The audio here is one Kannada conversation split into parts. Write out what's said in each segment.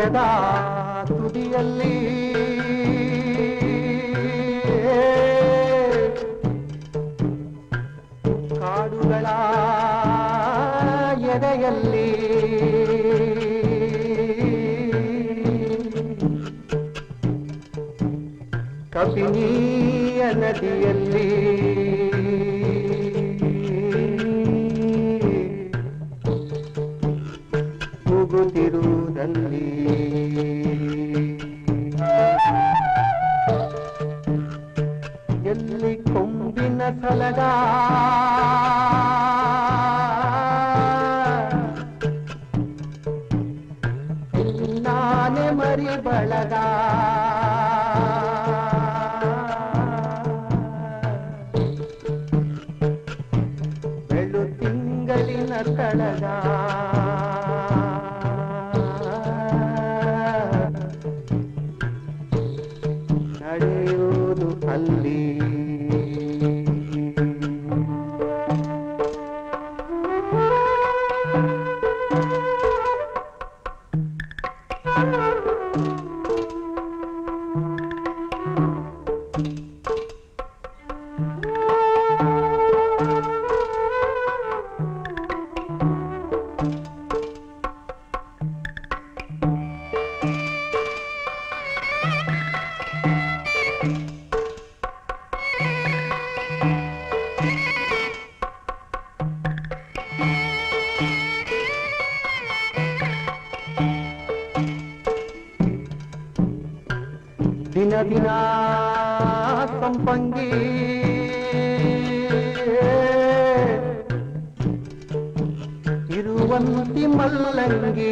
ಬೆಟ್ಟದ ತುದಿಯಲ್ಲಿ ಕಾಡುಗಳ ಎದೆಯಲ್ಲಿ ಕಪಿನೀಯ ನದಿಯಲ್ಲಿ ಹೋಗುತ್ತಿರುವುದಲ್ಲಿ ಎಲ್ಲಿ ಕೊಂಬಿನ ಸಲಗ ನಾನೆ ಮರಿ ಬಳಗ ಬೆಳು ತಿಂಗಳಿನ ಕಳಗ ನಡೆಯುವುದು ಅಲ್ಲಿ ದಿನ ದಿನ ಸಂಪಂಗಿ ಇರುವಂತಿ ಮಲ್ಲಂಗಿ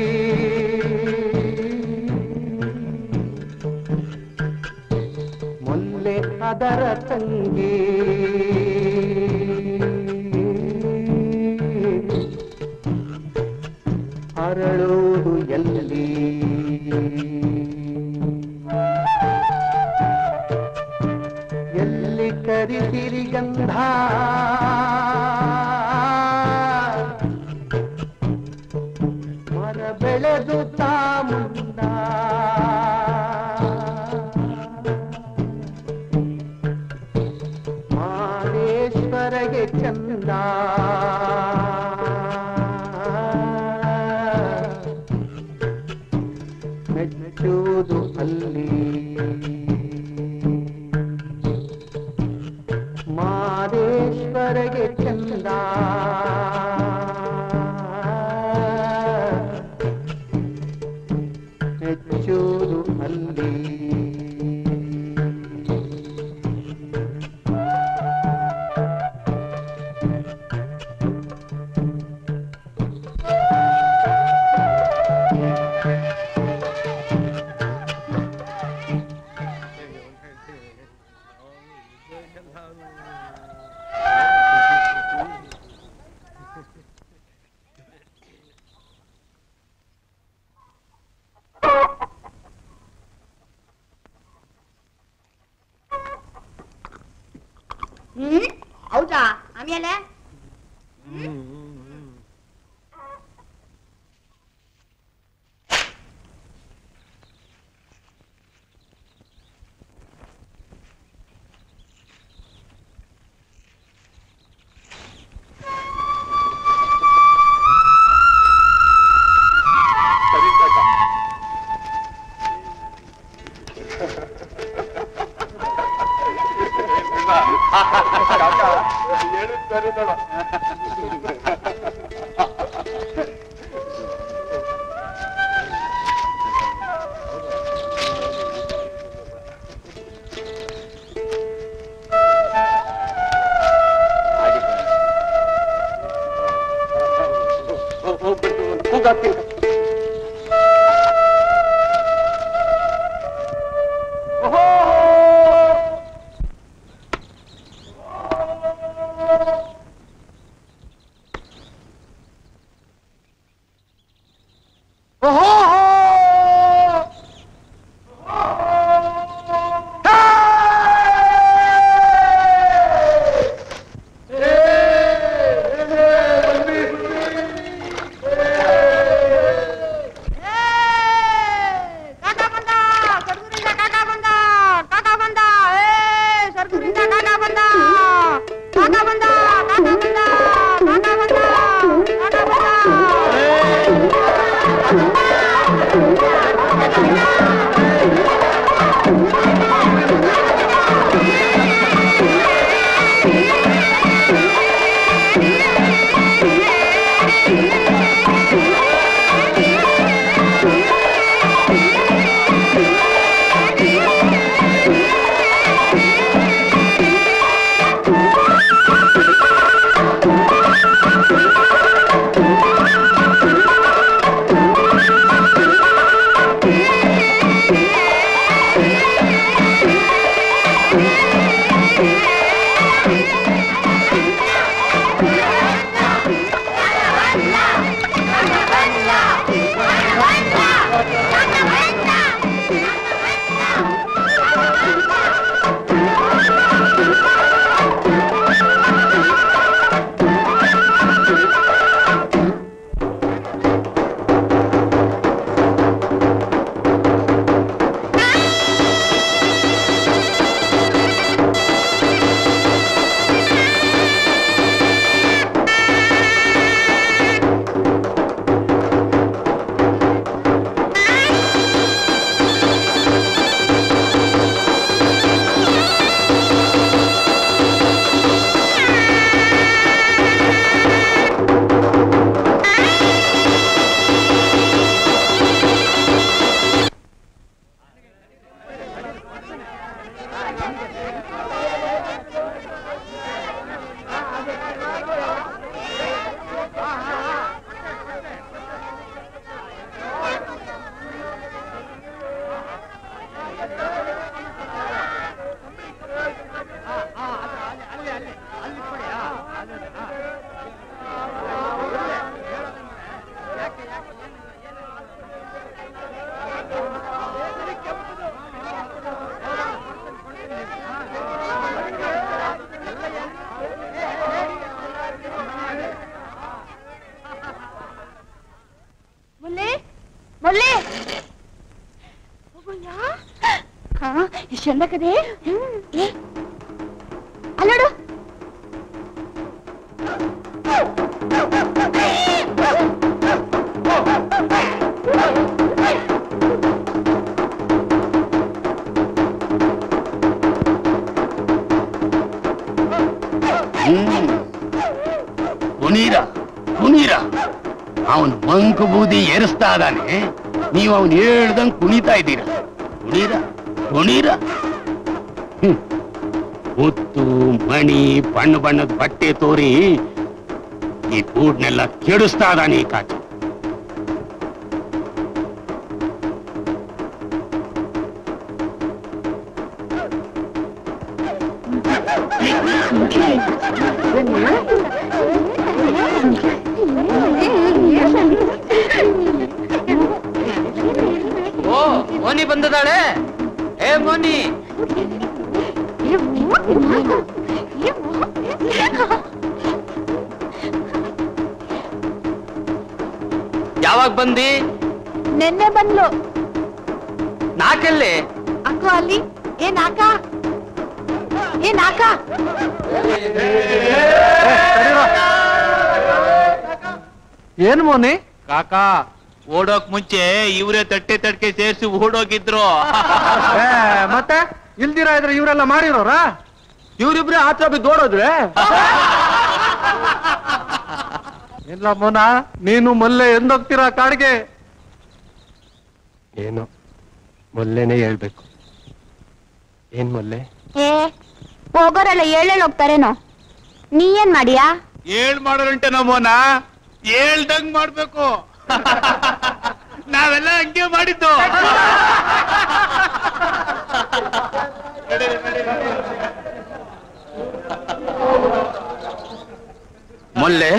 ಮೊಲ್ಲೆ ಅದರ ತಂಗಿ ಅರಳುವುದು ಎಲ್ಲಿ ಎಲ್ಲಿ ಕರಿಸಿರಿ ಗಂಧ ಮರ ಬೆಳೆದು ತಾಮುಂದ ಮಾದೇಶ್ವರಗೆ ಚಂದ ಮೆಚ್ಚುವುದು ಅಲ್ಲಿ ಮಾದೇಶ್ವರಗೆ ಚಂದ ಹೆಚ್ಚುವುದು ಅಲ್ಲಿ ಹ್ಮ್ ಹೌದಾ ಆಮೇಲೆ ಹಾ ಎಷ್ಟು ಚಂದ ಕದೆ ಅಲ್ಲೋಡು ಕುನೀರ ಕುನೀರ ಅವನ್ ಮಂಕು ಬೂದಿ ಏರಿಸ್ತಾ ಇದ್ದಾನೆ ನೀವು ಅವನ್ ಹೇಳ್ದಂಗ್ ಕುಣಿತಾ ಇದ್ದೀರ ಕುಣೀರ ಕುಣೀರ ಹ್ಮ್. ಮುತ್ತು ಮಣಿ ಬಣ್ಣ ಬಣ್ಣದ ಬಟ್ಟೆ ತೋರಿ ಈ ಗೂಡ್ನೆಲ್ಲ ಕೆಡಿಸ್ತಾ ಇದ್ದಾನೆ ಈ ಕಾಚ ಓ ಮೋನಿ ಬಂದದಾಳೆ ಏ ಮೋನಿ ಯಾವಾಗ ಬಂದಿ ನೆನ್ನೆ ಬಂದ್ಲು ನಾಕಲ್ಲಿ ಅಕ್ಕ ಅಲ್ಲಿ ಏ ನಾಕ ಏ ನಾಕ ಏನ್ ಮೋನಿ ಕಾಕಾ ಓಡೋಕ್ ಮುಂಚೆ ಇವರೇ ತಟ್ಟೆ ತಟ್ಟೆ ಸೇರಿಸಿ ಓಡೋಗಿದ್ರು ಏ, ಮತ್ತೆ ಇಲ್ದಿರ ಇದ್ರೆ ಇವರೆಲ್ಲ ಮಾಡಿರೋರ ಇವ್ರಿಬ್ರೆ ಆತ್ರ ಬಿದ್ದು ಓಡೋದ್ರೆ ಇಲ್ಲ ಮೋನ ನೀನು ಮಲ್ಲೆ ಎಂದೋಗ್ತೀರಾ ಕಾಡಿಗೆ ಏನು ಮೊಲ್ಲೆನೇ ಹೇಳ್ಬೇಕು ಏನ್ ಮೊಲ್ಲೆ ಏ ಹೋಗೋರೆಲ್ಲ ಏಳೇಳ್ ಹೋಗ್ತಾರೇನೋ ನೀ ಏನ್ ಮಾಡಿಯಾ ಏಳ್ ಮಾಡೋರಂಟೆ ನಮ್ಮೋನ ಹೇಳ್ದಂಗ್ ಮಾಡ್ಬೇಕು ನಾವೆಲ್ಲ ಹಂಗೆ ಮಾಡಿದ್ದು ಮೊಲ್ಲೆ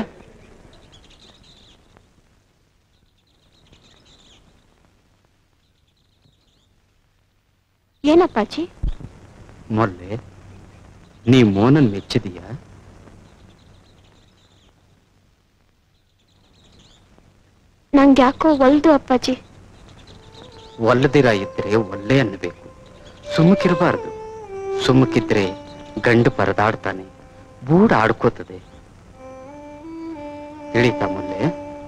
ಏನಪ್ಪಾಜಿ ಮೊಲ್ಲೆ ನೀ ಮೋನನ್ ಮೆಚ್ಚಿದೀಯ ನಂಗೆ ಯಾಕೋ ಒಲ್ದು ಅಪ್ಪಾಜಿ ಒಲ್ಲದಿರ ಇದ್ರೆ ಒಳ್ಳೆ ಅನ್ನಬೇಕು ಸುಮ್ಮಕ್ಕಿರಬಾರ್ದು ಸುಮ್ಮಕ್ಕಿದ್ರೆ ಗಂಡು ಪರದಾಡ್ತಾನೆ ಬೂಡ್ ಆಡ್ಕೋತದೆ ತಿಳಿತಾ ಮೊಲ್ಲೆ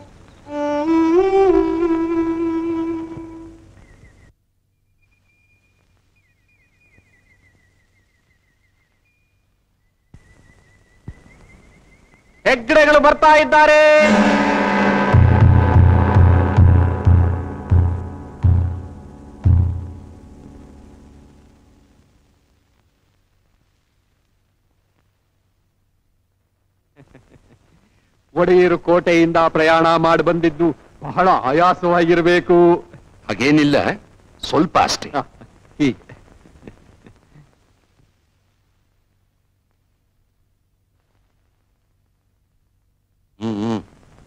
ಹೆಗ್ಗಡೆಗಳು ಬರ್ತಾ ಇದ್ದಾರೆ ಒಡೆಯರು ಕೋಟೆಯಿಂದ ಪ್ರಯಾಣ ಮಾಡಿ ಬಂದಿದ್ದು ಬಹಳ ಆಯಾಸವಾಗಿರ್ಬೇಕು ಹಾಗೇನಿಲ್ಲ ಸ್ವಲ್ಪ ಅಷ್ಟೇ ಹ, ಹೀಗೆ ಹ್ಮ್ ಹ್ಮ್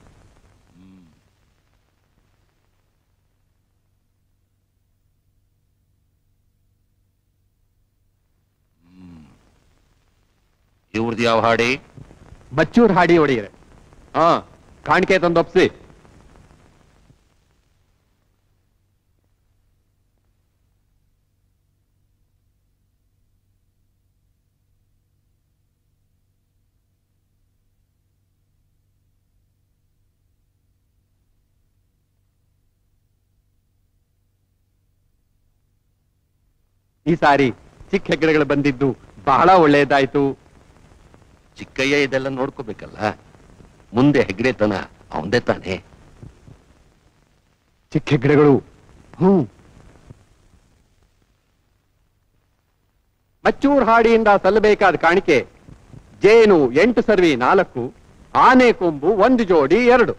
ಇವ್ರದ್ದು ಯಾವ ಹಾಡಿ ಬಚ್ಚೂರ್ ಹಾಡಿ ಒಡೆಯರೆ ಹಾ ಕಾಣಿಕೆ ತಂದೊಪ್ಸಿ ಈ ಸಾರಿ ಚಿಕ್ಕ ಹೆಗ್ಗಡೆಗಳು ಬಂದಿದ್ದು ಬಹಳ ಒಳ್ಳೆಯದಾಯ್ತು ಚಿಕ್ಕಯ್ಯ ಇದೆಲ್ಲ ನೋಡ್ಕೋಬೇಕಲ್ಲ ಮುಂದೆ ಹೆಗ್ಡೆತನ ಅವಂದೇ ತಾನೆ ಚಿಕ್ಕ ಹೆಗ್ಗಡೆಗಳು ಹ್ಮ್ ಮಚ್ಚೂರ್ ಹಾಡಿಯಿಂದ ಸಲ್ಲಬೇಕಾದ ಕಾಣಿಕೆ ಜೇನು ಎಂಟು ಸರ್ವಿ ನಾಲ್ಕು ಆನೆ ಕೊಂಬು ಒಂದು ಜೋಡಿ ಎರಡು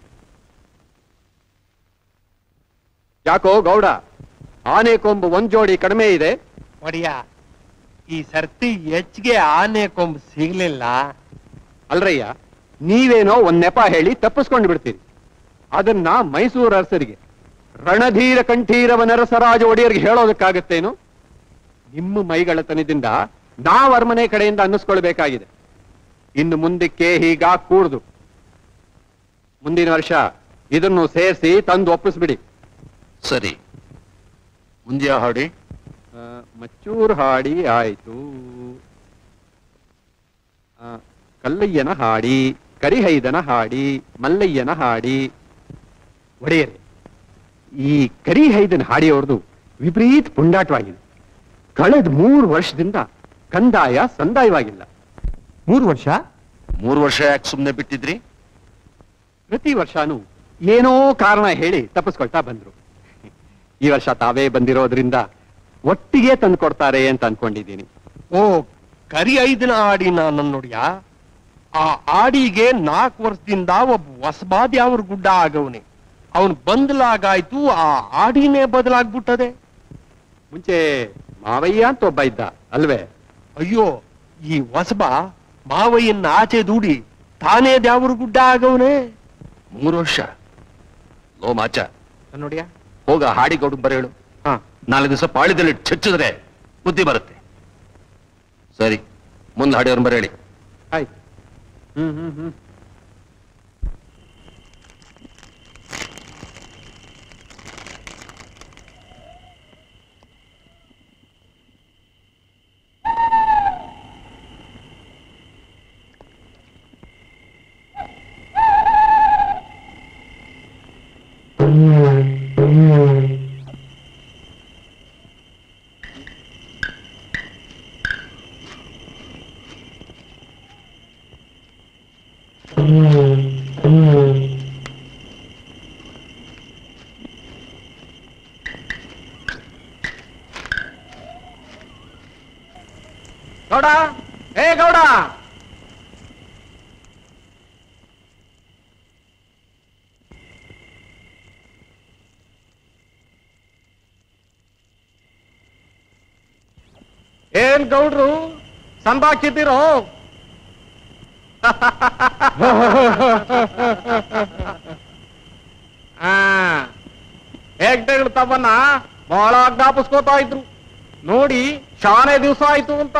ಯಾಕೋ ಗೌಡ ಆನೆ ಕೊಂಬು ಒಂದ್ ಜೋಡಿ ಕಡಿಮೆ ಇದೆ ಒಡಿಯ ಈ ಸರ್ತಿ ಹೆಚ್ಚಿಗೆ ಆನೆ ಕೊಂಬು ಸಿಗ್ಲಿಲ್ಲ ಅಲ್ರಯ್ಯ ನೀವೇನೋ ಒಂದ್ ನೆಪ ಹೇಳಿ ತಪ್ಪಿಸ್ಕೊಂಡು ಬಿಡ್ತೀರಿ ಅದನ್ನ ಮೈಸೂರು ಅರಸರಿಗೆ ರಣಧೀರ ಕಂಠೀರವ ನರಸರಾಜ ಒಡೆಯರ್ಗೆ ಹೇಳೋದಕ್ಕಾಗತ್ತೇನು ನಿಮ್ಮ ಮೈಗಳತನದಿಂದ ನಾವ್ ಅರಮನೆ ಕಡೆಯಿಂದ ಅನ್ನಿಸ್ಕೊಳ್ಬೇಕಾಗಿದೆ ಇನ್ನು ಮುಂದಕ್ಕೆ ಹೀಗ ಕೂಡ್ದು ಮುಂದಿನ ವರ್ಷ ಇದನ್ನು ಸೇರಿಸಿ ತಂದು ಒಪ್ಪಿಸ್ಬಿಡಿ ಸರಿ ಮುಂದೆ ಹಾಡಿ ಆ, ಮಚ್ಚೂರ್ ಹಾಡಿ ಆಯ್ತು ಆ, ಕಲ್ಲಯ್ಯನ ಹಾಡಿ ಕರಿಹೈದನ ಹಾಡಿ ಮಲ್ಲಯ್ಯನ ಹಾಡಿ ಒಡೆಯರೆ ಈ ಕರಿಹೈದನ ಹಾಡಿಯವ್ರದು ವಿಪರೀತ ಪುಂಡಾಟವಾಗಿದೆ ಕಳೆದ ಮೂರು ವರ್ಷದಿಂದ ಕಂದಾಯ ಸಂದಾಯವಾಗಿಲ್ಲ ಮೂರು ವರ್ಷ ಮೂರು ವರ್ಷ ಯಾಕೆ ಸುಮ್ನೆ ಬಿಟ್ಟಿದ್ರಿ ಪ್ರತಿ ವರ್ಷನೂ ಏನೋ ಕಾರಣ ಹೇಳಿ ತಪ್ಪಿಸ್ಕೊಳ್ತಾ ಬಂದ್ರು ಈ ವರ್ಷ ತಾವೇ ಬಂದಿರೋದ್ರಿಂದ ಒಟ್ಟಿಗೆ ತಂದು ಕೊಡ್ತಾರೆ ಅಂತ ಅನ್ಕೊಂಡಿದ್ದೀನಿ ಓ ಕರಿ ಐದನ ಆಡಿ ನಾನು ನೋಡ್ಯಾ ಆ ಆಡಿಗೆ ನಾಲ್ಕು ವರ್ಷದಿಂದ ಒಬ್ಬ ಹೊಸಬಾದಿ ಅವ್ರ ಗುಡ್ಡ ಆಗವನೆ ಅವನ್ ಬಂದ್ಲಾಗಾಯ್ತು ಆ ಆಡಿನೇ ಬದಲಾಗ್ಬಿಟ್ಟದೆ ಮುಂಚೆ ಮಾವಯ್ಯ ಅಂತ ಒಬ್ಬ ಇದ್ದ ಅಲ್ವೇ ಅಯ್ಯೋ ಈ ಹೊಸಬ ಮಾವಯ್ಯನ್ನ ಆಚೆ ದೂಡಿ ತಾನೇ ದ್ಯಾವ್ರ ಗುಡ್ಡ ಆಗವನೆ ಮೂರು ವರ್ಷ ಲೋ ಮಾಚ ನೋಡಿಯಾ ಹೋಗ ಹಾಡಿ ಗೌಡ ಬರ ಹೇಳು ಹಾ ನಾಲ್ಕು ದಿವಸ ಪಾಳಿದಲ್ಲಿ ಚಚ್ಚಿದ್ರೆ ಬುದ್ಧಿ ಬರುತ್ತೆ ಸರಿ ಮುಂದೆ ಹಾಡಿಯವ್ರನ್ನ ಬರ ಹೇಳಿ ಆಯ್ತು ಹ್ಮ್ ಹ್ಮ್ ಹ್ಮ್ ಗೌಡ ಏ ಗೌಡ ಏನ್ ಗೌಡ್ರು ಸಂಬಾಕಿದ್ದೀರೋ ಆ ಹೇಗ್ಡೆಗಳು ತವನ್ನ ಬಹಳ ಜ್ಞಾಪಿಸ್ಕೋತಾ ಇದ್ರು ನೋಡಿ ಶಾನೆ ದಿವಸ ಆಯ್ತು ಅಂತ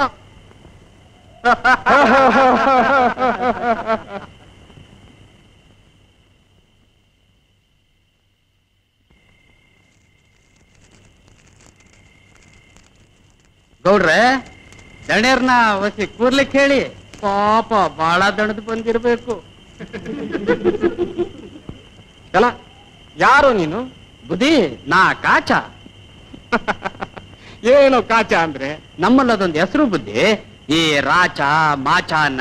ಗೌಡ್ರೆ ದಣ್ಯರ್ನ ಒಸಿ ಕೂರ್ಲಿಕ್ಕೆ ಹೇಳಿ ಪಾಪ ಬಾಳ ದಣದ್ ಬಂದಿರ್ಬೇಕು ಎಲ್ಲ ಯಾರು ನೀನು ಬುದ್ಧಿ ನಾ ಕಾಚ ಏನು ಕಾಚ ಅಂದ್ರೆ ನಮ್ಮಲ್ಲಿ ಅದೊಂದು ಹೆಸರು ಬುದ್ಧಿ ಈ ರಾಚ ಮಾಚ ಅನ್ನ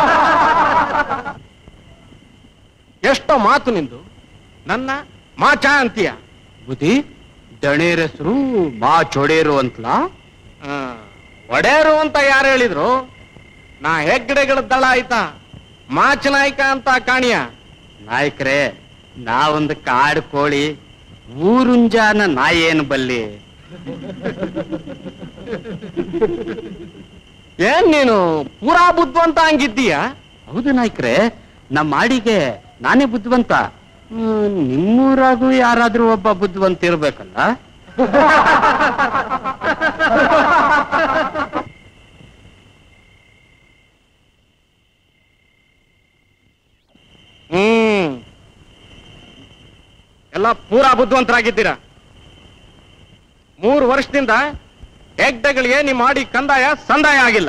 ಎಷ್ಟೋ ಮಾತು ನಿಂದು ನನ್ನ ಮಾಚ ಅಂತೀಯ ಬುದ್ಧಿ ದಣೇರ್ ಹೆಸರು ಮಾ ಚೊಡೇರು ಅಂತಲ ಆ, ಒಡೆಯರು ಅಂತ ಯಾರು ಹೇಳಿದ್ರು ನಾ ಹೆಗ್ಗಡೆಗಳ ದಳ ಆಯ್ತಾ ಮಾಚ ನಾಯಕ ಅಂತ ಕಾಣಿಯ ನಾಯಕ್ರೆ ನಾವೊಂದು ಕಾಡು ಕೋಳಿ ಊರುಂಜಾನ ನಾಯೇನು ಬಲ್ಲಿ ಏನ್ ನೀನು ಪೂರಾ ಬುದ್ಧಿವಂತ ಹಂಗಿದ್ದೀಯ ಹೌದು ನಾಯ್ಕ್ರೆ ನಮ್ಮ ಮಾಡಿಗೆ ನಾನೇ ಬುದ್ಧಿವಂತ ಹ್ಮ್, ನಿಮ್ಮೂರಾಗೂ ಯಾರಾದ್ರೂ ಒಬ್ಬ ಬುದ್ಧಿವಂತ ಇರ್ಬೇಕಲ್ಲ ಹ್ಮ್ ಎಲ್ಲ ಪೂರಾ ಬುದ್ಧಿವಂತರಾಗಿದ್ದೀರಾ ಮೂರು ವರ್ಷದಿಂದ ಹೆಗ್ಡೆಗಳಿಗೆ ನಿಮ್ಮ ಮಾಡಿ ಕಂದಾಯ ಸಂದಾಯ ಆಗಿಲ್ಲ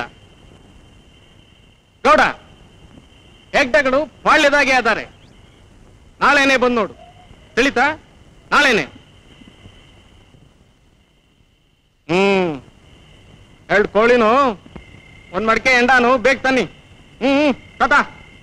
ಗೌಡ ಹೆಗ್ಡೆಗಳು ಪಾಳ್ಯದಾಗೆ ಅದಾರೆ ನಾಳೆನೆ ಬಂದು ನೋಡು ತಿಳಿತಾ ನಾಳೆನೆ ಹ್ಮ್ ಎರಡು ಕೋಳಿನು ಒಂದ್ ಮಡಿಕೆ ಎಂಡಾನು ಬೇಗ ತನ್ನಿ ಹ್ಮ್ ಹ್ಮ್ ಟಾಟಾ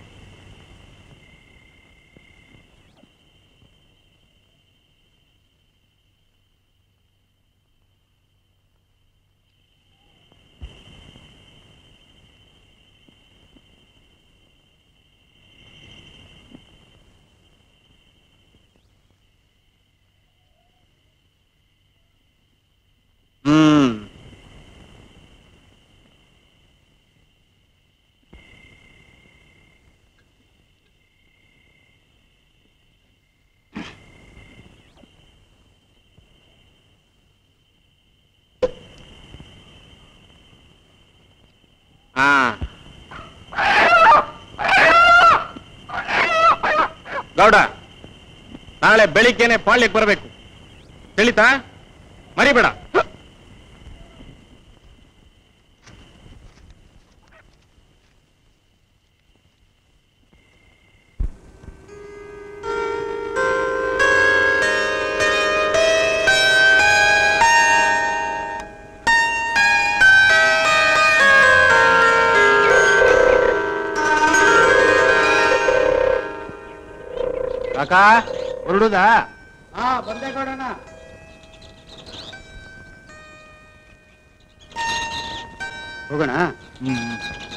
ಹ್ಮ್ ಹಾ ಗೌಡ ನಾಳೆ ಬೆಳಿಗ್ಗೆನೆ ಪಾಳ್ಯಕ್ಕೆ ಬರಬೇಕು ತಿಳಿತಾ ಮರಿಬೇಡ ಕಾಕ ಹೊರಡುದಾ ಹಾ ಬಂದೆ ಕೊಡೋಣ ಹೋಗೋಣ ಹ್ಮ್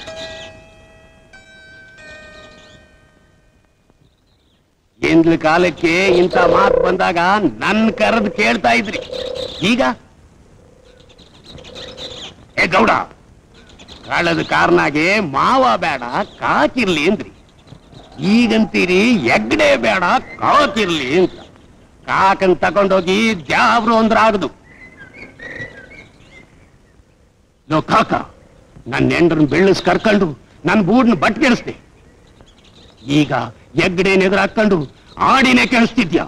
ಎಂದ್ಲ ಕಾಲಕ್ಕೆ ಇಂಥ ಮಾತು ಬಂದಾಗ ನನ್ ಕರೆದು ಕೇಳ್ತಾ ಇದ್ರಿ ಈಗ ಏ ಗೌಡ ಕಳೆದ ಕಾರ್ನಾಗೆ ಮಾವ ಬೇಡ ಕಾಕಿರ್ಲಿ ಅಂದ್ರಿ ಈಗಂತೀರಿ ಎಗ್ಡೆ ಬೇಡ ಕಾಕಿರ್ಲಿ ಅಂತ ಕಾಕನ್ ತಕೊಂಡೋಗಿ ದ್ಯಾವ್ರು ಅಂದ್ರ ಆಗದು ಲೋ ಕಾಕ ನನ್ನ ಹೆಂಡ್ರನ್ ಬೆಳ್ಳಸ್ ಕರ್ಕೊಂಡು ನನ್ನ ಬೂಡ್ನ ಬಟ್ಗೆಡಿಸ್ದೆ ಈಗ ಎಗ್ಡೆನ್ ಎದುರು ಹಾಕೊಂಡು ಆಡಿನೇ ಕೇಳಿಸ್ತಿದ್ಯಾ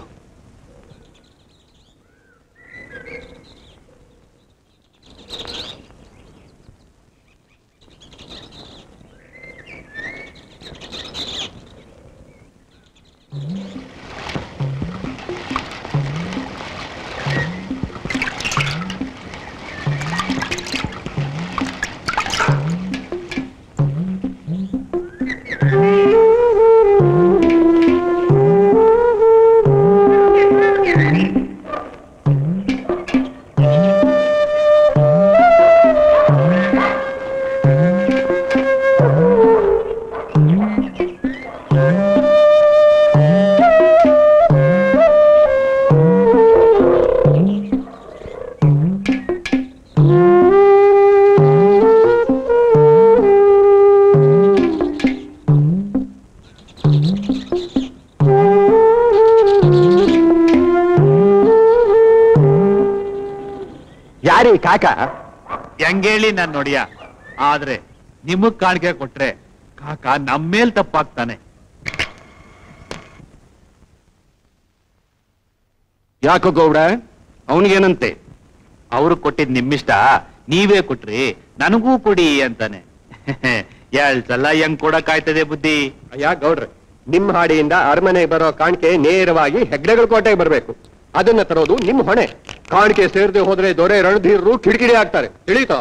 ಯಾರಿ ಕಾಕ ಹೆಂಗೇಳಿ ನಾನ್ ನೋಡಿಯ ಆದ್ರೆ ನಿಮಗ್ ಕಾಣಿಕೆ ಕೊಟ್ರೆ ಕಾಕ ನಮ್ಮೇಲ್ ತಪ್ಪಾಗ್ತಾನೆ ಯಾಕೋ ಗೌಡ ಅವನಿಗೇನಂತೆ ಅವ್ರು ಕೊಟ್ಟಿದ್ ನಿಮ್ಮಿಷ್ಟ ನೀವೇ ಕೊಟ್ರಿ ನನಗೂ ಕೊಡಿ ಅಂತಾನೆ ಎರಡ್ ಸಲ ಹೆಂಗ್ ಕೊಡಕ್ಕಾಯ್ತದೆ ಬುದ್ಧಿ ಅಯ್ಯ ಗೌಡ್ರೆ ನಿಮ್ ಹಾಡಿಯಿಂದ ಅರಮನೆಗೆ ಬರೋ ಕಾಣಿಕೆ ನೇರವಾಗಿ ಹೆಗ್ಡೆಗಳ ಕೋಟೆಗೆ ಬರಬೇಕು ಅದನ್ನ ತರೋದು ನಿಮ್ ಹೊಣೆ ಕಾಣಿಕೆ ಸೇರದೆ ಹೋದ್ರೆ ದೊರೆ ರಣಧೀರರು ಕಿಡಿಕಿಡಿ ಆಗ್ತಾರೆ ತಿಳಿತಾ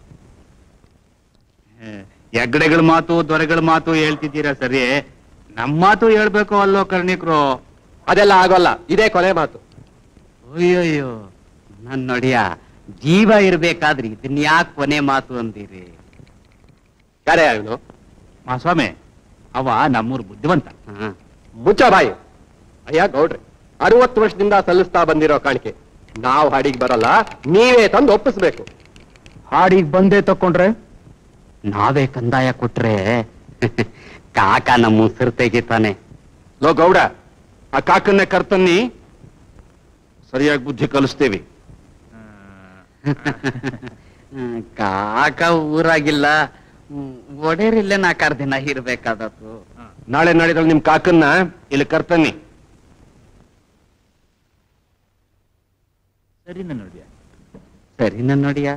ಹೆಗ್ಡೆಗಳ ಮಾತು ದೊರೆಗಳ ಮಾತು ಹೇಳ್ತಿದ್ದೀರಾ ಸರಿ ನಮ್ ಮಾತು ಹೇಳ್ಬೇಕು ಅಲ್ಲೋ ಕರ್ಣಿಕ್ರು ಅದೆಲ್ಲ ಆಗೋಲ್ಲ ಇದೇ ಕೊನೆ ಮಾತು ಅಯ್ಯಯ್ಯೋ ನನ್ ನೋಡಿಯ ಜೀವ ಇರ್ಬೇಕಾದ್ರಿ ಇದನ್ ಯಾಕೆ ಕೊನೆ ಮಾತು ಅಂದಿರಿ ಯಾರೇ ಅವನು ಮಾಸ್ವಾಮಿ ಅವ ನಮ್ಮೂರ್ ಬುದ್ಧಿವಂತ ಹಾ ಮುಚ್ಚ ಬಾಯಿ ಅಯ್ಯ ಗೌಡ್ರೆ ಅರವತ್ತು ವರ್ಷದಿಂದ ಸಲ್ಲಿಸ್ತಾ ಬಂದಿರೋ ಕಾಣಿಕೆ ನಾವು ಹಾಡಿಗೆ ಬರಲ್ಲ ನೀವೇ ತಂದು ಒಪ್ಪಿಸ್ಬೇಕು ಹಾಡಿಗೆ ಬಂದೇ ತಕೊಂಡ್ರೆ ನಾವೇ ಕಂದಾಯ ಕೊಟ್ರೆ ಕಾಕ ನಮ್ಮ ಉಸಿರು ತೆಗಿತಾನೆ ಲೋ ಗೌಡ ಆ ಕಾಕನ್ನ ಕರ್ತನ್ನಿ ಸರಿಯಾಗಿ ಬುದ್ಧಿ ಕಲಿಸ್ತೇವೆ ಹ್ಮ್, ಕಾಕ ಊರಾಗಿಲ್ಲ ಹ್ಮ್, ಒಡೇರಿಲ್ಲೇ ನಾಲ್ಕಾರು ದಿನ ಇರ್ಬೇಕಾದತ್ತು ನಾಳೆ ನಾಡಿದಲ್ಲಿ ನಿಮ್ ಕಾಕನ್ನ ಇಲ್ಲಿ ಕರ್ತನ್ನಿ ಸರಿ ನೋಡಿಯ ಸರಿ ನನ್ ನೋಡಿಯ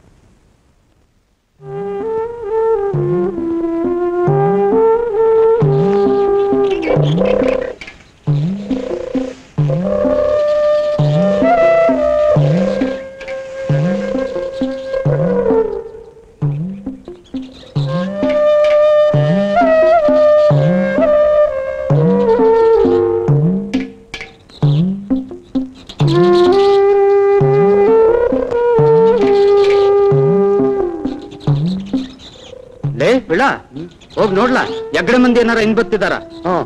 ಲೇ ಬಿಳ ಹೋಗ್ ನೋಡ್ಲಾ ಎಗ್ಡೆ ಮಂದಿ ಏನಾರ ಹಿಂಗ್ ಬತ್ತಿದಾರ ಹ್ಮ್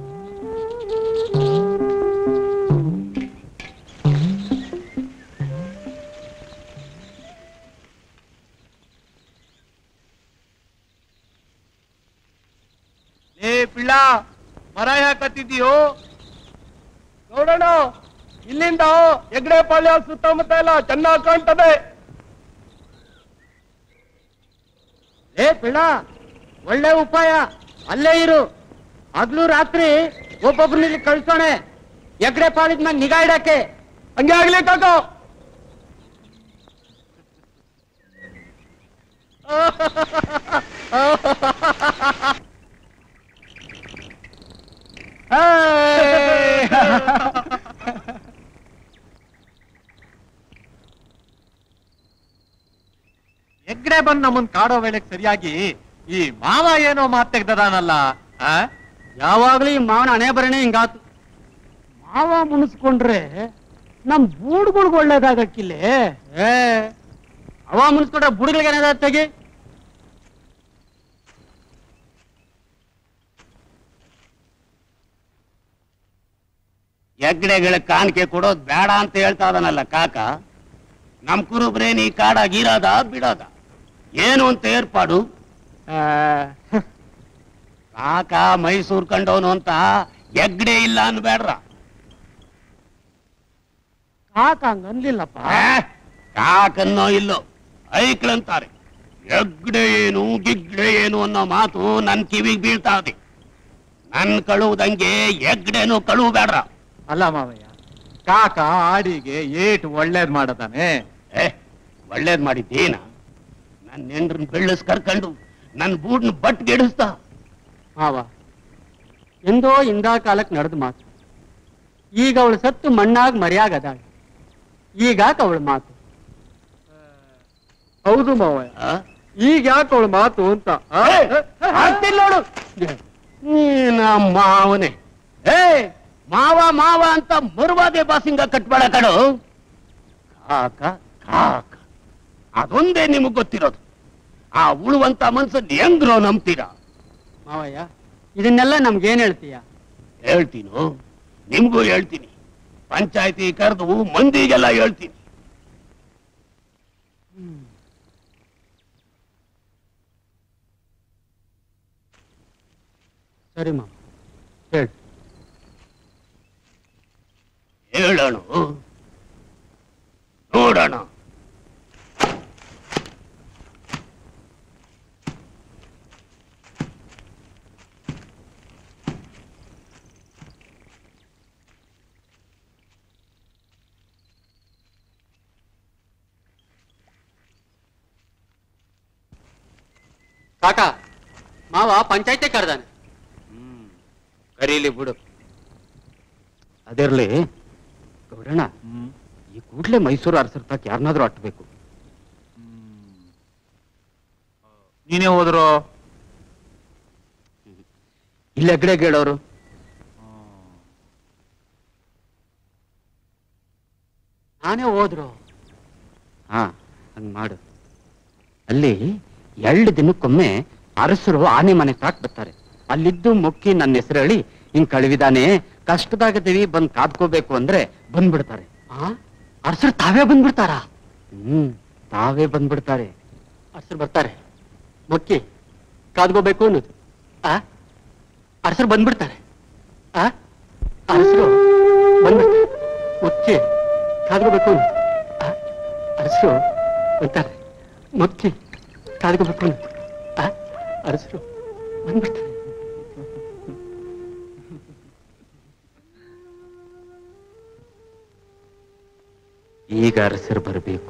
ಏ ಪಿಳ್ಳ ಮರ ಯಾಕತ್ತಿದ್ಯೋ ನೋಡೋಣ ಇಲ್ಲಿಂದ ಹೆಗ್ಡೆ ಪಾಳ್ಯ ಸುತ್ತಮುತ್ತ ಎಲ್ಲ ಚೆನ್ನಾಗಿ ಕಾಣ್ತದೆ ಏ ಪಿಳ್ಳ ಒಳ್ಳೆ ಉಪಾಯ ಅಲ್ಲೇ ಇರು ಹಗ್ಲು ರಾತ್ರಿ ಒಬ್ಬೊಬ್ರನ್ನ ಇಲ್ಲಿ ಕಳ್ಸೋಣೆ ಎಗ್ಡೆ ಪಾಳಿದ ಮ್ಯಾಗ ನಿಗಾ ಇಡಕ್ಕೆ ಹಂಗೆ ಆಗ್ಲಿ ಕಾಕ ಹೆಗ್ಡೆ ಬಂದ್ ನಮ್ಮನ್ ಕಾಡೋ ವೇಳೆಗ್ ಸರಿಯಾಗಿ ಈ ಮಾವ ಏನೋ ಮಾತ್ ತೆಗ್ದದಾನಲ್ಲ ಆ? ಯಾವಾಗ್ಲೂ ಈ ಮಾವನ ಹಣೆ ಬರಣೆ ಹಿಂಗಾತು ಮಾವ ಮುನಿಸ್ಕೊಂಡ್ರೆ ನಮ್ ಬೂಡ್ಗಳ್ಗ್ ಒಳ್ಳೇದಾಗಕ್ಕಿಲ್ಲೇ ಏ ಅವ ಮುನಿಸ್ಕೊಂಡ್ರೆ ಬುಡ್ಗಳಿಗೆ ಏನಾದ ತೆಗಿ ಹೆಗ್ಡೆಗಳ ಕಾಣಿಕೆ ಕೊಡೋದ್ ಬೇಡ ಅಂತ ಹೇಳ್ತಾ ಇದನಲ್ಲ ಕಾಕ ನಮ್ ಕುರುಬ್ರೇನ್ ಈ ಕಾಡಾಗ ಇರೋದ ಬಿಡೋದ ಏನು ಅಂತ ಏರ್ಪಾಡು ಆ, ಕಾಕ ಮೈಸೂರ್ ಕಂಡವನು ಅಂತ ಹೆಗ್ಡೆ ಇಲ್ಲ ಅನ್ಬೇಡ್ರ ಕಾಕ ಹಂಗ ಅನ್ಲಿಲ್ಲಪ್ಪ ಆ, ಕಾಕನ್ನೋ ಇಲ್ಲೋ ಐಕ್ಳಂತಾರೆ ಹೆಗ್ಡೆ ಏನು ಗಿಗ್ಡೆ ಏನು ಅನ್ನೋ ಮಾತು ನನ್ ಕಿವಿಗ್ ಬೀಳ್ತಾ ಇದೆ ನನ್ ಕಳುವುದಂಗೆ ಹೆಗ್ಡೆನು ಕಳುವು ಬೇಡ್ರ ಅಲ್ಲ ಮಾವಯ್ಯ ಕಾಕ ಆಡಿಗೆ ಏಟು ಒಳ್ಳೇದ್ ಮಾಡದಾನೆ ಏ ಒಳ್ಳೇದ್ ಮಾಡಿದ್ದೇನ ನನ್ ನೆಂಡ್ರನ್ ಬೆಳ್ಳಸ್ ಕರ್ಕೊಂಡು ನನ್ ಬೂಡ್ನ ಬಟ್ ಗೆಡಿಸ್ತಾ ಮಾವ ಎಂದೋ ಇಂದ ಕಾಲಕ್ ನಡೆದ ಮಾತು ಈಗ ಅವಳು ಸತ್ತು ಮಣ್ಣಾಗ್ ಮರ್ಯಾಗದಾಗ ಈಗಾಕ ಅವಳ ಮಾತು ಹೌದು ಮಾವಯ್ಯ ಆ? ಈಗ ಯಾಕೆ ಅವಳ ಮಾತು ಅಂತ ಆ? ಏ, ಆಗ್ತಿಲ್ಲ ನೋಡು ನೀನ ಮಾವನೇ ಏ ಮಾವ ಮಾವ ಅಂತ ಮರುವಾದೆ ಬಾಸಿಂಗ ಕಟ್ಬೇಡ ಕಡು ಕಾಕ ಕಾಕ ಅದೊಂದೇ ನಿಮಗ್ ಗೊತ್ತಿರೋದು ಆ ಉಳುವಂತ ಮನ್ಸನ್ ಹೆಂಗ್ರೋ ನಂಬ್ತೀರಾ ಮಾವಯ್ಯ ಇದನ್ನೆಲ್ಲ ನಮ್ಗೇನ್ ಹೇಳ್ತೀಯ ಹೇಳ್ತೀನು ನಿಮ್ಗೂ ಹೇಳ್ತೀನಿ ಪಂಚಾಯತಿ ಕರೆದು ಮಂದಿಗೆಲ್ಲ ಹೇಳ್ತೀನಿ ಸರಿ ಮಾವ ಹೇಳಿ ಹೇಳೋಣ ನೋಡೋಣ ಕಾಕ ಮಾವ ಪಂಚಾಯತೆ ಕರ್ದಾನೆ ಕರೀಲಿ ಬಿಡು ಅದಿರ್ಲಿ ಗೌಡಣ್ಣ ಈ ಕೂಡ್ಲೆ ಮೈಸೂರು ಅರಸರ್ ತಾಕ ಯಾರನ್ನಾದ್ರೂ ಅಟ್ಬೇಕು ನೀನೇ ಹೋದ್ರು ಇಲ್ಲಿ ಹೆಗ್ಡೆ ಹೇಳೋರು ನಾನೇ ಹೋದ್ರು ಹಾ ಹಂಗ್ ಮಾಡು ಅಲ್ಲಿ ಎರಡು ದಿನಕ್ಕೊಮ್ಮೆ ಅರಸರು ಆನೆ ಮನೆ ತಾಕ್ ಬರ್ತಾರೆ ಅಲ್ಲಿದ್ದು ಮೊಕ್ಕಿ ನನ್ನ ಹೆಸರು ಹೇಳಿ ಹಿಂಗ್ ಕಳಿವಿದಾನೆ ಕಷ್ಟದಾಗದೀವಿ ಬಂದ್ ಕಾದ್ಕೋಬೇಕು ಅಂದ್ರೆ ಬಂದ್ಬಿಡ್ತಾರೆ ಆ ಅರಸರು ತಾವೇ ಬಂದ್ಬಿಡ್ತಾರ ಹ್ಮ್ ತಾವೇ ಬಂದ್ಬಿಡ್ತಾರೆ ಅರಸರು ಬರ್ತಾರೆ ಮೊಕ್ಕಿ ಕಾದ್ಕೋಬೇಕು ಅನ್ನೋದು ಆ ಅರಸರು ಬಂದ್ಬಿಡ್ತಾರೆ ಆ ಅರಸರು ಬಂದ್ಬಿಡ್ತಾರೆ ಮುಚ್ಚಿ ಕಾದ್ಕೋಬೇಕು ಅನ್ನೋದು ಆ ಅರಸರು ಬರ್ತಾರೆ ಮುಚ್ಚಿ ಕಾದ್ಕೋಬೇಕು ಅನ್ನೋದು ಆ ಅರಸರು ಬಂದ್ಬಿಡ್ತಾರೆ ಈಗ ಅರಸರು ಬರಬೇಕು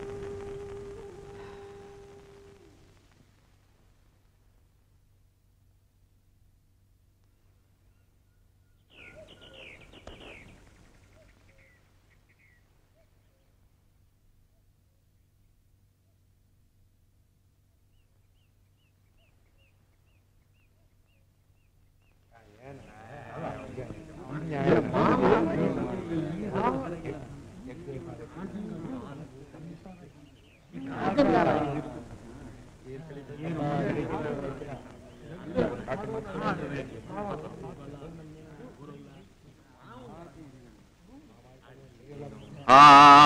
ಹಾ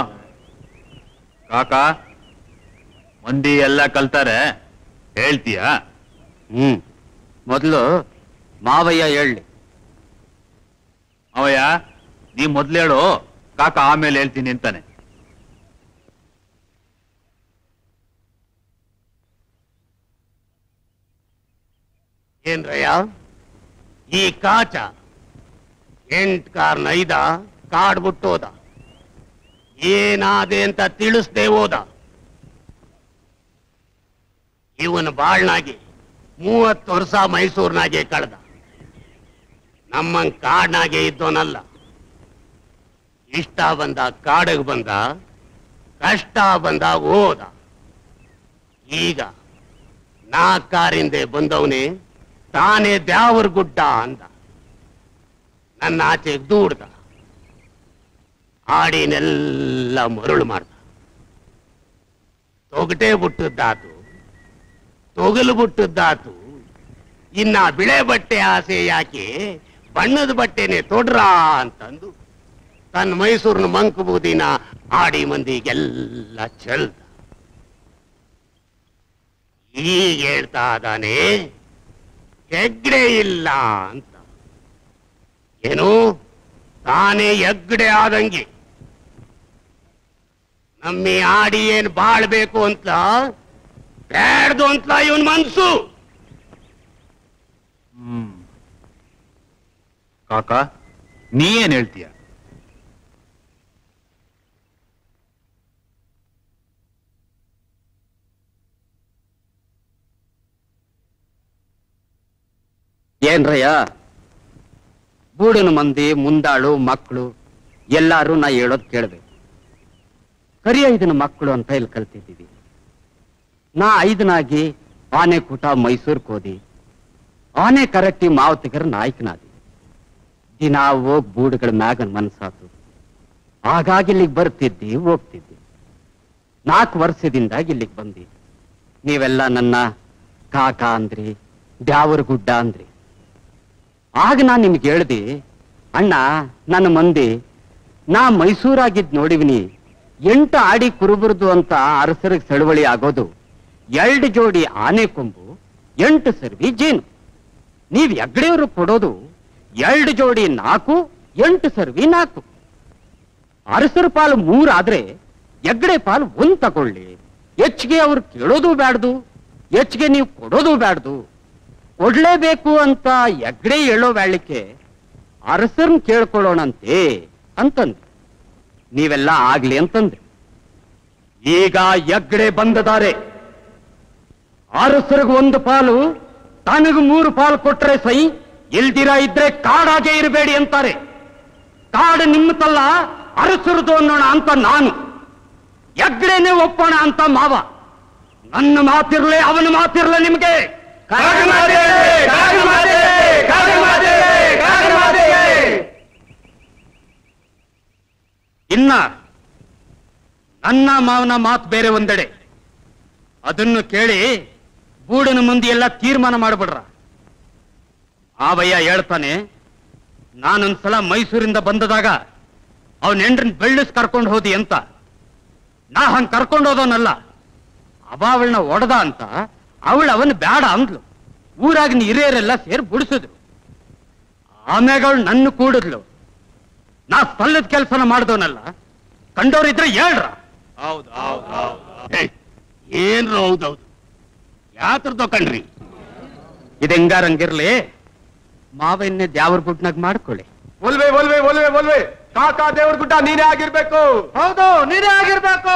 ಕಾಕ ಮಂದಿ ಎಲ್ಲ ಕಲ್ತಾರೆ ಹೇಳ್ತೀಯಾ ಹ್ಮ್ ಮೊದಲು ಮಾವಯ್ಯ ಹೇಳಿ ಅವಯ್ಯ ನೀ ಮೊದ್ಲೇಳು ಕಾಕ ಆಮೇಲೆ ಹೇಳ್ತೀನಿ ಅಂತಾನೆ ಏನ್ರಯ್ಯ ಈ ಕಾಚ ಎಂಟ್ ಕಾರ್ ನೈದ ಕಾಡ್ಬಿಟ್ಟೋದ ಏನಾದೆ ಅಂತ ತಿಳಿಸ್ದೆ ಹೋದ ಇವನ ಬಾಳ್ನಾಗೆ ಮೂವತ್ತು ವರ್ಷ ಮೈಸೂರಿನಾಗೆ ಕಳೆದ ನಮ್ಮಂಗ್ ಕಾಡ್ನಾಗೆ ಇದ್ದೋನಲ್ಲ ಇಷ್ಟ ಬಂದ ಕಾಡಿಗೆ ಬಂದ ಕಷ್ಟ ಬಂದಾಗ ಹೋದ ಈಗ ನಾ ಕಾರಿಂದೆ ಬಂದವನೇ ತಾನೇ ದ್ಯಾವರ್ ಗುಡ್ಡ ಅಂದ ನನ್ನ ಆಚೆಗೆ ದೂಡ್ದ ಆಡಿನೆಲ್ಲ ಮರುಳು ಮಾಡ್ದ ತೊಗಟೆ ಬಿಟ್ಟದ್ದಾತು ತೊಗಲು ಬಿಟ್ಟದ್ದಾತು ಇನ್ನ ಬಿಳೆ ಬಟ್ಟೆ ಆಸೆ ಯಾಕೆ ಬಣ್ಣದ ಬಟ್ಟೆನೆ ತೊಡ್ರಾ ಅಂತಂದು ತನ್ನ ಮೈಸೂರಿನ ಮಂಕು ಬೂದಿನ ಆಡಿ ಮಂದಿಗೆಲ್ಲ ಚೆಲ್ದ ಈಗ ಹೇಳ್ತಾ ಇದ್ದಾನೆ ಹೆಗ್ಡೆ ಇಲ್ಲ ಅಂತ ಏನು ತಾನೇ ಹೆಗ್ಡೆ ಆದಂಗೆ ನಮ್ಮಿ ಆಡಿ ಏನ್ ಬಾಳ್ಬೇಕು ಅಂತ ಬ್ಯಾಡ್ದು ಅಂತ ಇವನ್ ಮನ್ಸು ಹ್ಮ್ ಕಾಕ ನೀ ಏನ್ ಹೇಳ್ತೀಯ ಏನ್ರಯ್ಯ ಬೂಡಿನ ಮಂದಿ ಮುಂದಾಳು ಮಕ್ಕಳು ಎಲ್ಲಾರು ನಾ ಹೇಳೋದ್ ಕೇಳ್ಬೇಕು ಕರಿ ಐದನ ಮಕ್ಕಳು ಅಂತ ಇಲ್ಲಿ ಕಲ್ತಿದ್ದೀವಿ ನಾ ಐದನಾಗಿ ಆನೆ ಕೂಟ ಮೈಸೂರ್ಕ್ ಹೋದಿ ಆನೆ ಕರಟ್ಟಿ ಮಾವತಿಗರ ನಾಯಕನಾದಿ ದಿನ ಹೋಗ್ ಬೂಡುಗಳ ಮ್ಯಾಗನ್ ಮನ್ಸಾತು ಹಾಗಾಗಿ ಇಲ್ಲಿಗೆ ಬರ್ತಿದ್ದಿ ಹೋಗ್ತಿದ್ದಿ ನಾಲ್ಕು ವರ್ಷದಿಂದ ಇಲ್ಲಿಗೆ ಬಂದಿ ನೀವೆಲ್ಲ ನನ್ನ ಕಾಕ ಅಂದ್ರಿ ದ್ಯಾವರ ಗುಡ್ಡ ಅಂದ್ರಿ ಆಗ ನಾನು ನಿಮ್ಗೆ ಹೇಳ್ದೆ ಅಣ್ಣ ನನ್ನ ಮಂದಿ ನಾ ಮೈಸೂರಾಗಿದ್ ನೋಡಿವಿನಿ ಎಂಟು ಆಡಿ ಕುರುಬರ್ದು ಅಂತ ಅರಸರಿಗೆ ಸಳವಳಿ ಆಗೋದು ಎರಡು ಜೋಡಿ ಆನೆ ಕೊಂಬು ಎಂಟು ಸರ್ವಿ ಜೇನು ನೀವ್ ಎಗ್ಡೆಯವರು ಕೊಡೋದು ಎರಡು ಜೋಡಿ ನಾಲ್ಕು ಎಂಟು ಸರ್ವಿ ನಾಲ್ಕು ಅರಸರ ಪಾಲು ಮೂರಾದ್ರೆ ಎಗ್ಡೆ ಪಾಲು ಒಂದ್ ತಗೊಳ್ಳಿ ಹೆಚ್ಚಿಗೆ ಅವ್ರು ಕೇಳೋದು ಬ್ಯಾಡ್ದು ಹೆಚ್ಚಿಗೆ ನೀವು ಕೊಡೋದು ಬ್ಯಾಡ್ದು ಕೊಡ್ಲೇಬೇಕು ಅಂತ ಎಗ್ಡೆ ಹೇಳೋ ಬ್ಯಾಳಿಕೆ ಅರಸರ್ನ್ ಕೇಳ್ಕೊಳ್ಳೋಣಂತೆ ಅಂತಂದ್ರಿ ನೀವೆಲ್ಲ ಆಗ್ಲಿ ಅಂತಂದ್ರಿ ಈಗ ಎಗ್ಡೆ ಬಂದದಾರೆ ಅರಸರಿಗೆ ಒಂದು ಪಾಲು ತನಗೆ ಮೂರು ಪಾಲು ಕೊಟ್ರೆ ಸೈ ಇಲ್ದಿರ ಇದ್ರೆ ಕಾಡಾಗೆ ಇರಬೇಡಿ ಅಂತಾರೆ ಕಾಡು ನಿಮ್ಮತಲ್ಲ ಅರಸರದು ಅನ್ನೋಣ ಅಂತ ನಾನು ಎಗ್ಡೆನೆ ಒಪ್ಪೋಣ ಅಂತ ಮಾವ ನನ್ನ ಮಾತಿರ್ಲೆ ಅವನ ಮಾತಿರ್ಲೆ ನಿಮಗೆ ಇನ್ನ ನನ್ನ ಮಾವನ ಮಾತು ಬೇರೆ ಒಂದೆಡೆ ಅದನ್ನು ಕೇಳಿ ಗೂಡಿನ ಮಂದಿ ಎಲ್ಲ ತೀರ್ಮಾನ ಮಾಡ್ಬಿಡ್ರ ಆವಯ್ಯ ಹೇಳ್ತಾನೆ ನಾನೊಂದ್ಸಲ ಮೈಸೂರಿಂದ ಬಂದದಾಗ ಅವನ ಹೆಂಡ್ರನ್ ಬೆಳ್ಳಿಸ್ ಕರ್ಕೊಂಡು ಹೋದಿ ಅಂತ ನಾ ಹಂಗ್ ಕರ್ಕೊಂಡು ಹೋದವನಲ್ಲ ಅವ ಅವಳನ್ನ ಒಡೆದ ಅಂತ ಅವಳು ಅವನ್ ಬ್ಯಾಡ ಅಂದ್ಲು ಊರಾಗಿನ ಹಿರಿಯರೆಲ್ಲ ಸೇರಿ ಬುಡಿಸಿದ್ರು ಆಮ್ಯಾಗ ಅವಳು ನನ್ನ ಕೂಡಿದ್ಲು ನಾ ಸಲ್ಲದ ಕೆಲಸನ ಮಾಡ್ದವನಲ್ಲ ಕಂಡವ್ರಿದ್ರೆ ಹೇಳ್ರ ಹೇ, ಏನ್ರು ಹೌದೌದು ಯಾತ್ರದ್ದು ಕಣ್ರಿ ಇದು ಹೆಂಗಾರಂಗಿರ್ಲಿ ಮಾವನ್ನೇ ದ್ಯಾವರ್ ಗುಡ್ನಾಗ ಮಾಡ್ಕೊಳ್ಳಿ ಒಲ್ವೆ ಒಲ್ವೆ ಒಲ್ವೆ ಒಲ್ವೆ ಕಾಕಾ ದೇವ್ರ ಗುಡ್ಡ ನೀನೇ ಆಗಿರ್ಬೇಕು ಹೌದು ನೀನೇ ಆಗಿರ್ಬೇಕು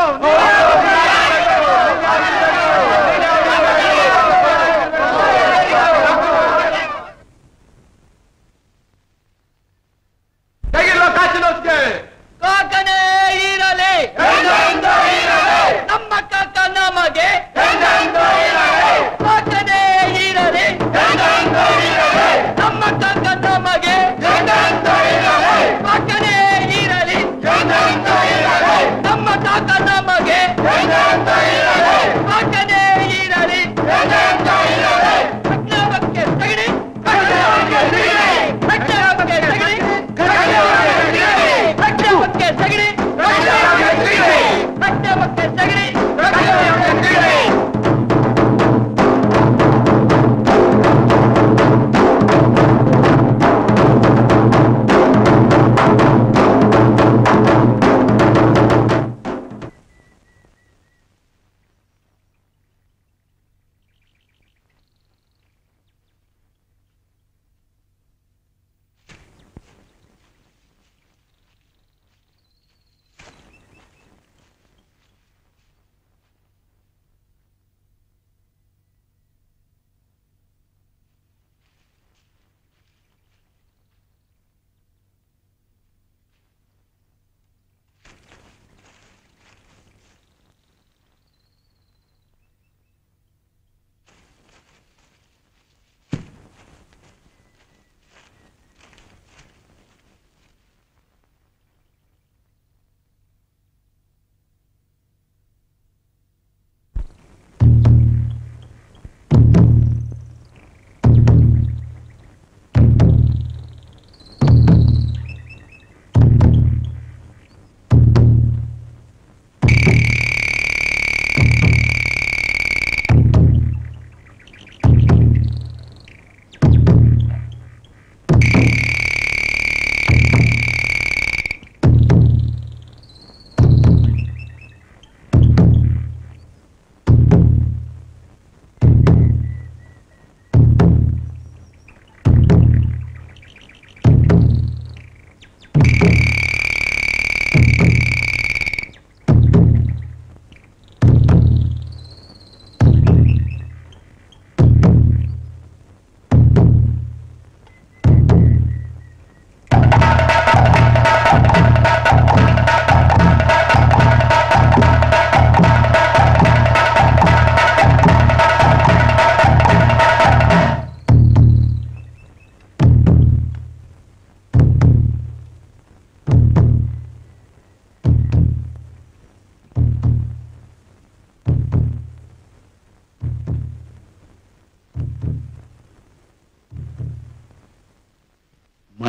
ತೆಗಿಲ್ವ ಕಾಚಿನೋಸ್ಗೆ ಕಾಕನೇ ಇರಲಿ ನಮ್ಮ ಕಾಕ ನಮಗೆ ಕಾಕನೇ ಇರಲಿ ನಮ್ಮ ಕಾಕ ನಮಗೆ ಕಾಕನೇ ಇರಲಿ ನಮ್ಮ ಕಾಕ ನಮಗೆ ಕಾಕನೇ ಇರಲಿ ಪಟ್ಟಣಕ್ಕೆ ತಗಡಿ ಪಟ್ಟಣಕ್ಕೆ ತಗಡಿ ಪಟ್ಟಣಕ್ಕೆ ತಗಡಿ ಪಟ್ಟಣಕ್ಕೆ ತಗಡಿ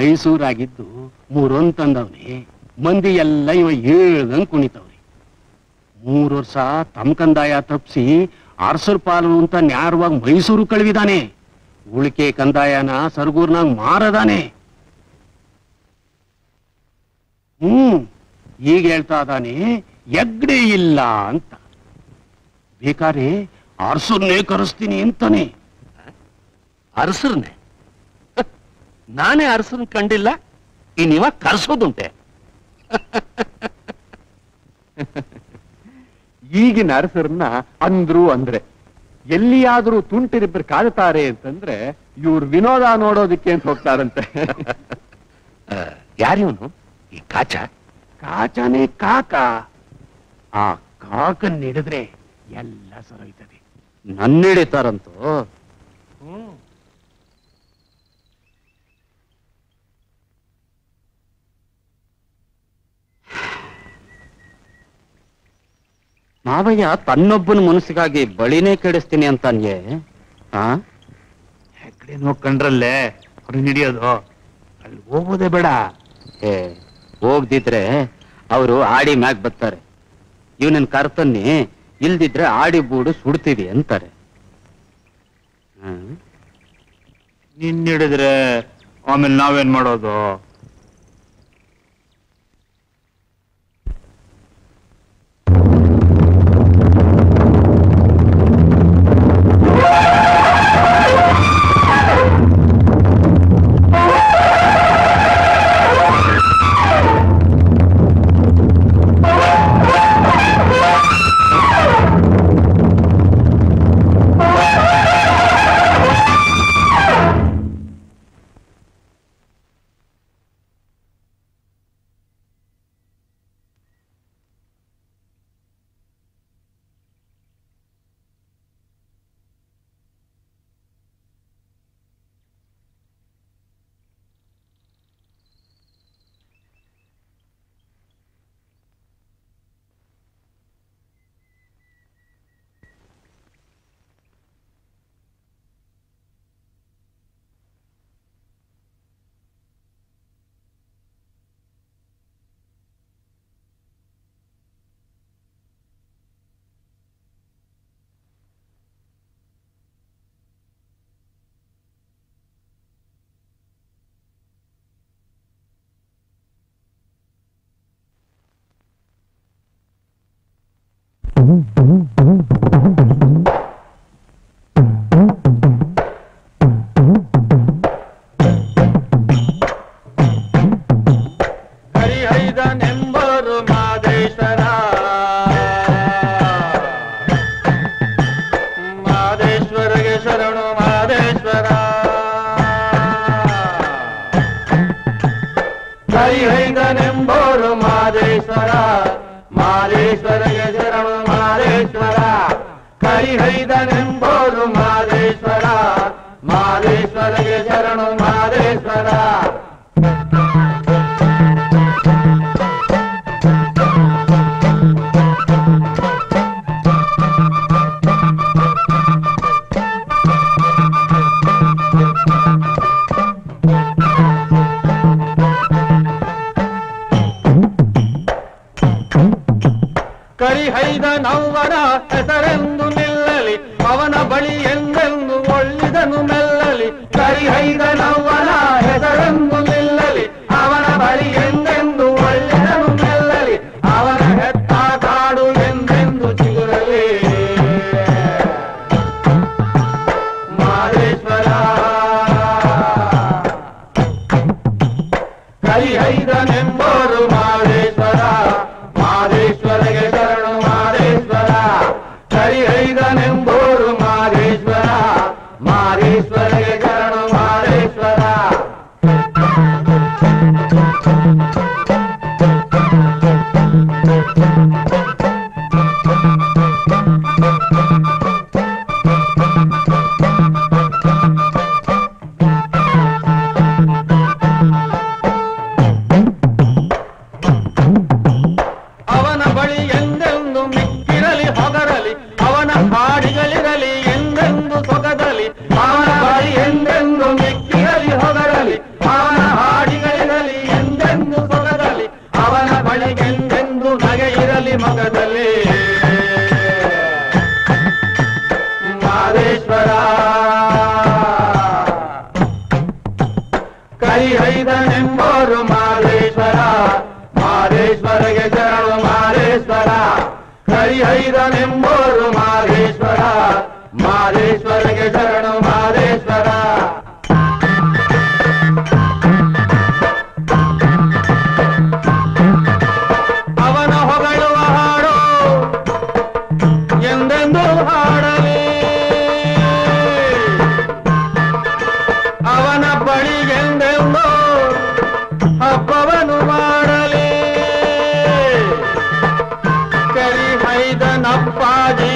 ಮೈಸೂರಾಗಿದ್ದು ಮೂರೊಂತಂದವ್ನೆ ಮಂದಿ ಎಲ್ಲ ಇವ ಹೇಳ್ದಂಗ್ ಕುಣಿತವ್ರಿ ಮೂರ್ ವರ್ಷ ತಮ್ ಕಂದಾಯ ತಪ್ಸಿ ಅರಸರ್ ಪಾಲು ಅಂತ ನ್ಯಾರವಾಗಿ ಮೈಸೂರು ಕಳುವಿದಾನೆ ಉಳಿಕೆ ಕಂದಾಯನ ಸರ್ಗೂರ್ನಾಗ ಮಾರದಾನೆ ಹ್ಮ್ ಈಗ ಹೇಳ್ತಾ ಇದಾನೆ ಎಗ್ಡೆ ಇಲ್ಲ ಅಂತ ಬೇಕಾದ್ರೆ ಅರಸರ್ನೇ ಕರೆಸ್ತೀನಿ ಅಂತಾನೆ ಅರಸರ್ನೆ ನಾನೇ ಅರಸನ್ ಕಂಡಿಲ್ಲ ಇನ್ನಿವ ಕರ್ಸೋದುಂಟೆ ಈಗಿನ ಅರಸರನ್ನ ಅಂದ್ರು ಅಂದ್ರೆ ಎಲ್ಲಿಯಾದ್ರೂ ತುಂಟಿರಿಬ್ಬರು ಕಾದುತ್ತಾರೆ ಅಂತಂದ್ರೆ ಇವ್ರು ವಿನೋದ ನೋಡೋದಿಕ್ಕೆ ಅಂತ ಹೋಗ್ತಾರಂತೆ ಯಾರಿವನು ಈ ಕಾಚ ಕಾಚನೆ ಕಾಕ ಆ ಕಾಕನ್ ಹಿಡಿದ್ರೆ ಎಲ್ಲ ಸರೋಯ್ತದೆ ನನ್ನ ಹಿಡಿತಾರಂತೂ ಮಾವಯ್ಯ ತನ್ನೊಬ್ಬನ ಮನಸ್ಸಿಗಾಗಿ ಬಳಿನೇ ಕೆಡಿಸ್ತೀನಿ ಅಂತಾನ್ಯೆ ಆ ಹೆಗ್ಡೆ ನೋಡ್ಕೊಂಡ್ರಲ್ಲೇ ಅವ್ರನ್ನ ಹಿಡಿಯೋದು ಅಲ್ಲಿ ಹೋಗೋದೇ ಬೇಡ ಏ ಹೋಗ್ದಿದ್ರೆ ಅವರು ಆಡಿ ಮ್ಯಾಗ್ ಬರ್ತಾರೆ ಇವನನ್ ಕರ್ತನ್ನಿ ಇಲ್ದಿದ್ರೆ ಆಡಿ ಬೂಡು ಸುಡ್ತೀವಿ ಅಂತಾರೆ ಹ್ಮ್ ನಿನ್ ಹಿಡಿದ್ರೆ ಆಮೇಲೆ ನಾವೇನ್ ಮಾಡೋದು ಹರಿಹೈದನೆಂಬರು ಮಾದೇಶ್ವರ ಮಾದೇಶ್ವರಗೆ ಶರಣು ಮಾದೇಶ್ವರ ಹರಿಹೈದನೆಂಬರು ಮಾದೇಶ್ವರ ಮಾದೇಶ್ವರಗೆ ಶರಣು ಮಾದೇಶ್ವರ ಹರಿಹೈದನೆಂಬರು ಮಾದೇಶ್ವರ ಮಾದೇಶ್ವರಗೆ ಶರಣು ಮಾದೇಶ್ವರ ಕರಿಹೈದ ನವ್ವನ ಹೆಸರೆಂದು ನಿಲ್ಲಲಿ ಅವನ ಬಳಿ ಎಂದೆಂದು ಒಳ್ಳಿದನು ಮೆಲ್ಲಲಿ ಕರಿಹೈದ ನವ್ವನ ಹೆಸರೆಂದು ನಿಲ್ಲಲಿ ಅವನ ಬಳಿ ಎಂದೆಂದು ಒಳ್ಳಿದನು ಮೆಲ್ಲಲಿ ಅವನ ಹೆತ್ತ ಕಾಡು ಎಂದೆಂದು ಚಿಗುರಲಿ ಮಾದೇಶ್ವರ ಕರಿಹೈದನೆಂಬೋರು ಮಾದೇಶ್ವರ ಮಾದೇಶ್ವರಗೆ ಶರಣು ಮಾದೇಶ್ವರ ಕರಿಹೈದನೆಂಬೋರು ಮಾದೇಶ್ವರ ಮಾದೇಶ್ವರಗೆ ಶರಣು ಮಾದೇಶ್ವರ ಅವನ ಬಳಿ ಎಂದೆಂದು ಮಿಕ್ಕಿರಲಿ ಹೊಗರಲಿ ಅವನ ಹಾಡಿಗಲಿ ಕರಿಹೈದನೆಂಬೋರು ಮಾದೇಶ್ವರ ಮಾದೇಶ್ವರಗೆ ಶರಣು ಮಾದೇಶ್ವರ ಅವನ ಹೊಗಳುವ ಹಾಡು ಎಂದೆಂದು ಹಾಡಲಿ ಅವನ ಬಳಿಗೆಂದೆಂದು ಹಬ್ಬವನ್ನು ಮಾಡಲಿ ಕರಿಹೈದನಪ್ಪಾಜಿ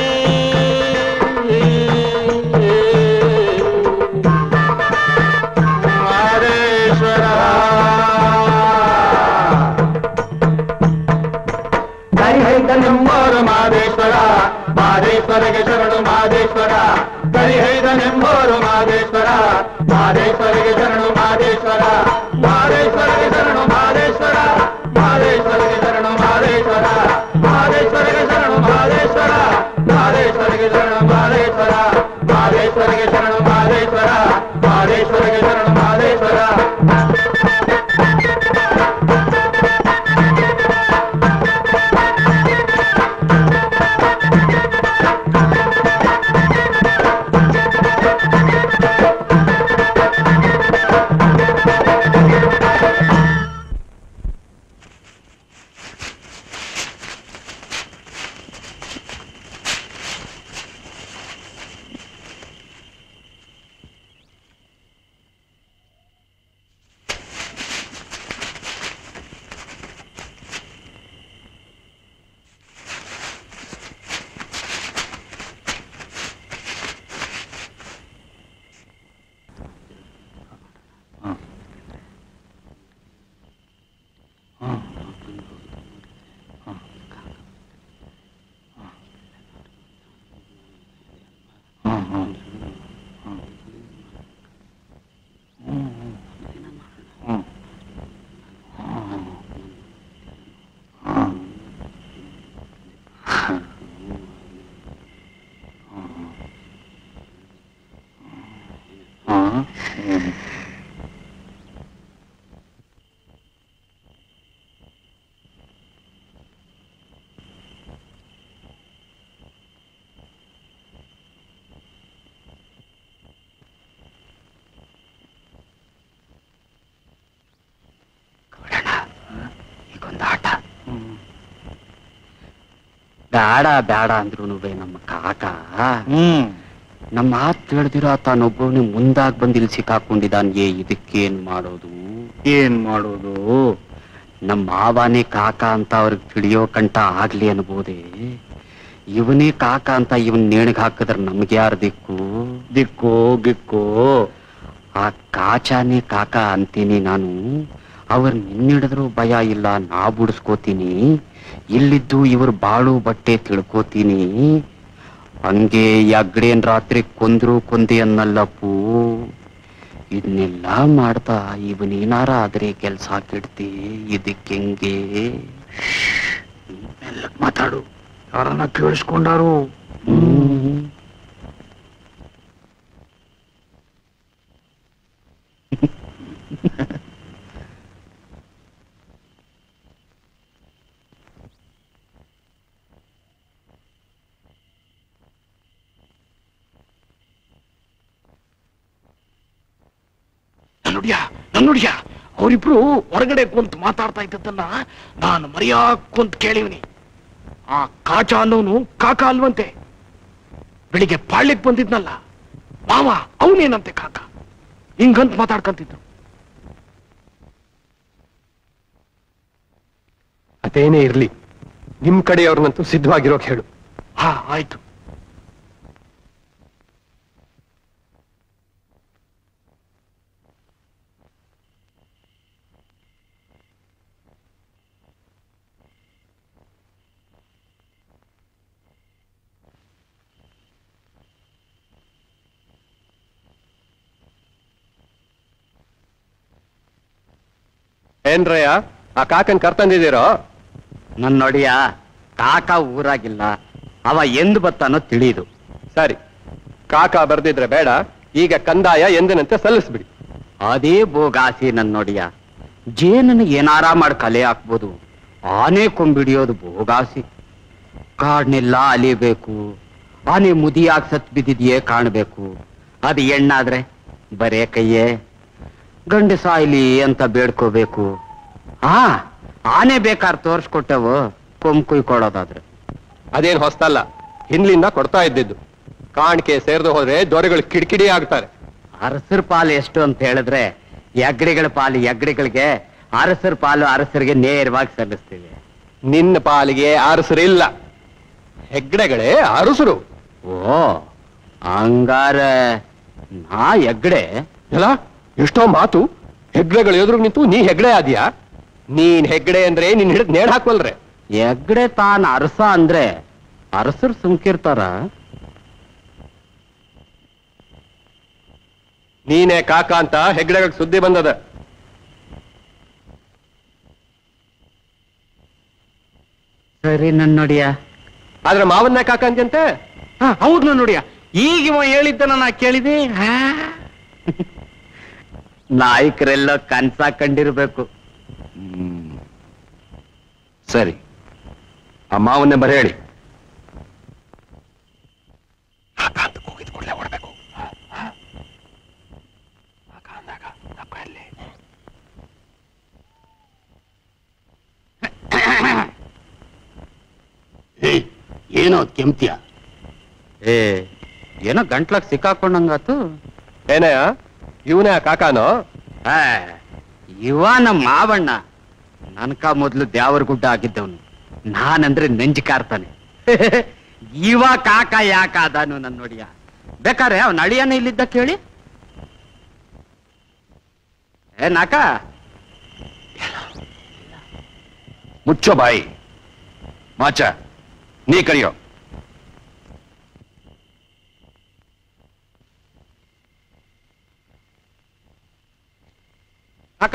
ಮಾರೇಶ್ವರ ಕರಿಹೈದನೆಂಬೋರು ಮಾದೇಶ್ವರ ಮಾದೇಶ್ವರಗೆ ಶರಣು ಮಾದೇಶ್ವರ ಕರಿಹೈದನೆಂಬೋರು ಮಾದೇಶ್ವರ ಮಾದೇಶ್ವರಗೆ ಶರಣು ಮಾದೇಶ್ವರ ಮಾದೇಶ್ವರಗೆ ಶರಣು ಮಾದೇಶ್ವರ ಮಾದೇಶ್ವರಗೆ ಶರಣು ಮಾದೇಶ್ವರ ಮಾದೇಶ್ವರಗೆ ಶರಣು ಮಾದೇಶ್ವರ ಮಾದೇಶ್ವರಗೆ ಶರಣು ಮಾದೇಶ್ವರ ಮಾದೇಶ್ವರಗೆ ಶರಣು ಮಾದೇಶ್ವರ ಮಾದೇಶ್ವರಗೆ ಶರಣು ಮಾದೇಶ್ವರ ಈಗೊಂದು ಆಟ ಬೇಡ ಬೇಡ ಅಂದ್ರು ನಮ್ಮ ಕಾಕ ಹ್ಮ್ ನಮ್ಮ ಮಾತು ತಿಳಿದಿರೋ ತಾನೊಬ್ಬನೇ ಮುಂದಾಗ್ ಬಂದು ಇಲ್ಲಿ ಸಿಕ್ಕಾಕೊಂಡಿದ್ದಾನೆ ಇದಕ್ಕೇನ್ ಮಾಡೋದು ಏನ್ ಮಾಡೋದು ನಮ್ಮ ಮಾವನೇ ಕಾಕ ಅಂತ ಅವ್ರಿಗೆ ತಿಳಿಯೋ ಕಂಟ ಆಗ್ಲಿ ಅನ್ಬೋದೆ ಇವನೇ ಕಾಕ ಅಂತ ಇವನ್ ನೇಣಿಗೆ ಹಾಕಿದ್ರ ನಮ್ಗೆ ಯಾರ ದಿಕ್ಕು ದಿಕ್ಕೋ ಗಿಕ್ಕೋ ಆ ಕಾಚಾನೇ ಕಾಕ ಅಂತೀನಿ ನಾನು ಅವ್ರ ನಿನ್ನಿಡಿದ್ರು ಭಯ ಇಲ್ಲ ನಾ ಬುಡಿಸ್ಕೋತೀನಿ ಇಲ್ಲಿದ್ದು ಇವ್ರ ಬಾಳು ಬಟ್ಟೆ ತಿಳ್ಕೋತೀನಿ ಹಂಗೆ ಯಗ್ಡೇನ್ ರಾತ್ರಿ ಕೊಂದ್ರು ಕೊಂದೆ ಅನ್ನಲ್ಲಪ್ಪು ಇದನ್ನೆಲ್ಲ ಮಾಡ್ತಾ ಇವನೇನಾರ ಆದ್ರೆ ಕೆಲ್ಸ ಕೆಡ್ತಿ ಇದಕ್ಕೆ ಹೆಂಗೆ ಮೆಲ್ಲಕ್ ಮಾತಾಡು ಯಾರನ್ನ ಕೇಳಿಸ್ಕೊಂಡಾರು ಹ್ಮ್. ನನ್ನುಡಿಯ ನನ್ನುಡಿಯ ಅವರಿಬ್ರು ಹೊರಗಡೆ ಕುಂತ್ ಮಾತಾಡ್ತಾ ಇದ್ದದ್ದನ್ನ ನಾನು ಮರ್ಯಾಕ್ ಕುಂತ್ ಕೇಳಿವ್ನಿ ಆ ಕಾಚ ಅನ್ನೋನು ಕಾಕ ಅಲ್ವಂತೆ ಬೆಳಿಗ್ಗೆ ಪಾಳ್ಯಕ್ ಬಂದಿದ್ನಲ್ಲ ಮಾವ ಅವನೇನಂತೆ ಕಾಕ ಹಿಂಗಂತ ಮಾತಾಡ್ಕಂತಿದ್ರು ಅದೇನೇ ಇರ್ಲಿ ನಿಮ್ ಕಡೆಯವ್ರನ್ನಂತೂ ಸಿದ್ಧವಾಗಿರೋಕ್ ಹೇಳು ಹಾ ಆಯ್ತು ಏನ್ರಯ್ಯ ಆ ಕಾಕನ್ ಕರ್ತಂದಿದ್ದೀರೋ ನನ್ ನೋಡಿಯ ಕಾಕ ಊರಾಗಿಲ್ಲ ಅವ ಎಂದು ಬತ್ತಾನೋ ತಿಳಿದು ಸರಿ ಕಾಕ ಬರ್ದಿದ್ರೆ ಬೇಡ ಈಗ ಕಂದಾಯ ಎಂದಿನಂತೆ ಸಲ್ಲಿಸ್ಬಿಡಿ ಅದೇ ಬೋಗಾಸಿ ನನ್ ನೋಡಿಯ ಜೇನನ್ನ ಏನಾರ ಮಾಡಿ ಕಲೆ ಹಾಕ್ಬೋದು ಆನೆ ಕೊಂಬಿಡಿಯೋದು ಬೋಗಾಸಿ ಕಾಡ್ನೆಲ್ಲ ಅಲಿಬೇಕು ಆನೆ ಮುದಿಯಾಗಿ ಸತ್ ಬಿದ್ದಿದೆಯೇ ಕಾಣ್ಬೇಕು ಅದು ಹೆಣ್ಣಾದ್ರೆ ಬರೇ ಕೈಯೇ ಗಂಡು ಸಾಯ್ಲಿ ಅಂತ ಬೇಡ್ಕೋಬೇಕು ಆ ಆನೆ ಬೇಕಾದ್ರೆ ತೋರ್ಸ್ಕೊಟ್ಟೆವು ಕೊಂಬ್ ಕುಯ್ಕೊಳ್ಳೋದಾದ್ರೆ ಅದೇನ್ ಹೊಸ್ತಲ್ಲ ಹಿಂದ್ಲಿಂದ ಕೊಡ್ತಾ ಇದ್ದಿದ್ದು ಕಾಣಿಕೆ ಸೇರ್ದು ಹೋದ್ರೆ ದೊರೆಗಳು ಕಿಡಿಕಿಡಿ ಆಗ್ತಾರೆ ಅರಸರ ಪಾಲು ಎಷ್ಟು ಅಂತ ಹೇಳಿದ್ರೆ ಎಗ್ರಿಗಳ ಪಾಲು ಎಗ್ರಿಗಳಿಗೆ ಅರಸರ ಪಾಲು ಅರಸರಿಗೆ ನೇರವಾಗಿ ಸಲ್ಲಿಸ್ತೀವಿ ನಿನ್ನ ಪಾಲಿಗೆ ಅರಸರಿಲ್ಲ ಹೆಗ್ಡೆಗಳೇ ಅರಸರು ಓ ಹಂಗಾರ ನಾ ಎಗ್ಡೆ ಎಲ್ಲ ಎಷ್ಟೋ ಮಾತು ಹೆಗ್ಡೆಗಳು ಎದುರು ನಿಂತು ನೀ ಹೆಗ್ಡೆ ಆದ್ಯಾ ನೀನ್ ಹೆಗ್ಡೆ ಅಂದ್ರೆ ನಿನ್ ಹಿಡಿದ್ ನೇಡ್ ಹಾಕ್ವಲ್ರೆ ಎಗ್ಡೆ ತಾನ್ ಅರಸ ಅಂದ್ರೆ ಅರಸರು ಸುಮ್ಕಿರ್ತಾರ ನೀನೇ ಕಾಕ ಅಂತ ಹೆಗ್ಡೆಗಳಿಗೆ ಸುದ್ದಿ ಬಂದದ ಸರಿ ನನ್ನ ನೋಡಿಯ ಆದ್ರೆ ಮಾವನ್ನೇ ಕಾಕ ಅಂತೆ ಹೌದು ನೋಡಿಯ ಈಗ ಇವ ಹೇಳಿದ್ದನ್ನ ನಾ ಕೇಳಿದೆ ಹಾ? ನಾಯಕರೆಲ್ಲ ಕನ್ಸ ಕಂಡಿರ್ಬೇಕು ಸರಿ ಆ ಮಾವನ್ನೇ ಬರ ಹೇಳಿ ಏ ಏನೋ ಕೆಂಪ್ಯ ಏ ಏನೋ ಗಂಟ್ಲಾಗ್ ಸಿಕ್ಕಾಕೊಂಡಂಗಾತು ಏನಯ್ಯ ಇವನೇ ಆ ಕಾಕಾನೋ ಆ, ಇವ ನಮ್ಮ ಮಾವಣ್ಣ ನನ್ಕ ಮೊದ್ಲು ದ್ಯಾವರ ಗುಡ್ಡ ಆಗಿದ್ದವನು ನಾನಂದ್ರೆ ನೆಂಜ್ ಕಾರ್ತಾನೆ ಇವ ಕಾಕ ಯಾಕಾದಾನು ನನ್ ನೋಡಿಯ ಬೇಕಾರೆ ಅವನ ಅಳಿಯನ ಇಲ್ಲಿದ್ದ ಕೇಳಿ ಏ ನಾಕ ಮುಚ್ಚೋ ಬಾಯಿ ಮಾಚ ನೀ ಕರಿಯೋ ಅಕ್ಕ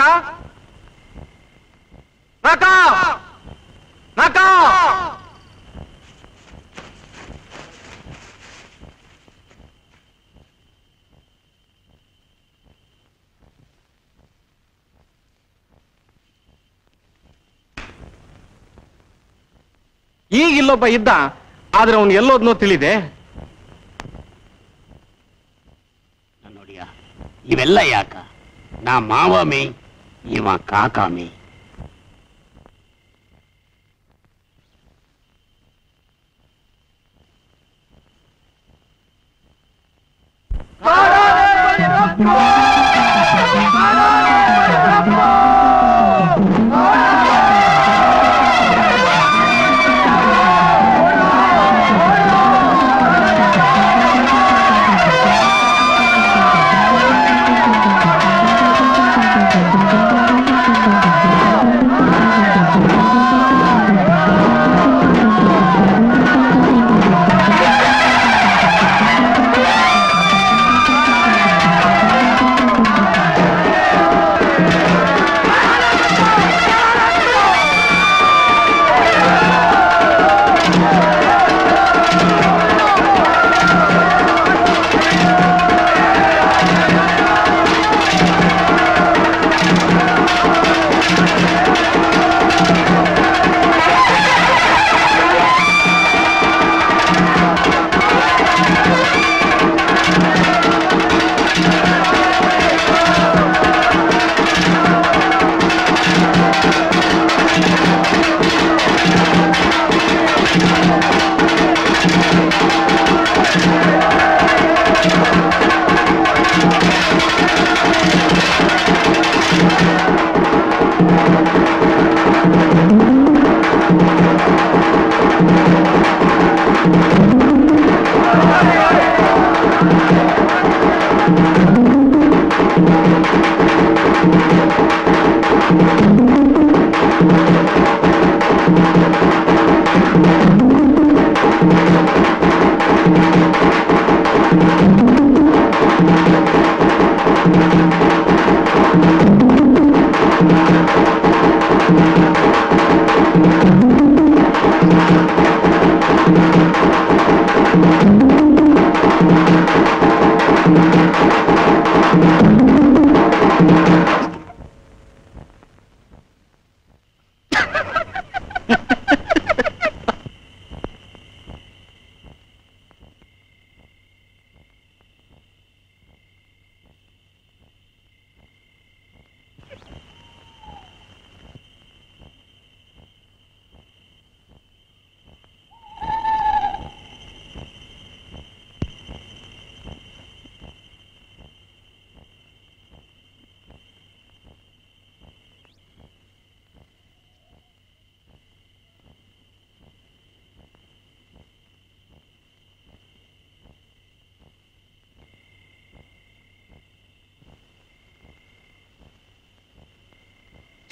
ಅಕ್ಕ ಅಕ್ಕ ಈಗ ಇಲ್ಲೊಬ್ಬ ಇದ್ದ ಆದ್ರೆ ಅವನು ಎಲ್ಲೋದ್ನೋ ತಿಳಿದೆ ನೋಡಿಯ ಇವೆಲ್ಲ ಯಾಕ ನಾ ಮಾವ ಮೇ ಇವ ಕಾಕ ಮೇ ಆ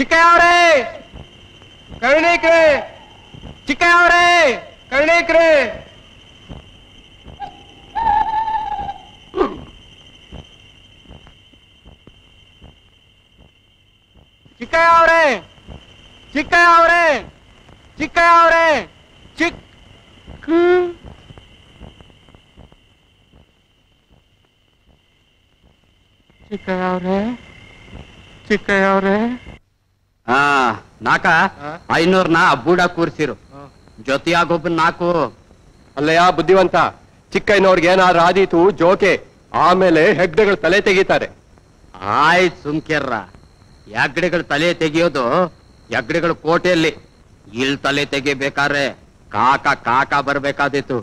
ಚಿಕ್ಕಯ್ಯವ್ರೇ ಕರುಣೇಕ್ರೆ ಚಿಕ್ಕಯ್ಯವ್ರೇ ಕರುಣೇಕ್ರೆ ಚಿಕ್ಕಯ್ಯವ್ರೇ ಚಿಕ್ಕಯ್ಯವ್ರೇ ಚಿಕ್ಕಯ್ಯವ್ರೇ ಚಿಕ್ಕ ಚಿಕ್ಕಯ್ಯವ್ರೇ ಚಿಕ್ಕಯ್ಯವ್ರೇ ಹಾ ನಾಕ ಐನೂರ್ನ ಬೂಡ ಕೂರ್ಸಿರು ಜೊತೆಯಾಗೊಬ್ಬನ್ ನಾಕು ಅಲ್ಲಯ್ಯ ಬುದ್ಧಿವಂತ ಚಿಕ್ಕಯ್ಯನವ್ರಿಗೆ ಏನಾದ್ರೂ ಆದೀತು ಜೋಕೆ ಆಮೇಲೆ ಹೆಗ್ಡೆಗಳು ತಲೆ ತೆಗಿತಾರೆ ಆಯ್ತ್ ಸುಮ್ಕೆರ್ರ ಯಗ್ಡೆಗಳು ತಲೆ ತೆಗಿಯೋದು ಯಗ್ಡೆಗಳು ಕೋಟೆಯಲ್ಲಿ ಇಲ್ ತಲೆ ತೆಗಿಬೇಕಾದ್ರೆ ಕಾಕ ಕಾಕ ಬರ್ಬೇಕಾದಿತ್ತು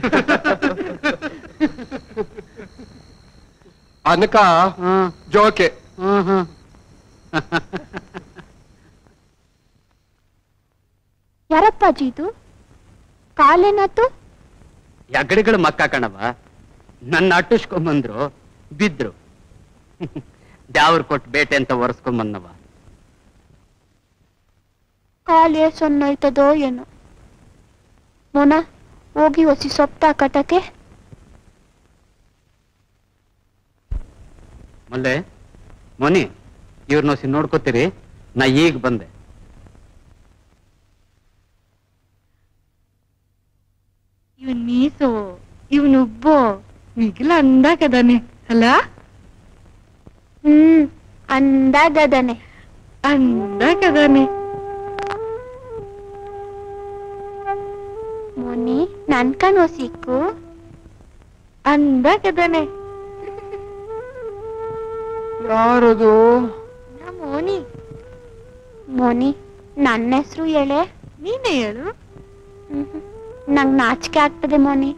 ಅನ್ಕ ಹ್ಮ್ ಜೋಕೆ ಹ್ಮ್ ಹ್ಮ್ ಯಾರಪ್ಪಾಜಿ ಇದು ಕಾಲೇನಾತು ಯಗಡಿಗಳು ಮಕ್ಕ ಕಣವ ನನ್ನ ಅಟ್ಟಿಸ್ಕೊಂಬಂದ್ರು ಬಿದ್ರು ದ್ಯಾವ್ರ ಕೊಟ್ಟು ಬೇಟೆ ಅಂತ ಒರೆಸ್ಕೊಂಬಂದವ ಕಾಲೇ ಸೊನ್ನೈತದೋ ಏನೋ ಮೋನ ಹೋಗಿ ಒಸಿ ಸೊಪ್ಪ ಕಟಕ್ಕೆ ಮಲ್ಲೆ ಮೊನಿ ಇವ್ರನ್ನ ಒಸಿ ನೋಡ್ಕೋತೀರಿ ನಾ ಈಗ ಬಂದೆ ಇವನ್ ಮೀಸು ಇವನ್ ಉಬ್ಬು ಮಿಗಿಲ ಅಂದಾಕದಾನೆ ಅಲ್ಲ ಹ್ಮ್ ಅಂದಾಗದನೆ ಅಂದಾಕದಾನೆ ಮೋನಿ ನನ್ ಕಣ್ ಸಿಕ್ಕು ಅಂದಾಕದಾನೆ ಯಾರದು ನಾ ಮೋನಿ ಮೋನಿ ನನ್ನ ಹೆಸರು ಹೇಳೆ ನೀನೇ ಹೇಳು ಹ್ಮ್ ನಂಗ್ ನಾಚಿಕೆ ಆಗ್ತದೆ ಮೋನಿ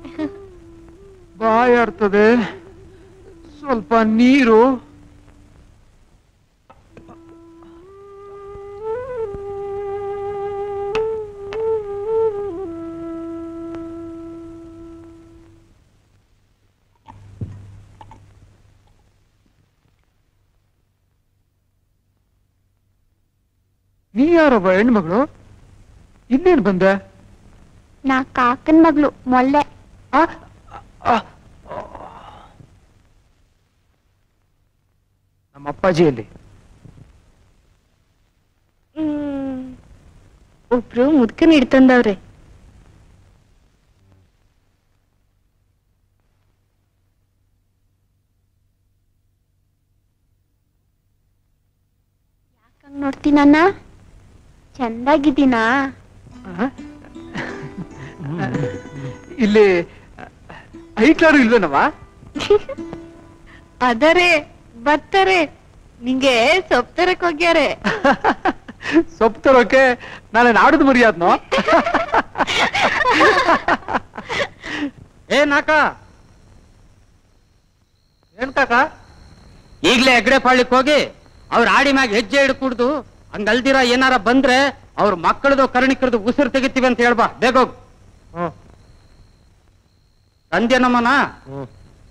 ಬಾಯಾರ್ತದೆ ಸ್ವಲ್ಪ ನೀರು ನೀ ಯಾರೊಬ್ಬ ಹೆಣ್ಮಗಳು ಇನ್ನೇನ್ ಬಂದೆ ನಾ ಕಾಕನ್ ಮಗಳು ಮೊಳ್ಳೆ ನಮ್ಮ ಅಪ್ಪಾಜಿಯಲ್ಲಿ ಹ್ಮ್ ಒಬ್ರು ಮುದ್ಕನ್ ಹಿಡ್ತಂದವ್ರೆ ಹಂಗ್ ನೋಡ್ತೀನಣ್ಣ ಚಂದಾಗಿದ್ದೀನಾ ಇಲ್ಲಿ ಐಕ್ಲಾರು ಇಲ್ವೇನವ ಅದರೇ ಬರ್ತಾರೆ ನಿಂಗೆ ಸೊಪ್ಪು ತರಕ್ ಹೋಗ್ಯಾರೆ ಸೊಪ್ಪು ತರೋಕೆ ನಾಳೆ ನಾಡದು ಮರಿಯಾದ್ನೋ ಏ ನಾಕ ಏನ್ ಕಾಕ ಈಗ್ಲೇ ಹೆಗ್ಡೆ ಪಾಳ್ಯಕ್ ಹೋಗಿ ಅವ್ರ ಆಡಿ ಮ್ಯಾಗ ಹೆಜ್ಜೆ ಹಿಡ್ ಕುಡ್ದು ಹಂಗಲ್ದಿರ ಏನಾರ ಬಂದ್ರೆ ಅವ್ರ ಮಕ್ಕಳದು ಕರ್ಣಿಕರದು ಉಸಿರು ತೆಗಿತೀವಿ ಅಂತ ಹೇಳ್ಬಾ ಬೇಗ ಹೋಗ್ ಹ್ಮ್ ತಂದೆ ನಮ್ಮನ ಹ್ಮ್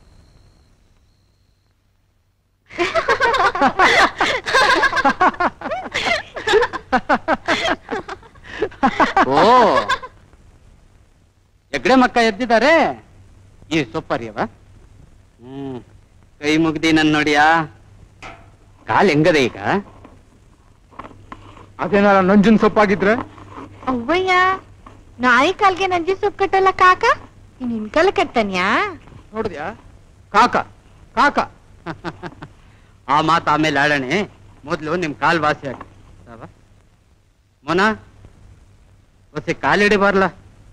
ಓ ಹೆಗ್ಡೆ ಮಕ್ಕ ಎದ್ದಿದ್ದಾರೆ ಈ ಸೊಪ್ಪರಿಯವ ಹ್ಮ್ ಕೈ ಮುಗ್ದಿ ನನ್ ನೋಡಿಯಾ ಕಾಲ್ ಹೆಂಗದೆ ಈಗ ಅದೇನಾರ ನಂಜನ್ ಸೊಪ್ಪಾಗಿದ್ರೆ ಅವ್ವಯ್ಯ ನಾಯಿ ಕಾಲ್ಗೆ ನಂಜಿ ಸೊಪ್ಪು ಕಟ್ಟಲ್ಲ ಕಾಕ ನಿನ್ ಕಾಲ ಕಟ್ತಾನ್ಯಾ ನೋಡಿದ್ಯಾ ಕಾಕ ಕಾಕ ಆ ಮಾತು ಆಮೇಲೆ ಆಡಣೆ ಮೊದ್ಲು ನಿಮ್ ಕಾಲ್ ವಾಸಿ ಆಗ ಮೊನ ಒಸಿ ಕಾಲಿಡಿ ಬರ್ಲ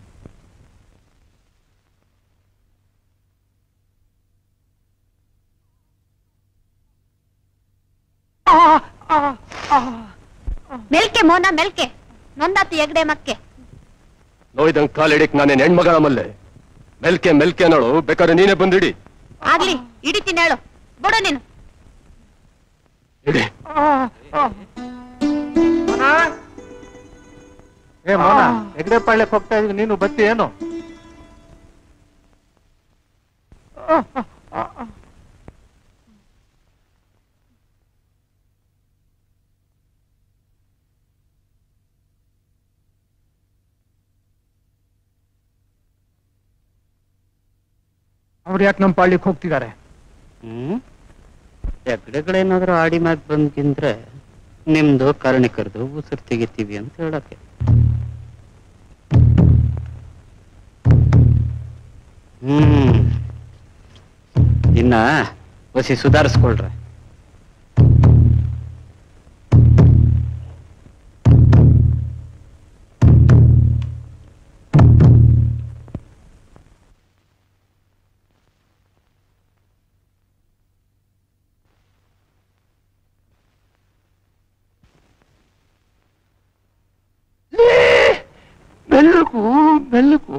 ಮೆಲ್ಕೆ ಮೋನ ಮೆಲ್ಕೆ ನೊಂದಾತು ಎಗಡೆ ಮಕ್ಕೆ ನೋಯ್ದಂಗ್ ಕಾಲಿಡಿಕ್ ನಾನೇನ್ ಹೆಣ್ಮಗಳ ಮಲ್ಲೆ ಮೆಲ್ಕೆ ಮೆಲ್ಕೆ ನೋಡು ಬೇಕಾದ್ರೆ ನೀನೇ ಬಂದಿಡಿ ಆಗ್ಲಿ ಹಿಡಿತೀನಿ ಹೇಳು ಬಿಡು ನೀನು ಇಡಿ ಏ ಮೋನ ಹೆಗ್ಡೆ ಪಾಳ್ಯಕ್ಕೆ ಹೋಗ್ತಾ ಇದೀವಿ ನೀನು ಬತ್ತಿ ಏನು ಅವ್ರು ಯಾಕೆ ನಮ್ಮ ಪಾಳ್ಯಕ್ಕೆ ಹೋಗ್ತಿದ್ದಾರೆ ಹ್ಮ್ ಹೆಗ್ಡೆಗಳೇನಾದ್ರೂ ಆಡಿ ಮ್ಯಾಗ್ ಬಂದ್ಗಿಂದ್ರೆ ನಿಮ್ದು ಕರ್ಣಿಕರ್ದು ಉಸಿರು ತೆಗಿತೀವಿ ಅಂತ ಹೇಳಕ್ಕೆ ಹ್ಮ್ ಇನ್ನ ಹೊಸಿ ಸುಧಾರಿಸ್ಕೊಳ್ರೆ ಮೆಲ್ಲಕು ಮೆಲ್ಲಕು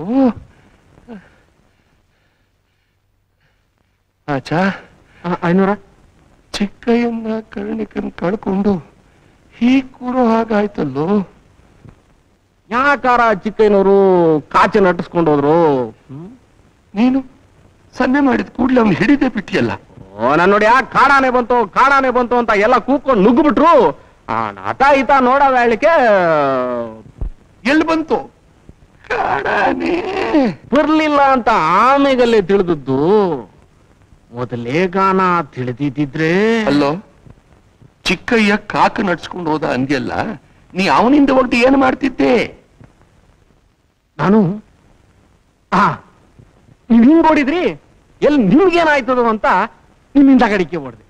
ಆಚಾ ಐನೂರ ಚಿಕ್ಕಯ್ಯನ್ನ ಕರ್ಣಿಕನ್ ಕಳ್ಕೊಂಡು ಹೀಗ್ ಕೂರೋ ಹಾಗಾಯ್ತಲ್ಲೋ ಯಾಕಾರ ಚಿಕ್ಕಯ್ಯನವರು ಕಾಚೆ ನಟಿಸ್ಕೊಂಡು ಹೋದ್ರು ನೀನು ಸನ್ನೆ ಮಾಡಿದ ಕೂಡ್ಲೆ ಅವ್ನು ಹಿಡಿದೇ ಬಿಟ್ಟಿಯಲ್ಲ ಓ ನಾನು ನೋಡಿ ಯಾಕೆ ಕಾಡಾನೆ ಬಂತು ಕಾಡಾನೆ ಬಂತು ಅಂತ ಎಲ್ಲ ಕೂತ್ಕೊಂಡು ನುಗ್ಗ್ಬಿಟ್ರು ಆ ಅತ ಈತ ನೋಡೋ ವೇಳಕ್ಕೆ ಎಲ್ಲಿ ಬಂತು ಕಾಡಾನೆ ಬರ್ಲಿಲ್ಲ ಅಂತ ಆಮೇಗಲ್ಲೇ ತಿಳಿದದ್ದು ಮೊದಲೇ ಗಾನ ತಿಳಿದಿದ್ದಿದ್ರೆ ಅಲ್ಲೋ ಚಿಕ್ಕಯ್ಯ ಕಾಕ ನಡ್ಸ್ಕೊಂಡು ಹೋದ ಅಂದ್ಯಲ್ಲ ನೀ ಅವನಿಂದ ಹೊರಟು ಏನು ಮಾಡ್ತಿದ್ದೆ ನಾನು ಆ ನೀವ್ ಹಿಂಗ್ ಓಡಿದ್ರಿ ಎಲ್ಲಿ ನಿಮ್ಗೇನಾಯ್ತದೋ ಅಂತ ನಿಮ್ಮಿಂದ ಗಡಿಕೆ ಓಡ್ದೆ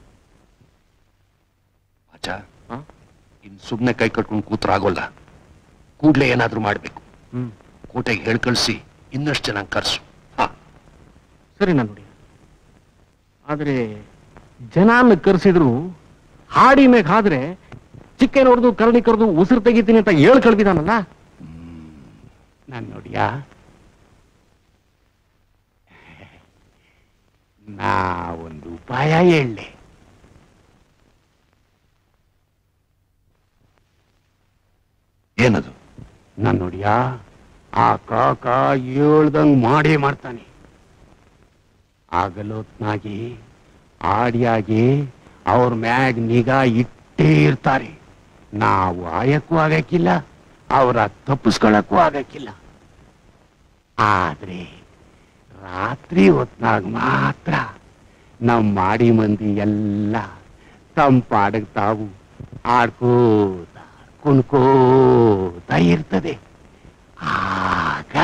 ಅಚ್ಚಾ ಹ? ಇನ್ ಸುಮ್ನೆ ಕೈ ಕಟ್ಕೊಂಡು ಕೂತ್ರ ಆಗೋಲ್ಲ ಕೂಡ್ಲೆ ಏನಾದ್ರೂ ಮಾಡ್ಬೇಕು ಹ್ಮ್ ಕೋಟೆಗೆ ಹೇಳ್ ಕಳ್ಸಿ ಇನ್ನಷ್ಟು ಜನ ಕರ್ಸು ಹಾ ಸರಿ ನಾನು ನೋಡಿ ಆದ್ರೆ ಜನಾನ್ನ ಕರೆಸಿದ್ರು ಹಾಡಿ ಮೇಗ್ ಆದ್ರೆ ಚಿಕ್ಕನವ್ರದು ಕರ್ಣಿ ಕರೆದು ಉಸಿರು ತೆಗಿತೀನಿ ಅಂತ ಹೇಳ್ ಕಳ್ಬಿದಾನಲ್ಲ ನಾನ್ ನೋಡಿಯಾ ನಾ ಒಂದು ಉಪಾಯ ಹೇಳಿ ಏನದು ನಾನ್ ನೋಡಿಯಾ ಆ ಕಾಕ ಹೇಳ್ದಂಗ್ ಮಾಡೇ ಮಾಡ್ತಾನೆ ಆಗಲೊತ್ನಾಗಿ ಆಡಿಯಾಗಿ ಅವ್ರ ಮ್ಯಾಗ್ ನಿಗಾ ಇಟ್ಟೇ ಇರ್ತಾರೆ ನಾವು ಆಯಕ್ಕೂ ಆಗಕ್ಕಿಲ್ಲ ಅವರ ತಪ್ಪಿಸ್ಕೊಳಕ್ಕೂ ಆಗಕ್ಕಿಲ್ಲ ಆದ್ರೆ ರಾತ್ರಿ ಹೊತ್ನಾಗ ಮಾತ್ರ ನಮ್ ಮಾಡಿ ಮಂದಿ ಎಲ್ಲ ತಮ್ಮ ಪಾಡಗ್ ತಾವು ಆಡ್ಕೋತ ಕುಣ್ಕೋತ ಇರ್ತದೆ ಆಗ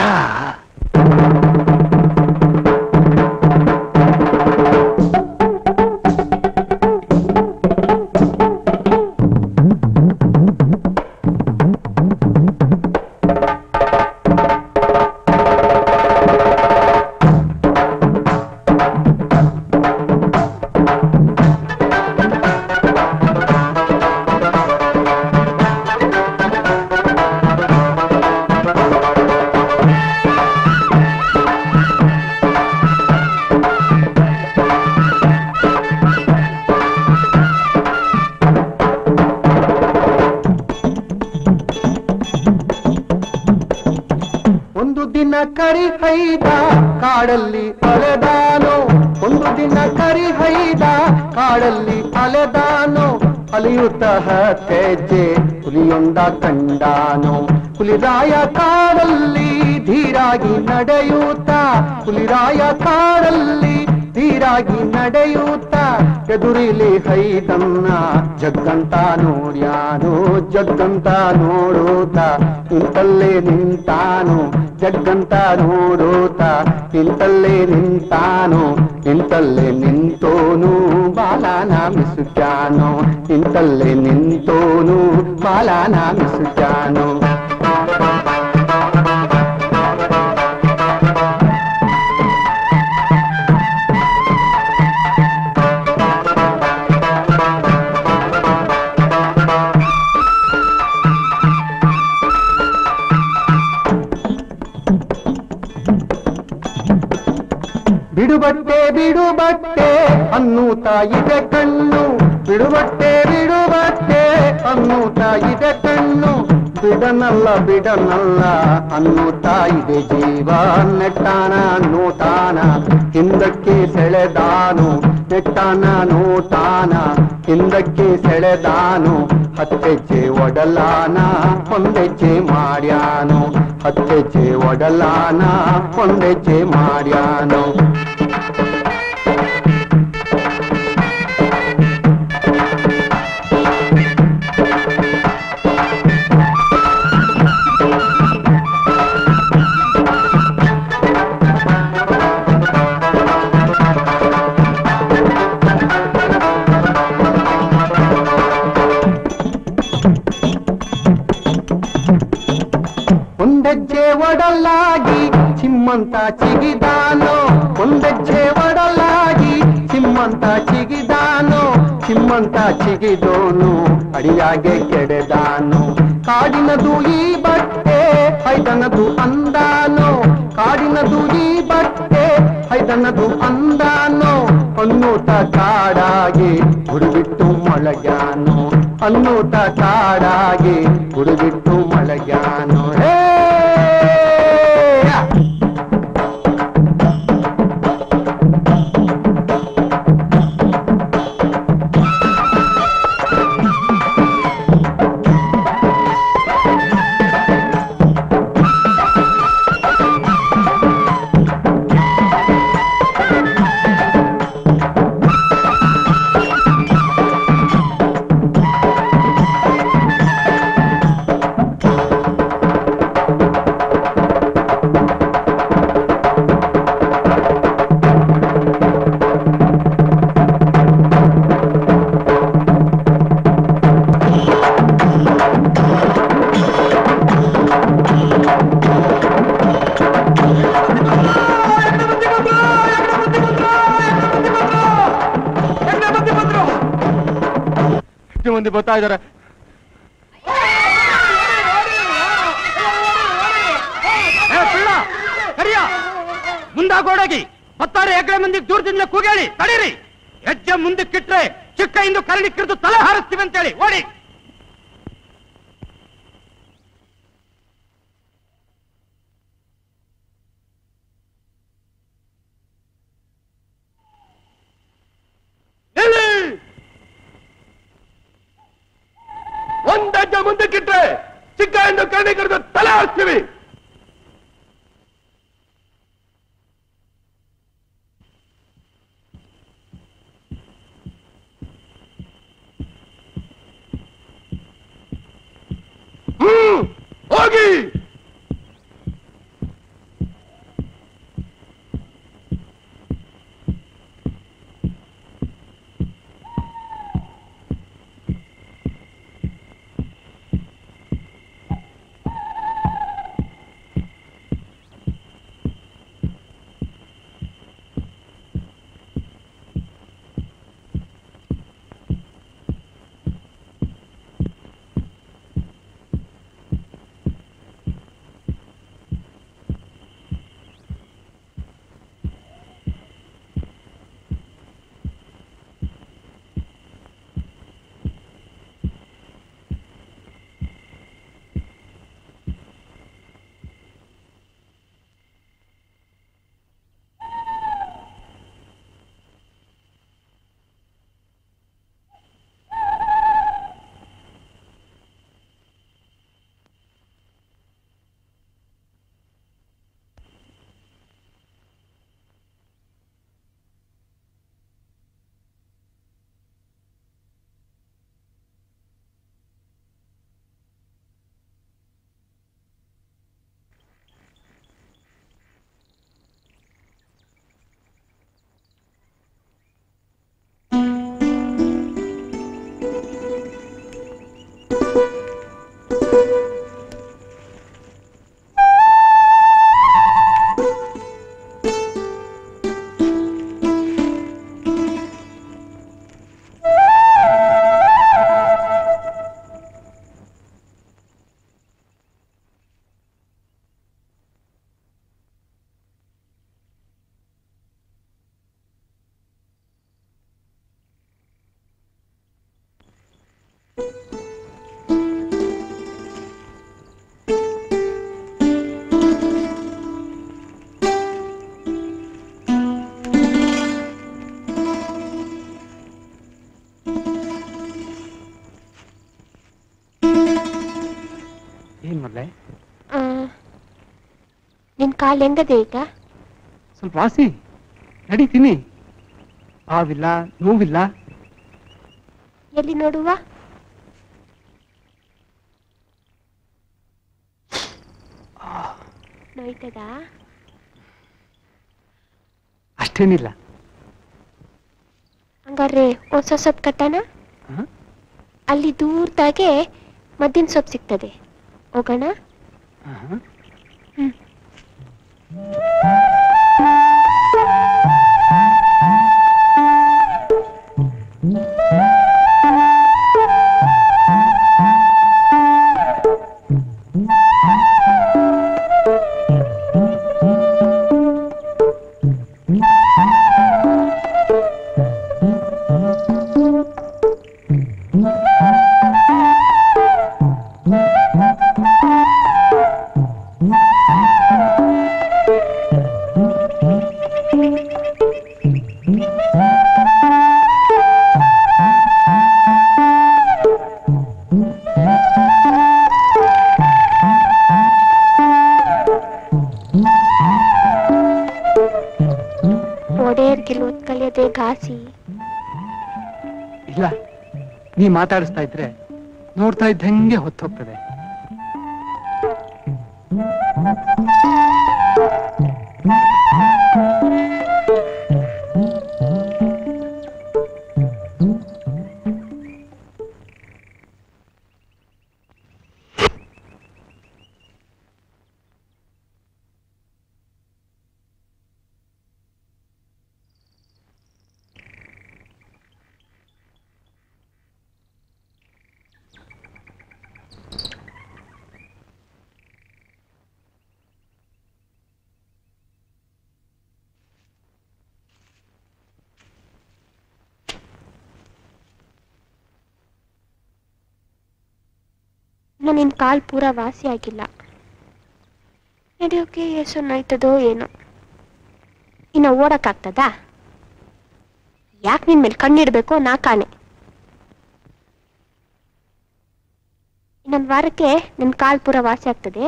ಒಂದು ದಿನ ಕರಿ ಹೈದ ಕಾಡಲ್ಲಿ ಅಲೆದಾನು ಒಂದು ದಿನ ಕರಿ ಹೈದ ಕಾಡಲ್ಲಿ ಅಲೆದಾನು ಅಲಿಯುತ್ತ ಹೆಜ್ಜೆ ಹುಲಿಯೊಂದ ಕಂಡಾನು ಹುಲಿರಾಯ ಕಾಡಲ್ಲಿ ಧೀರಾಗಿ ನಡೆಯುತ್ತ ಹುಲಿರಾಯ ಕಾಡಲ್ಲಿ ಧೀರಾಗಿ ನಡೆಯುತ್ತ ಎದುರಿಲಿ ಹೈದನ್ನ ಜಗ್ಗಂತ ನೋಡ್ಯಾನು ಜಗ್ಗಂತ ನೋಡುತ್ತ ನಿಂತಲ್ಲೇ ನಿಂತಾನು ಜಗ್ಗಂತ ನೋಡುತ್ತ ನಿಂತಲ್ಲೇ ನಿಂತಾನು ನಿಂತಲ್ಲೇ ನಿಂತೋನು ಬಾಲಾನ ಮಿಸುಕ್ಯಾನು ನಿಂತಲ್ಲೇ ನಿಂತೋನು ಬಾಲಾನ ಮಿಸುಕ್ಯಾನು ಬಿಡುಬಟ್ಟೆ ಬಿಡುಬಟ್ಟೆ ಅನ್ನೂತ ಇದೆ ಕಣ್ಣು ಬಿಡುಬಟ್ಟೆ ಬಿಡುಬಟ್ಟೆ ಅನ್ನೂತ ಇದೆ ಕಣ್ಣು ಬಿಡನಲ್ಲ ಬಿಡನಲ್ಲ ಅನ್ನೂತಾ ಇದೆ ಜೀವ ನೆಟ್ಟಾನ ನೂತಾನ ಹಿಂದಕ್ಕೆ ಸೆಳೆದಾನು ನೆಟ್ಟಾನ ನೂತಾನ ಹಿಂದಕ್ಕೆ ಸೆಳೆದಾನು ಹತ್ತೆಚ್ಚೆ ಒಡಲಾನ ಒಂದೆಚ್ಚೆ ಮಾಡ್ಯಾನು ಹತ್ತೆಚ್ಚೆ ಒಡಲಾನ ಒಂದೆಚ್ಚೆ ಮಾಡ್ಯಾನು ಸಿಮ್ಮಂತ ಚಿಗಿದಾನೋ ಒಂದೆಜ್ಜೆ ಒಡಲಾಗಿ ಸಿಮ್ಮಂತ ಚಿಗಿದಾನೋ ಸಿಮ್ಮಂತ ಚಿಗಿದೋನು ಅಡಿಯಾಗೆ ಕೆಡೆದಾನು ಕಾಡಿನದು ಈ ಬಟ್ಟೆ ಐದನದು ಅಂದಾನೋ ಕಾಡಿನದು ಈ ಬಟ್ಟೆ ಐದನದು ಅಂದಾನೋ ಅನ್ನೂತ ಕಾಡಾಗಿ ಹುಡುಬಿಟ್ಟು ಮೊಳಗ್ಯಾನು ಅನ್ನೂತ ಕಾಡಾಗಿ ಹುಡುಬಿಟ್ಟು ಮೊಳಗ್ಯಾನು ಹೇ ಎಷ್ಟು ಮಂದಿ ಬರ್ತಾ ಇದಾರೆ ಕರಿಯ ಮುಂದಾಗೋಡೋಗಿ ಹತ್ತಾರು ಎಕರೆ ಮಂದಿಗೆ ದೂರದಿಂದ ಕೂಗೇಳಿ ತಡೀರಿ ಹೆಜ್ಜೆ ಮುಂದಕ್ಕಿಟ್ರೆ ಚಿಕ್ಕ ಇಂದು ಕರಡಿ ಕಿರಿದು ತಲೆ ಹಾರಿಸ್ತೀವಿ ಅಂತೇಳಿ ಓಡಿ ನಿಲ್ಲಿ! ಒಂದಜ್ಜ ಮುಂದಕ್ಕಿಟ್ರೆ ಚಿಕ್ಕ ಎಂದು ಕರಡಿ ಕರೆದು ತಲೆ ಹಾಕ್ತೀವಿ ಹ್ಮ್ ಹೋಗಿ ಏನ್ ಮರ್ಲೆ ಆ, ನಿನ್ ಕಾಲ್ ಹೆಂಗದೆ ಈಗ ಸ್ವಲ್ಪ ವಾಸಿ ನಡೀತೀನಿ ಹಾವಿಲ್ಲ ನೋವಿಲ್ಲ ಎಲ್ಲಿ ನೋಡುವ ನೋಯ್ತದ ಅಷ್ಟೇನಿಲ್ಲ ಹಂಗಾದ್ರೆ ಹೊಸ ಸೊಪ್ಪು ಕಟ್ಟಣ ಹ? ಅಲ್ಲಿ ದೂರದಾಗೆ ಮದ್ದಿನ ಸೊಪ್ಪು ಸಿಗ್ತದೆ ಹೋಗೋಣ ಆಹಾ. ಹ್ಮ್ ಒಡೆಯರ್ಗೆ ಲೋತ್ ಕಲಿಯೋದೇ ಘಾಸಿ ಇಲ್ಲ ನೀ ಮಾತಾಡಿಸ್ತಾ ಇದ್ರೆ ನೋಡ್ತಾ ಇದ್ದಂಗೆ ಹೊತ್ತು ಹೋಗ್ತದೆ ಇನ್ನು ನಿನ್ ಕಾಲ್ ಪೂರ ವಾಸಿ ಆಗಿಲ್ಲ ನಡೆಯೋಕೆ ಎಷ್ಟು ನೋಯ್ತದೋ ಏನೋ ಇನ್ನು ಓಡಕ್ಕಾಗ್ತದಾ ಯಾಕೆ ನಿನ್ ಮೇಲೆ ಕಣ್ಣಿಡ್ಬೇಕು ನಾ ಕಾಣೆ ಇನ್ನೊಂದು ವಾರಕ್ಕೆ ನಿನ್ ಕಾಲ್ ಪೂರ ವಾಸಿ ಆಗ್ತದೆ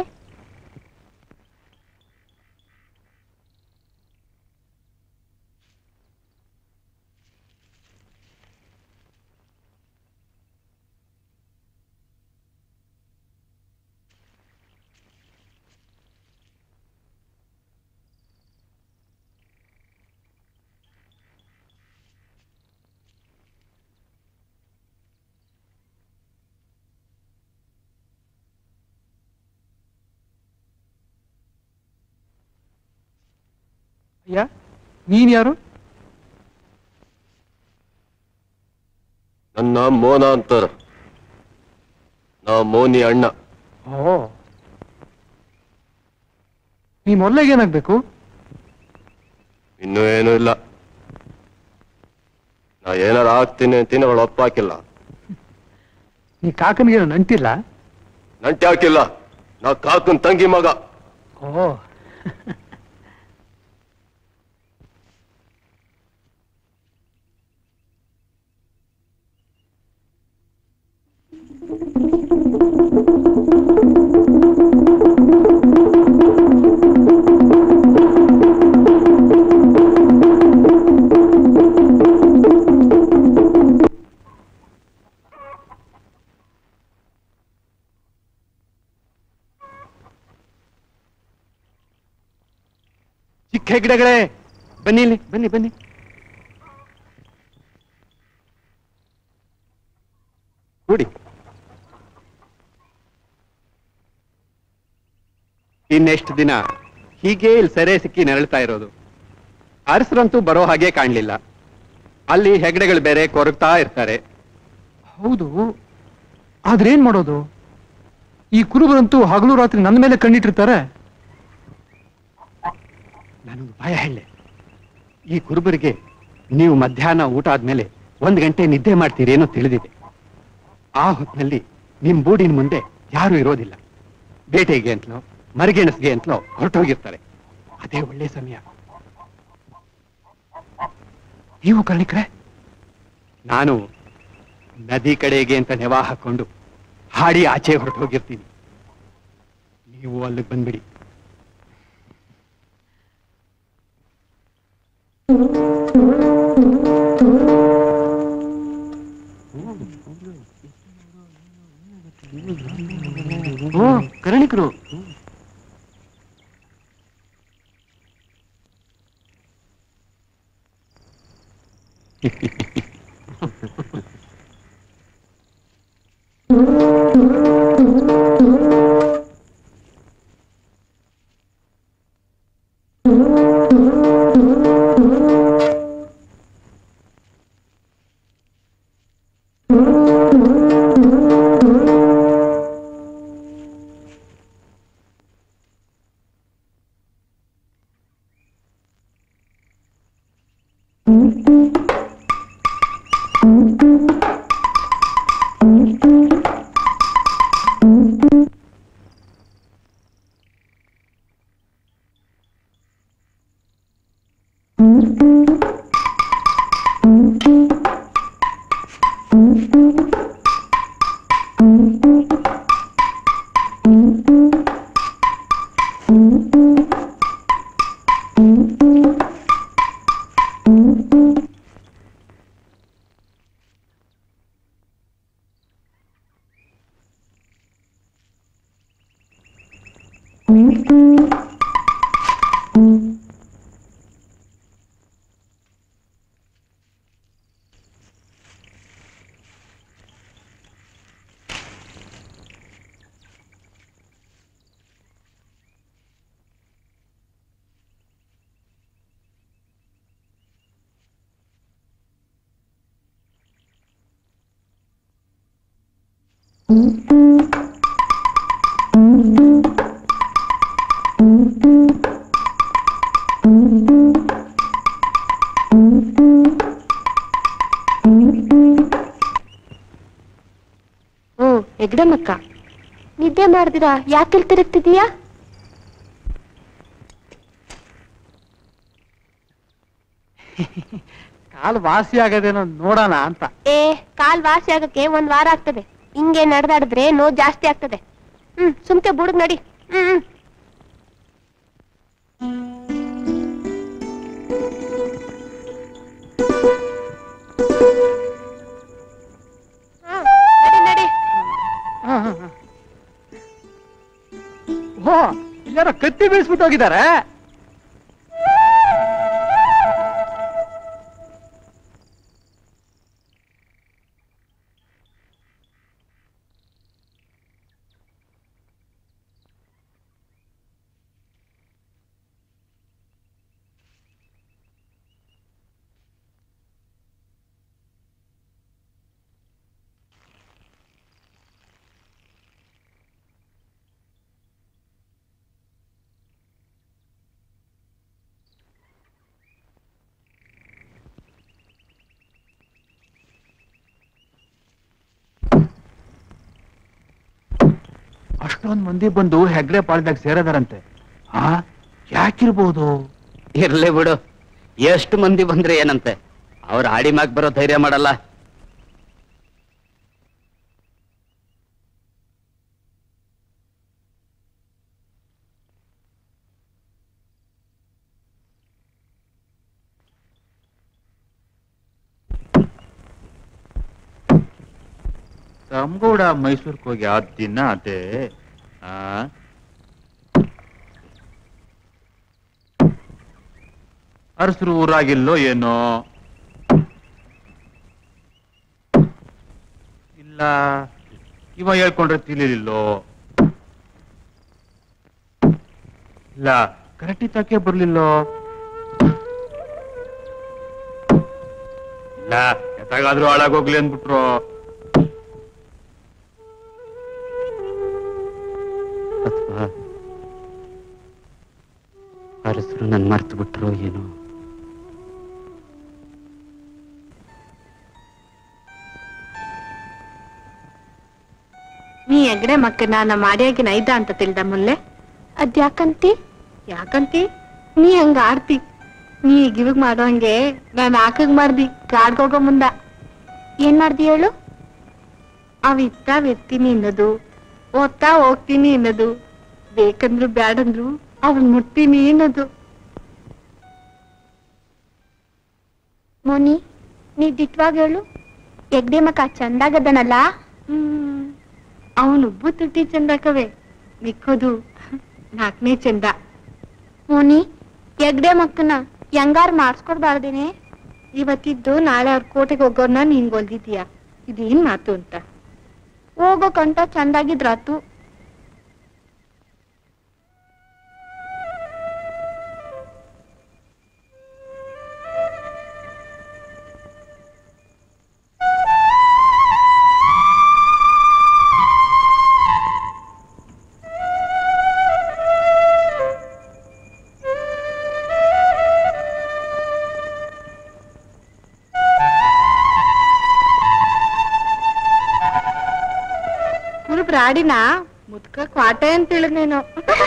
ಅಯ್ಯ ನೀನ್ ಯಾರು ನನ್ನ ಮೋನ ಅಂತಾರ ನಾ ಮೋನಿ ಅಣ್ಣ ಓ ನೀ ಮೊದಲಿಗೆ ಏನಾಗ್ಬೇಕು ಇನ್ನೂ ಏನೂ ಇಲ್ಲ ನಾ ಏನಾರ ಆಗ್ತೀನಿ ಅಂತೀನಿ ಅವಳು ಒಪ್ಪಾಕಿಲ್ಲ ನೀ ಕಾಕನಿಗೆ ನಂಟಿಲ್ಲ ನಂಟಿ ಹಾಕಿಲ್ಲ ನಾ ಕಾಕನ್ ತಂಗಿ ಮಗ ಓ ಚಿಕ್ಕ ಹೆಗ್ಡೆಗಳೇ ಬನ್ನಿ ಇಲ್ಲಿ ಬನ್ನಿ ಬನ್ನಿ ಕೂಡಿ ಇನ್ನೆಷ್ಟು ದಿನ ಹೀಗೆ ಇಲ್ಲಿ ಸೆರೆ ಸಿಕ್ಕಿ ನೆರಳ್ತಾ ಇರೋದು ಅರಸರಂತೂ ಬರೋ ಹಾಗೆ ಕಾಣ್ಲಿಲ್ಲ ಅಲ್ಲಿ ಹೆಗ್ಡೆಗಳು ಬೇರೆ ಕೊರಗ್ತಾ ಇರ್ತಾರೆ ಹೌದು ಆದ್ರೇನ್ ಮಾಡೋದು ಈ ಕುರುಬರಂತೂ ಹಗಲು ರಾತ್ರಿ ನನ್ನ ಮೇಲೆ ಕಣ್ಣಿಟ್ಟಿರ್ತಾರೆ ನಾನೊಂದು ಭಯ ಹೇಳಿ ಈ ಕುರುಬರಿಗೆ ನೀವು ಮಧ್ಯಾಹ್ನ ಊಟ ಆದ್ಮೇಲೆ ಒಂದ್ ಗಂಟೆ ನಿದ್ದೆ ಮಾಡ್ತೀರಿ ಏನೋ ತಿಳಿದಿದೆ ಆ ಹೊತ್ತಿನಲ್ಲಿ ನಿಮ್ ಬೂಡಿನ ಮುಂದೆ ಯಾರು ಇರೋದಿಲ್ಲ ಬೇಟೆಗೆ ಅಂತಲೋ ಮರಗೆಣಸ್ಗೆ ಅಂತಲೋ ಹೊರಟೋಗಿರ್ತಾರೆ ಅದೇ ಒಳ್ಳೆ ಸಮಯ ನೀವು ಕರ್ಣಿಕ್ರೆ ನಾನು ನದಿ ಕಡೆಗೆ ಅಂತ ನೆವ ಹಾಕೊಂಡು ಹಾಡಿ ಆಚೆ ಹೊರಟೋಗಿರ್ತೀನಿ ನೀವು ಅಲ್ಲಿಗೆ ಬಂದ್ಬಿಡಿ ಓ ಕರ್ಣಿಕರು Thank you. ಓ ಹೆಗ್ಡಮಕ್ಕ ನಿದ್ದೆ ಮಾಡ್ದಿರಾ ಯಾಕೆ ತಿರುಗ್ತಿದೀಯಾ ಕಾಲು ವಾಸಿ ಆಗದೇನೋ ನೋಡೋಣ ಅಂತ ಏ ಕಾಲ್ ವಾಸಿ ಆಗಕ್ಕೆ ಒಂದ್ ವಾರ ಆಗ್ತದೆ ಹಿಂಗೆ ನಡೆದಾಡಿದ್ರೆ ನೋವು ಜಾಸ್ತಿ ಆಗ್ತದೆ ಹ್ಮ್ ಸುಮ್ಕೆ ಬುಡಗ್ ನಡಿ ಹ್ಮ್ ಹ್ಮ್. ಹಾ, ನಡಿ ನಡಿ ಓ ಇಲ್ಲಾರೋ ಕತ್ತಿ ಬೀಳ್ಸ್ಬಿಟ್ಟು ಹೋಗಿದ್ದಾರೆ ಅಷ್ಟೊಂದ್ ಮಂದಿ ಬಂದು ಹೆಗ್ಡೆ ಪಾಳ್ದಾಗ ಸೇರದಾರಂತೆ ಆ ಯಾಕಿರ್ಬೋದು ಇರ್ಲಿ ಬಿಡು ಎಷ್ಟು ಮಂದಿ ಬಂದ್ರೆ ಏನಂತೆ ಅವ್ರ ಆಡಿ ಮ್ಯಾಗ್ ಬರೋ ಧೈರ್ಯ ಮಾಡಲ್ಲ ತಮ್ಗೌಡ ಮೈಸೂರ್ಗೆ ಹೋಗಿ ಆ ದಿನ ಅದೇ ಆ ಅರಸರು ಊರಾಗಿಲ್ಲೋ ಏನೋ ಇಲ್ಲ ಇವ ಹೇಳ್ಕೊಂಡ್ರೆ ತಿಳಿಲಿಲ್ಲೋ ಇಲ್ಲ ಕರೆಕ್ಟಿ ತಕ್ಕೆ ಬರ್ಲಿಲ್ಲೋ ಇಲ್ಲ ಎತ್ತಾಗಾದ್ರೂ ಹಾಳಾಗೋಗ್ಲಿ ಅಂದ್ಬಿಟ್ರು ಅಥವಾ ಅರಸರು ನನ್ ಮರ್ತು ಬಿಟ್ರೋ ಏನೋ ನೀ ಎಗ್ಡೆ ಮಕ್ಕನ ನಮ್ಮ ಆಡಿಯಾಗಿನ ಐದ ಅಂತ ತಿಳ್ದ ಮುಲ್ಲೆ ಅದ್ಯಾಕಂತಿ ಯಾಕಂತಿ ನೀ ಹಂಗ ಆಡ್ತಿ ನೀ ಗಿವಿಗ್ ಮಾಡೋಂಗೆ ನಾನ್ ಆಕಗ್ ಮಾಡ್ದಿ ಕಾಡ್ಗೋಗೋ ಮುಂದ ಏನ್ ಮಾಡ್ದಿ ಹೇಳು ಅವ್ ಇತ್ತಾವ್ ಇರ್ತೀನಿ ಅನ್ನೋದು ಓದ್ತಾ ಹೋಗ್ತೀನಿ ಅನ್ನೋದು ಬೇಕಂದ್ರು ಬ್ಯಾಡಂದ್ರು ಅವನ್ ಮುಟ್ತೀನಿ ಅನ್ನೋದು ಮೋನಿ ನೀ ದಿಟ್ವಾಗ ಹೇಳು ಹೆಗ್ಡೆ ಮಕ್ಕ ಚಂದಾಗದನಲ್ಲ ಹ್ಮ್ ಅವನು ಉಬ್ಬು ತುಟ್ಟಿ ಚಂದಕವೇ ಮಿಕ್ಕೋದು ನಾಲ್ಕನೇ ಚಂದ ಮೋನಿ ಹೆಗ್ಡೆ ಮಕ್ಕನ ಹೆಂಗಾರ್ ಮಾಡಿಸ್ಕೊಡ್ಬಾರ್ದೇನೆ ಇವತ್ತಿದ್ದು ನಾಳೆ ಅವ್ರ ಕೋಟೆಗೆ ಹೋಗೋರ್ನ ನೀನ್ ಗೊಲ್ದಿದೀಯ ಇದೇನ್ ಮಾತು ಅಂತ ಹೋಗೋ ಕಂಟ ಚಂದಾಗಿದ್ರಾತು ಕುರುಬ್ರ ಆಡಿನ ಮುದ್ಕ ಕ್ವಾಟೆ ಅಂತ ಹೇಳಿದ್ನೇನು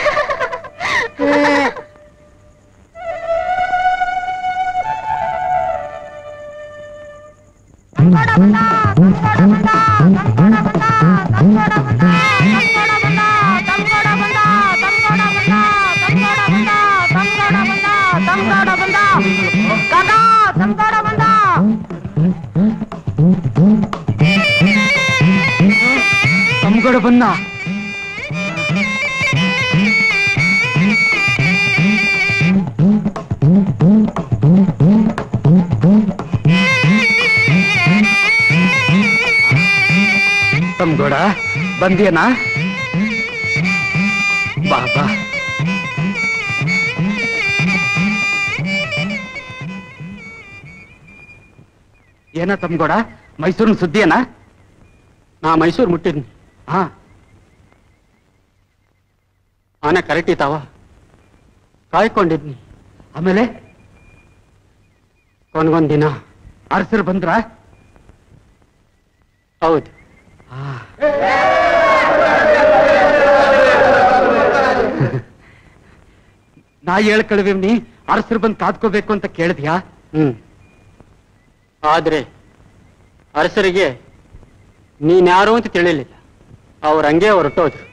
ತಮ್ಗಡ ಬನ್ನ ತಮ್ಗೌಡ ಬಂದಿಯನಾ ಬಾ ಬಾ ಏನ ತಮ್ಗೌಡ ಮೈಸೂರಿನ ಸುದ್ದಿಯನಾ ನಾ ಮೈಸೂರು ಮುಟ್ಟಿದ್ನಿ ಹಾ ಆನೆ ಕರೆಕ್ಟ್ ಇತ್ತಾವ ಕಾಯ್ಕೊಂಡಿದ್ನಿ ಆಮೇಲೆ ಕೊನ್ಗೊಂದಿನ ಅರಸರು ಬಂದ್ರ ಹೌದು ಆ. ನಾ ಹೇಳ್ ಕಳಿವಿವ್ನಿ ಅರಸರು ಬಂದು ಕಾದ್ಕೋಬೇಕು ಅಂತ ಕೇಳಿದ್ಯಾ ಹ್ಮ್ ಆದ್ರೆ ಅರಸರಿಗೆ ನೀನ್ಯಾರು ಅಂತ ತಿಳಿಲಿಲ್ಲ ಅವ್ರ ಹಂಗೆ ಹೊರಟೋದ್ರು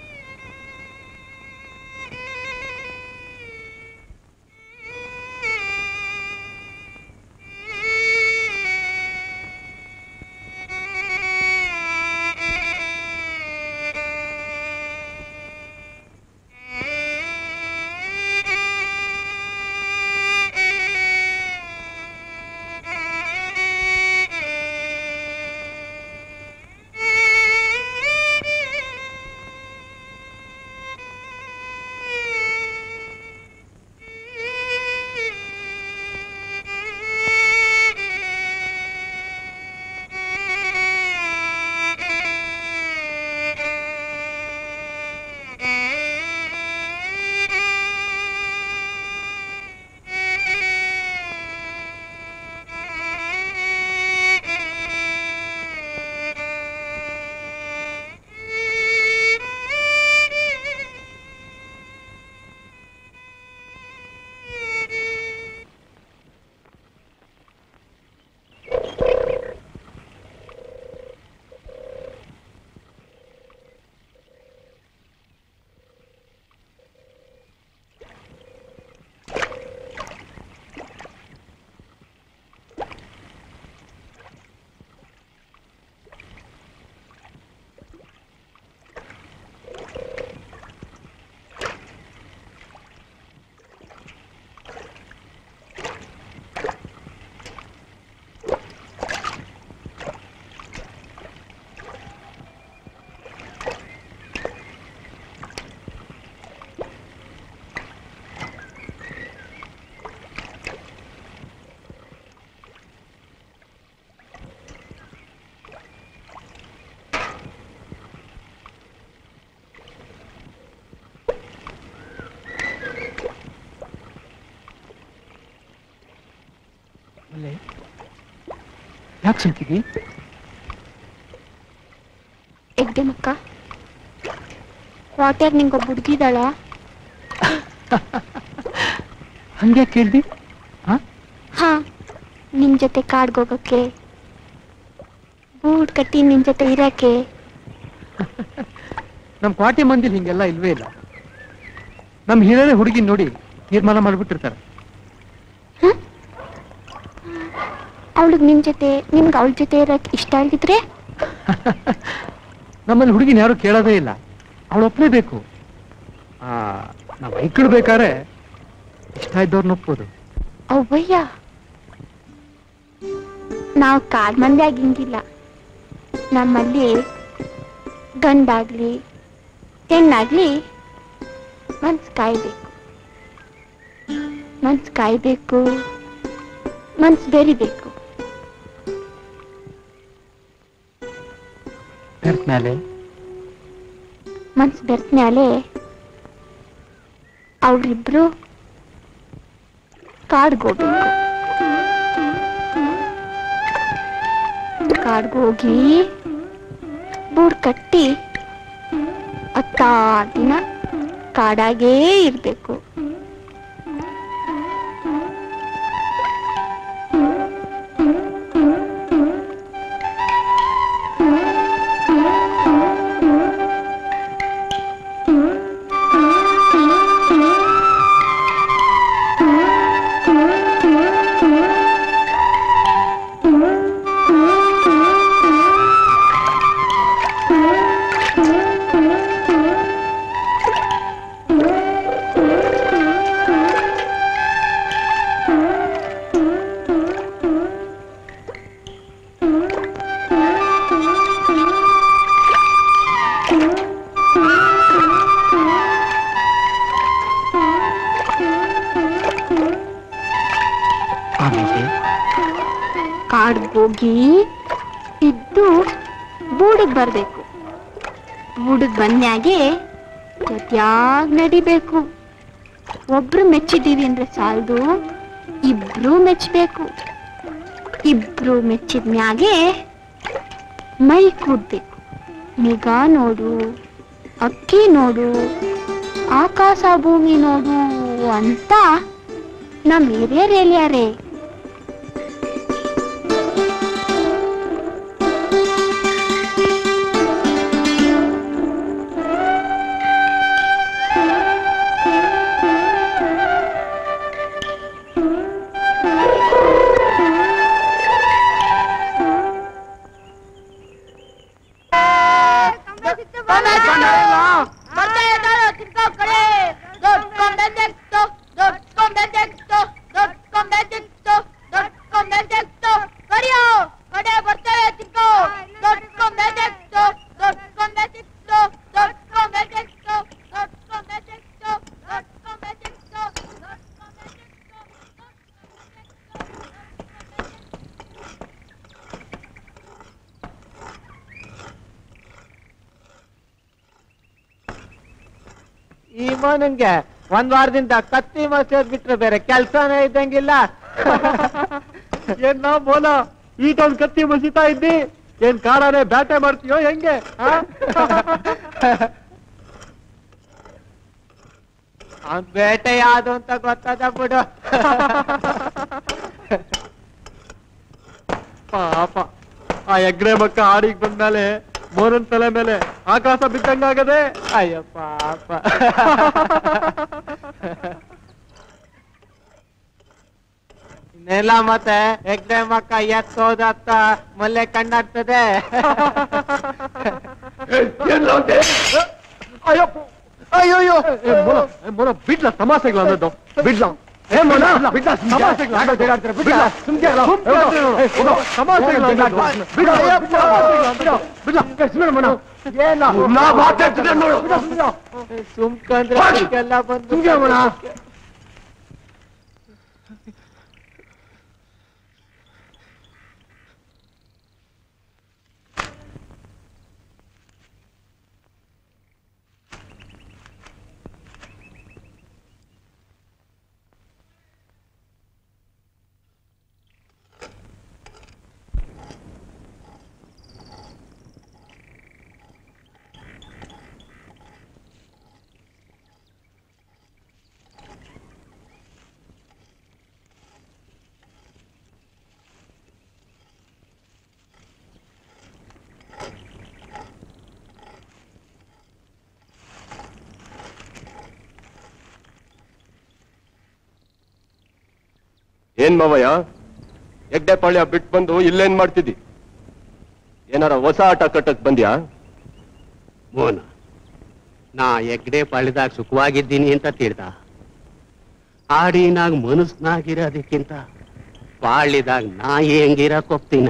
ಯಾಕೆ ಸುಮ್ಕಿದಿ ಎಗ್ದೆಮಕ್ಕ ವಾಟ್ಯಾಗ ನಿಂಗೊಬ್ಬ ಹುಡುಗಿದಾಳ ಹಂಗೆ ಕೇಳ್ದಿ ಹಾ ನಿನ್ ಜೊತೆ ಕಾಡ್ಗೋಗಕ್ಕೆ ಬೂಟ್ ಕಟ್ಟಿ ನಿನ್ ಜೊತೆ ಇರಕ್ಕೆ ನಮ್ ಕ್ವಾಟಿ ಮಂದಿಲ್ ಹಿಂಗೆಲ್ಲ ಇಲ್ವೇ ಇಲ್ಲ ನಮ್ ಹಿರಿಯರೇ ಹುಡುಗಿ ನೋಡಿ ತೀರ್ಮಾನ ಮಾಡ್ಬಿಟ್ಟಿರ್ತಾರೆ ಅವಳಿಗೆ ನಿನ್ ಜೊತೆ ನಿನ್ಗೆ ಅವಳ ಜೊತೆ ಇರಕ್ ಇಷ್ಟ ಆಗಿದ್ರೆ ನಮ್ಮಲ್ಲಿ ಹುಡುಗಿನ ಯಾರು ಕೇಳೋದೇ ಇಲ್ಲ ಅವಳು ಒಪ್ಲೇಬೇಕು ಆ ನಾವು ಐಕ್ಳು ಬೇಕಾದ್ರೆ ಇಷ್ಟ ಇದ್ದವ್ರನ್ನ ಒಪ್ಪೋದು ಅವ್ವಯ್ಯ ನಾವು ಕಾಡ್ ಮಂದಿ ಆಗಿಂಗಿಲ್ಲ ನಮ್ಮಲ್ಲಿ ಗಂಡಾಗ್ಲಿ ಹೆಣ್ಣಾಗ್ಲಿ ಮನ್ಸ್ ಕಾಯ್ಬೇಕು ಮನ್ಸ್ ಕಾಯ್ಬೇಕು ಮನ್ಸ್ ಬೆರಿಬೇಕು ಮೇಲೆ ಮನ್ಸ್ ಬೆರ್ತ್ಮ್ಯಾಲೆ ಅವ್ರಿಬ್ರು ಕಾಡ್ಗೋಗ್ಬೇಕು ಕಾಡ್ಗೋಗಿ ಬೂಡ್ ಕಟ್ಟಿ ಹತ್ತಾರು ದಿನ ಕಾಡಾಗೇ ಇರ್ಬೇಕು ಆಮೇಲೆ ಕಾಡ್ಗೋಗಿ ಇದ್ದು ಬೂಡಿಗೆ ಬರ್ಬೇಕು ಊಟದ ಬಂದ್ಯಾಗೆ ಜೊತ್ಯಾಗ್ ನಡಿಬೇಕು ಒಬ್ರು ಮೆಚ್ಚಿದೀವಿ ಅಂದ್ರೆ ಸಾಲದು ಇಬ್ರು ಮೆಚ್ಚಬೇಕು ಇಬ್ರು ಮೆಚ್ಚಿದ ಮ್ಯಾಗೆ ಮೈ ಕೂಡ್ಬೇಕು ನಿಗಾ ನೋಡು ಅಕ್ಕಿ ನೋಡು ಆಕಾಶ ಭೂಮಿ ನೋಡು ಅಂತ ನಮ್ ಹಿರಿಯರ್ ಹೇಳ್ಯಾರೆ ಈ ಮೋನಂಗೆ ಒಂದ್ ವಾರದಿಂದ ಕತ್ತಿ ಮಸೇದ್ ಬಿಟ್ರೆ ಬೇರೆ ಕೆಲ್ಸನೇ ಇದ್ದಂಗಿಲ್ಲ ಏನ್ ನಾ ಬೋಲ ಈಟೊಂದ್ ಕತ್ತಿ ಮಸಿತಾ ಇದ್ದಿ ಏನ್ ಕಾಡಾನೆ ಬ್ಯಾಟೆ ಮಾಡ್ತೀಯೋ ಹೆಂಗೆ ಆ? ಅವ್ನ್ ಬೇಟೆ ಯಾವ್ದು ಅಂತ ಗೊತ್ತದ ಬಿಡು ಪಾಪ ಆ ಎಗ್ರೆ ಮಕ್ಕ ಆಡಿಗ್ ಬಂದ್ಮೇಲೆ ಮೋರನ್ ತಲೆ ಮೇಲೆ ಆಕಾಶ ಬಿದ್ದಂಗಾಗದೆ ಅಯ್ಯೋ ಪಾಪ ಇನ್ನೆಲ್ಲ ಮತ್ತೆ ಹೆಗ್ಡೆ ಮಕ್ಕ ಎತ್ತೋದತ್ತ ಮಲ್ಲೆ ಕಣ್ಣಾಗ್ತದೆ ಅಯ್ಯಪ್ಪ ಅಯ್ಯೋಯ್ಯೋ ಏ, ಮೊಲ ಏ, ಮೊಲ ಬಿಡ್ಲ ತಮಾಷೆಗಳು ಅನ್ನೋದು ಬಿಡ್ಲ ಏ ಮೊಲ ಬಿಡ್ಲ ತಮಾಷೆಗಳು ಅನ್ನೋದು. ಬಿಡ್ಲ ಸುಮ್ಕೆ ಅಲ್ಲ. ಏ, ಹೋಗೋ, ತಮಾಷೆಗಳು ಅನ್ನೋದು. ಬಿಡ್ಲ, ತಮಾಷೆಗಳು ಅನ್ನೋದು. ಬಿಡ್ಲ ಏ, ಸುಮ್ನೆ ಮೊಲ. ಏನ? ನಾ ಮಾತಾಡ್ತಿದ್ದೆ ನೋಡು. ಬಿಡ್ಲ, ಬಿಡ್ಲ. ಸುಮ್ಕಂದ್ರೆ ಎಲ್ಲ ಬಂದು ಸುಮ್ಕೆ ಮೊಲ. ಏನ್ ಮಾವಯ್ಯ ಎಗ್ಡೆ ಪಾಳ್ಯ ಬಿಟ್ಟು ಬಂದು ಇಲ್ಲೇನ್ ಮಾಡ್ತಿದ್ದಿ ಏನಾರ ಹೊಸ ಆಟ ಕಟ್ಟಕ್ ಬಂದ್ಯಾ ಮೋನ ನಾ ಎಗ್ಡೆ ಪಾಳ್ಯದಾಗ ಸುಖವಾಗಿದ್ದೀನಿ ಅಂತ ತಿಳ್ದ ಆಡಿನಾಗ ಮನಸ್ನಾಗಿರೋದಕ್ಕಿಂತ ಪಾಳ್ಯದಾಗ ನಾ ಹೆಂಗಿರಕ್ ಹೋಗ್ತೀನ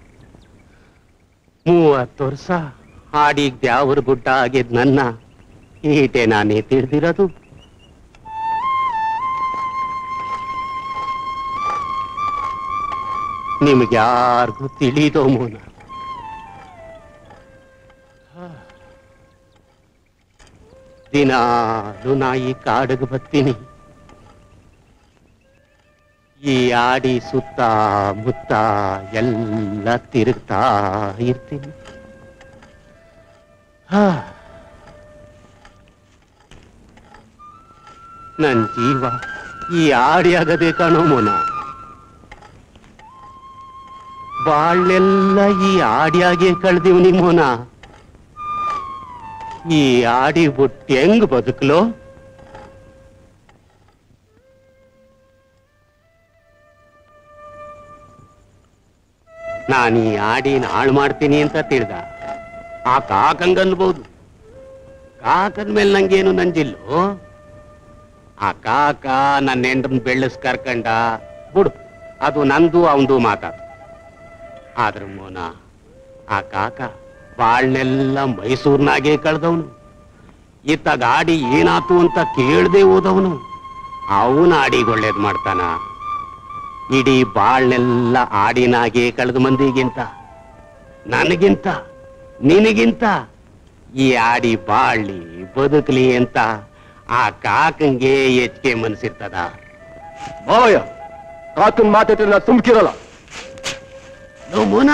ಮೂವತ್ತು ವರ್ಷ ಆಡಿಗ್ ದ್ಯಾವ್ರ ಗುಡ್ಡ ಆಗಿದ್ ನನ್ನ ಈಟೆ ನಾನೇ ತಿಳಿದಿರೋದು ನಿಮ್ಗ್ಯಾರ್ಗೂ ತಿಳಿದೋ ಮೋನ ದಿನಾಲು ನಾ ಈ ಕಾಡಿಗೆ ಬರ್ತೀನಿ ಈ ಆಡಿ ಸುತ್ತ ಮುತ್ತ ಎಲ್ಲ ತಿರುಗ್ತಾ ಇರ್ತೀನಿ ಹಾ. ನನ್ ಜೀವ ಈ ಆಡಿ ಆಗದೆ ಕಣೋ ಮೋನ ಬಾಳೆಲ್ಲ ಈ ಆಡಿಯಾಗೆ ಕಳ್ದಿವ್ನಿ ಮೋನ ಈ ಆಡಿ ಬಿಟ್ಟು ಹೆಂಗ್ ಬದುಕಲೋ ನಾನು ಈ ಆಡಿನ ಹಾಳು ಮಾಡ್ತೀನಿ ಅಂತ ತಿಳ್ದ ಆ ಕಾಕಂಗನ್ಬೋದು ಕಾಕದ ಮೇಲೆ ನಂಗೇನು ನಂಜಿಲ್ಲೋ ಆ ಕಾಕ ನನ್ನ ಹೆಂಡ್ರನ್ ಬೆಳ್ಳಸ್ ಕರ್ಕಂಡ ಬಿಡು ಅದು ನಂದು ಅವಂದು ಮಾತಾಡು ಆದ್ರ ಮೋನ ಆ ಕಾಕ ಬಾಳ್ನೆಲ್ಲ ಮೈಸೂರ್ನಾಗೆ ಕಳ್ದವನು ಇತ್ತ ಗಾಡಿ ಏನಾತು ಅಂತ ಕೇಳ್ದೆ ಹೋದವನು ಅವನ ಆಡಿಗೆ ಒಳ್ಳೇದ್ ಮಾಡ್ತಾನ ಇಡೀ ಬಾಳ್ನೆಲ್ಲ ಆಡಿನಾಗೆ ಕಳೆದ ಮಂದಿಗಿಂತ ನನಗಿಂತ ನಿನಗಿಂತ ಈ ಆಡಿ ಬಾಳ್ಲಿ ಬದುಕಲಿ ಅಂತ ಆ ಕಾಕಂಗೆ ಹೆಚ್ಚಿಗೆ ಮನ್ಸಿರ್ತದ ಮಾವಯ್ಯ ಕಾಕನ್ ಮಾತಾಡಿದ್ರೆ ನಾ ಸುಮ್ಕಿರಲ್ಲ ನೋ ಮೋನ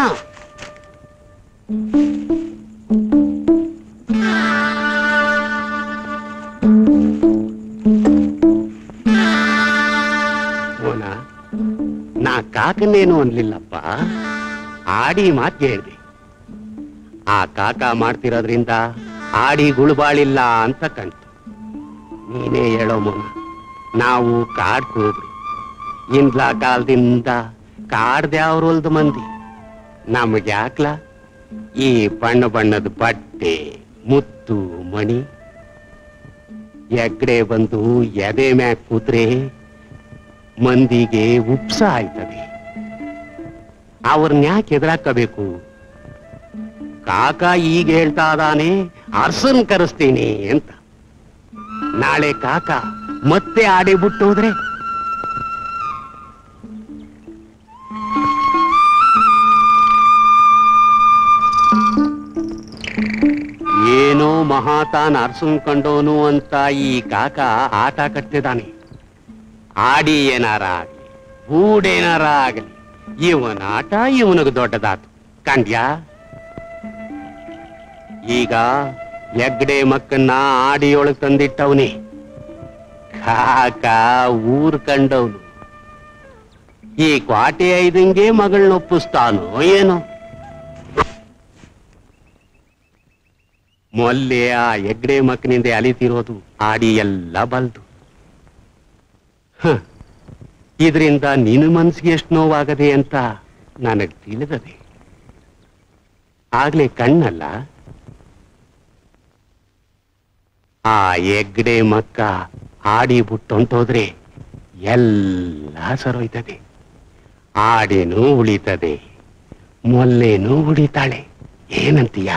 ಮೋನ ನಾ ಕಾಕನ್ನೇನು ಅನ್ಲಿಲ್ಲಪ್ಪ ಆಡಿ ಮಾತ್ ಹೇಳ್ದೆ ಆ ಕಾಕ ಮಾಡ್ತಿರೋದ್ರಿಂದ ಆಡಿ ಗುಳುಬಾಳಿಲ್ಲ ಅಂತ ಕಂತು ನೀನೇ ಹೇಳೋ ಮೋನ ನಾವು ಕಾಡ್ ಕೂಗ್ರು ಇಂದ್ಲ ಕಾಲದಿಂದ ಕಾಡ್ದ್ಯಾವ್ರೊಲ್ದು ಮಂದಿ ನಮ್ಗೆ ಯಾಕ್ಲ ಈ ಬಣ್ಣ ಬಣ್ಣದ ಬಟ್ಟೆ ಮುತ್ತು ಮಣಿ ಎಗ್ಡೆ ಬಂದು ಎದೆ ಮ್ಯಾಕ್ ಕೂತ್ರೆ ಮಂದಿಗೆ ಉಪ್ಸ ಆಯ್ತದೆ ಅವ್ರನ್ನ ಯಾಕೆ ಎದುರಾಕಬೇಕು ಕಾಕ ಈಗ ಹೇಳ್ತಾ ಇದಾನೆ ಅರ್ಸನ್ ಕರೆಸ್ತೀನಿ ಅಂತ ನಾಳೆ ಕಾಕ ಮತ್ತೆ ಆಡಿ ಬಿಟ್ಟು ಹೋದ್ರೆ ಏನೋ ಮಹಾತಾನ್ ಅರ್ಸನ್ ಕಂಡೋನು ಅಂತ ಈ ಕಾಕ ಆಟ ಕಟ್ಟಿದಾನೆ ಆಡಿ ಏನಾರ ಆಗ್ಲಿ ಬೂಡೇನಾರ ಆಗಲಿ ಇವನ ಆಟ ಇವನಿಗೆ ದೊಡ್ಡದಾತು ಕಂಡ್ಯಾ ಈಗ ಎಗ್ಡೆ ಮಕ್ಕನ್ನ ಆಡಿಯೊಳಗ್ ತಂದಿಟ್ಟವನಿ ಕಾಕ ಊರ್ ಕಂಡವನು ಈ ಕ್ವಾಟೆ ಐದಂಗೆ ಮಗಳನ್ನ ಒಪ್ಪಿಸ್ತಾನೋ ಏನೋ ಮೊಲ್ಲೆ ಆ ಎಗ್ಡೆ ಮಕ್ಕನಿಂದ ಅಲಿತಿರೋದು ಆಡಿ ಎಲ್ಲ ಬಲ್ದು ಹ, ಇದರಿಂದ ನಿನ್ನ ಮನ್ಸಿಗೆ ಎಷ್ಟು ನೋವಾಗದೆ ಅಂತ ನನಗ್ ತಿಳಿದದೆ ಆಗ್ಲೇ ಕಣ್ಣಲ್ಲ ಆ ಎಗ್ಡೆ ಮಕ್ಕ ಆಡಿ ಬಿಟ್ಟೊಂಟೋದ್ರೆ ಎಲ್ಲ ಸರೋಯ್ತದೆ ಆಡೇನೂ ಉಳಿತದೆ ಮೊಲ್ಲೇನೂ ಉಳಿತಾಳೆ ಏನಂತೀಯ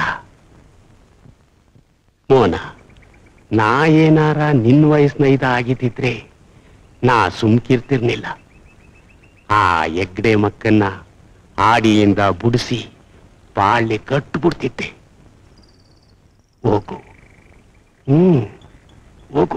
ಮೋನ ನಾ ಏನಾರ ನಿನ್ ವಯಸ್ಸಿನ ಇದ ಆಗಿದ್ದಿದ್ರೆ ನಾ ಸುಮ್ಕಿರ್ತಿರ್ನಿಲ್ಲ ಆ ಎಗ್ಡೆ ಮಕ್ಕನ್ನ ಆಡಿಯಿಂದ ಬುಡಿಸಿ ಬಾಳ್ಳೆ ಕಟ್ಟು ಬಿಡ್ತಿದ್ದೆ ಹೋಗು ಹ್ಮ್ ಹೋಗು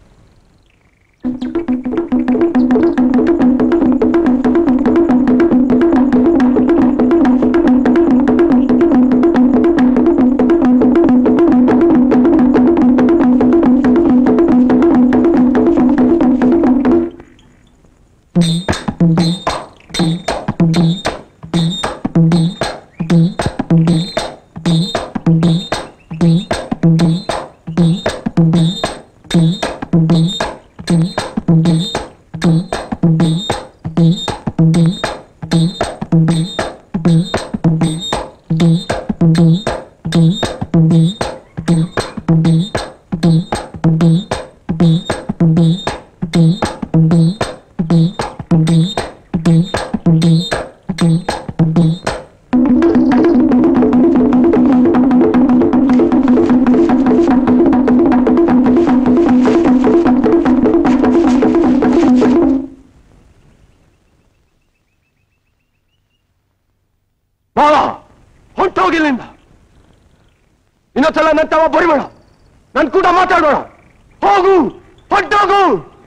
ಬಾವ ಹೊಂಟೋಗಿಲ್ಲಿಂದ ಇನ್ನೊಂದ್ಸಲ ನನ್ನ ತವ ಬರಿಬೇಡ ನನ್ ಕೂಡ ಮಾತಾಡೋಣ ಹೋಗು ಹೊಂಟೋಗು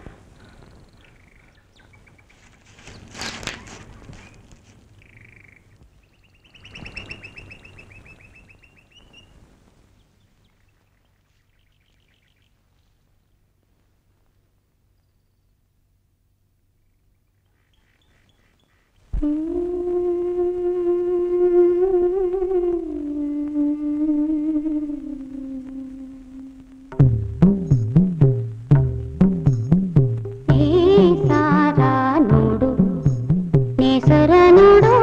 ಸಾರ ನೋಡು ನೇಸರ ನೋಡು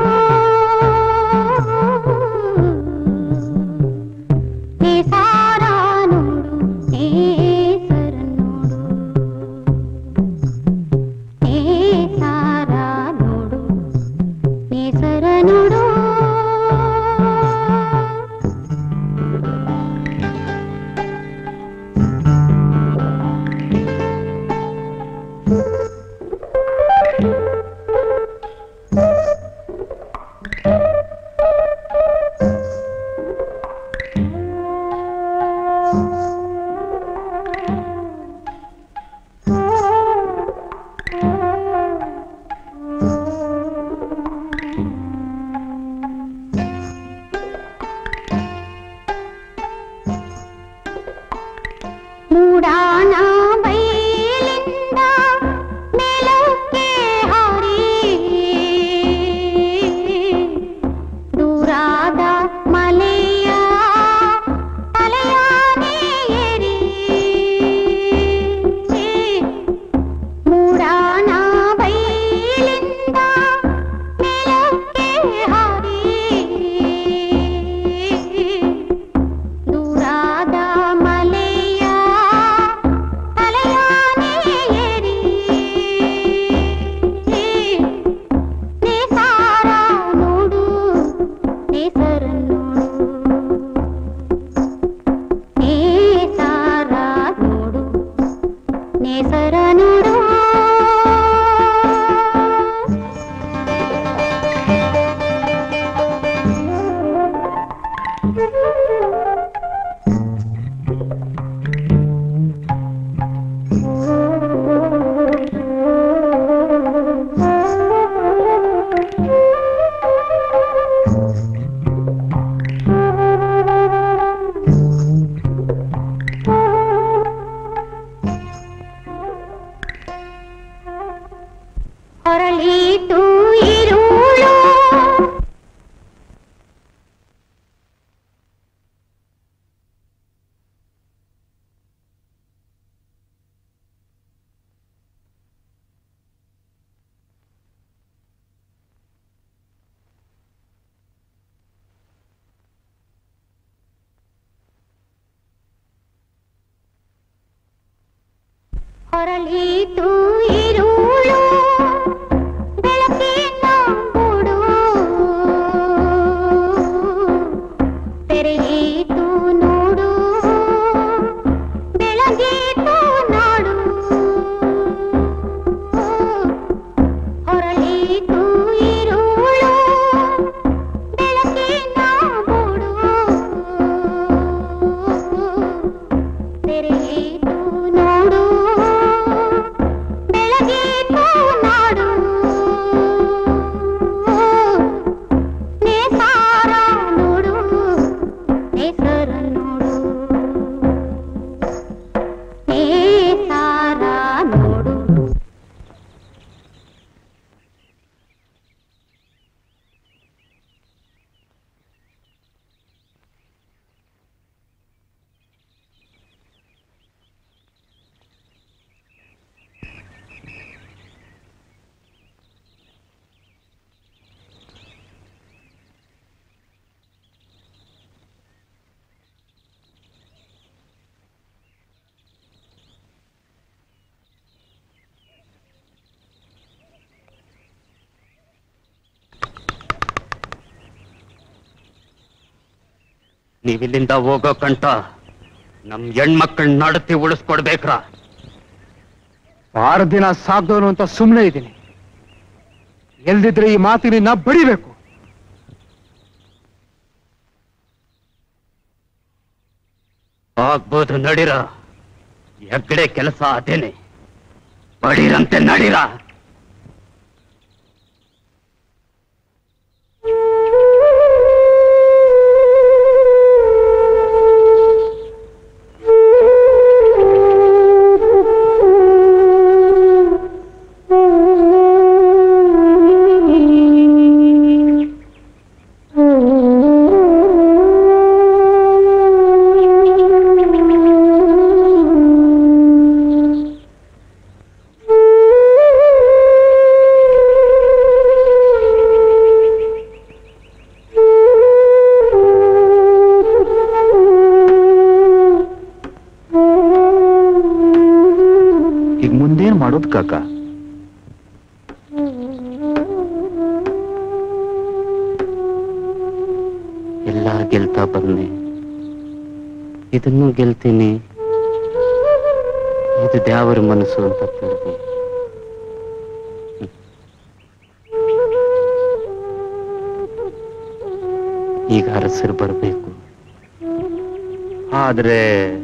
ನೇಸಾರ ನೋಡು ನೇಸರ ನೋಡು ನೇಸಾರ ನೋಡು ನೇಸರ ನೋಡು ಹೊರಳೀತು ಇರುಳು ಬೆಳಕಿನ ಗೂಡು ತೆರೆಯಿತು ನೋಡು ಬೆಳಗೀತು ನಾಡು ಹೊರಳೀತು ಇರುಳು ಬೆಳಕಿನ ಗೂಡು ತೆರೆಯಿತು ನೋಡು ಬೆಳಗೀತು ನಾಡು ನೇಸಾರ ನೋಡು ನೇಸರ ನೋಡು ನೇಸಾರ ನೋಡು ನೀವಿಲ್ಲಿಂದ ಹೋಗೋ ಕಂಟ ನಮ್ ಹೆಣ್ಮಕ್ಳನ್ನ ನಡತಿ ಉಳಿಸ್ಕೊಡ್ಬೇಕ್ರ ಆರು ದಿನ ಸಾಕ್ದವನು ಅಂತ ಸುಮ್ಮನೆ ಇದ್ದೀನಿ ಎಲ್ದಿದ್ರೆ ಈ ಮಾತಿನ ಬಡಿಬೇಕು ಆಗ್ಬೋದು ನಡಿರ ಹೆಗ್ಗಡೆ ಕೆಲಸ ಅದೇನೆ ಬಡೀರಂತೆ ನಡಿರ ಈಗ ಮುಂದೇನ್ ಮಾಡೋದು ಕಾಕ ಎಲ್ಲ ಗೆಲ್ತಾ ಬಂದೆ ಇದನ್ನು ಗೆಲ್ತೀನಿ ಇದು ದ್ಯಾವರ ಮನಸ್ಸು ಅಂತ ತಿಳಿದು ಈಗ ಅರಸರು ಬರಬೇಕು ಆದ್ರೆ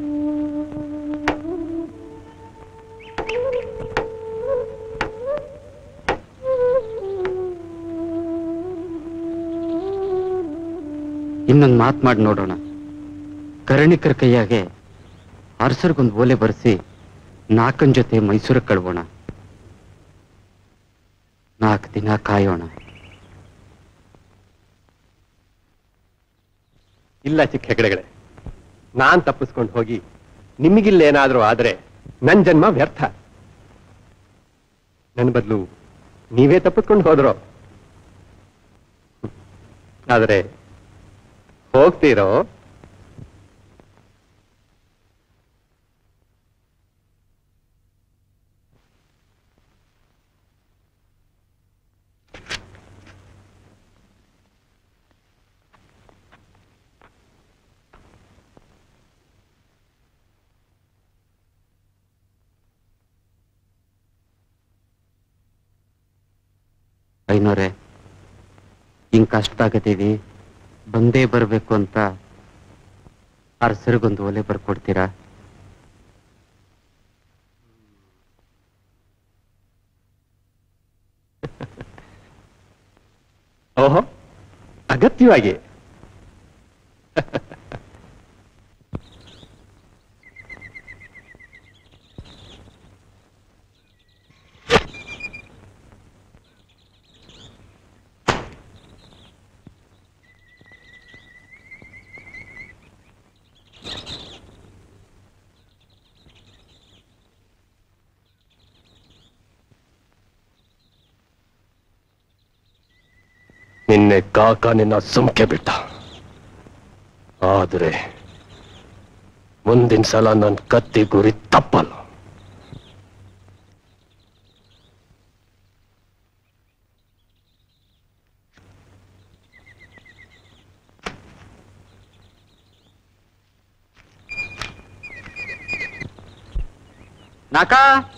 ಇನ್ನೊಂದು ಮಾತು ಮಾಡಿ ನೋಡೋಣ ಕರ್ಣಿಕರ ಕೈಯಾಗೆ ಅರಸರಿಗೊಂದು ಓಲೆ ಬರೆಸಿ ನಾಲ್ಕನ ಜೊತೆ ಮೈಸೂರಿಗೆ ಕಳ್ಬೋಣ ನಾಲ್ಕು ದಿನ ಕಾಯೋಣ ಇಲ್ಲ ಚಿಕ್ಕ ಹೆಗಡೆಗಳೇ ನಾನ್ ತಪ್ಪಿಸ್ಕೊಂಡು ಹೋಗಿ ನಿಮಗಿಲ್ಲೇನಾದ್ರೂ ಆದ್ರೆ ನನ್ ಜನ್ಮ ವ್ಯರ್ಥ ನನ್ ಬದಲು ನೀವೇ ತಪ್ಪಿಸ್ಕೊಂಡು ಹೋದ್ರೋ ಆದ್ರೆ ಹೋಗ್ತೀರೋ ಐನೋರೆ ಹಿಂಗ್ ಕಷ್ಟದಾಗದೀವಿ ಬಂದೇ ಬರ್ಬೇಕು ಅಂತ ಅರಸರಿಗೊಂದು ಓಲೆ ಬರ್ಕೊಡ್ತೀರಾ ಓಹೋ ಅಗತ್ಯವಾಗಿ ನಿನ್ನೆ ಕಾಕ ನಿನ್ನ ಸುಮ್ಕೆ ಬಿಟ್ಟ ಆದ್ರೆ ಮುಂದಿನ ಸಲ ನನ್ ಕತ್ತಿ ಗುರಿ ತಪ್ಪಲ್ಲ ನಾಕ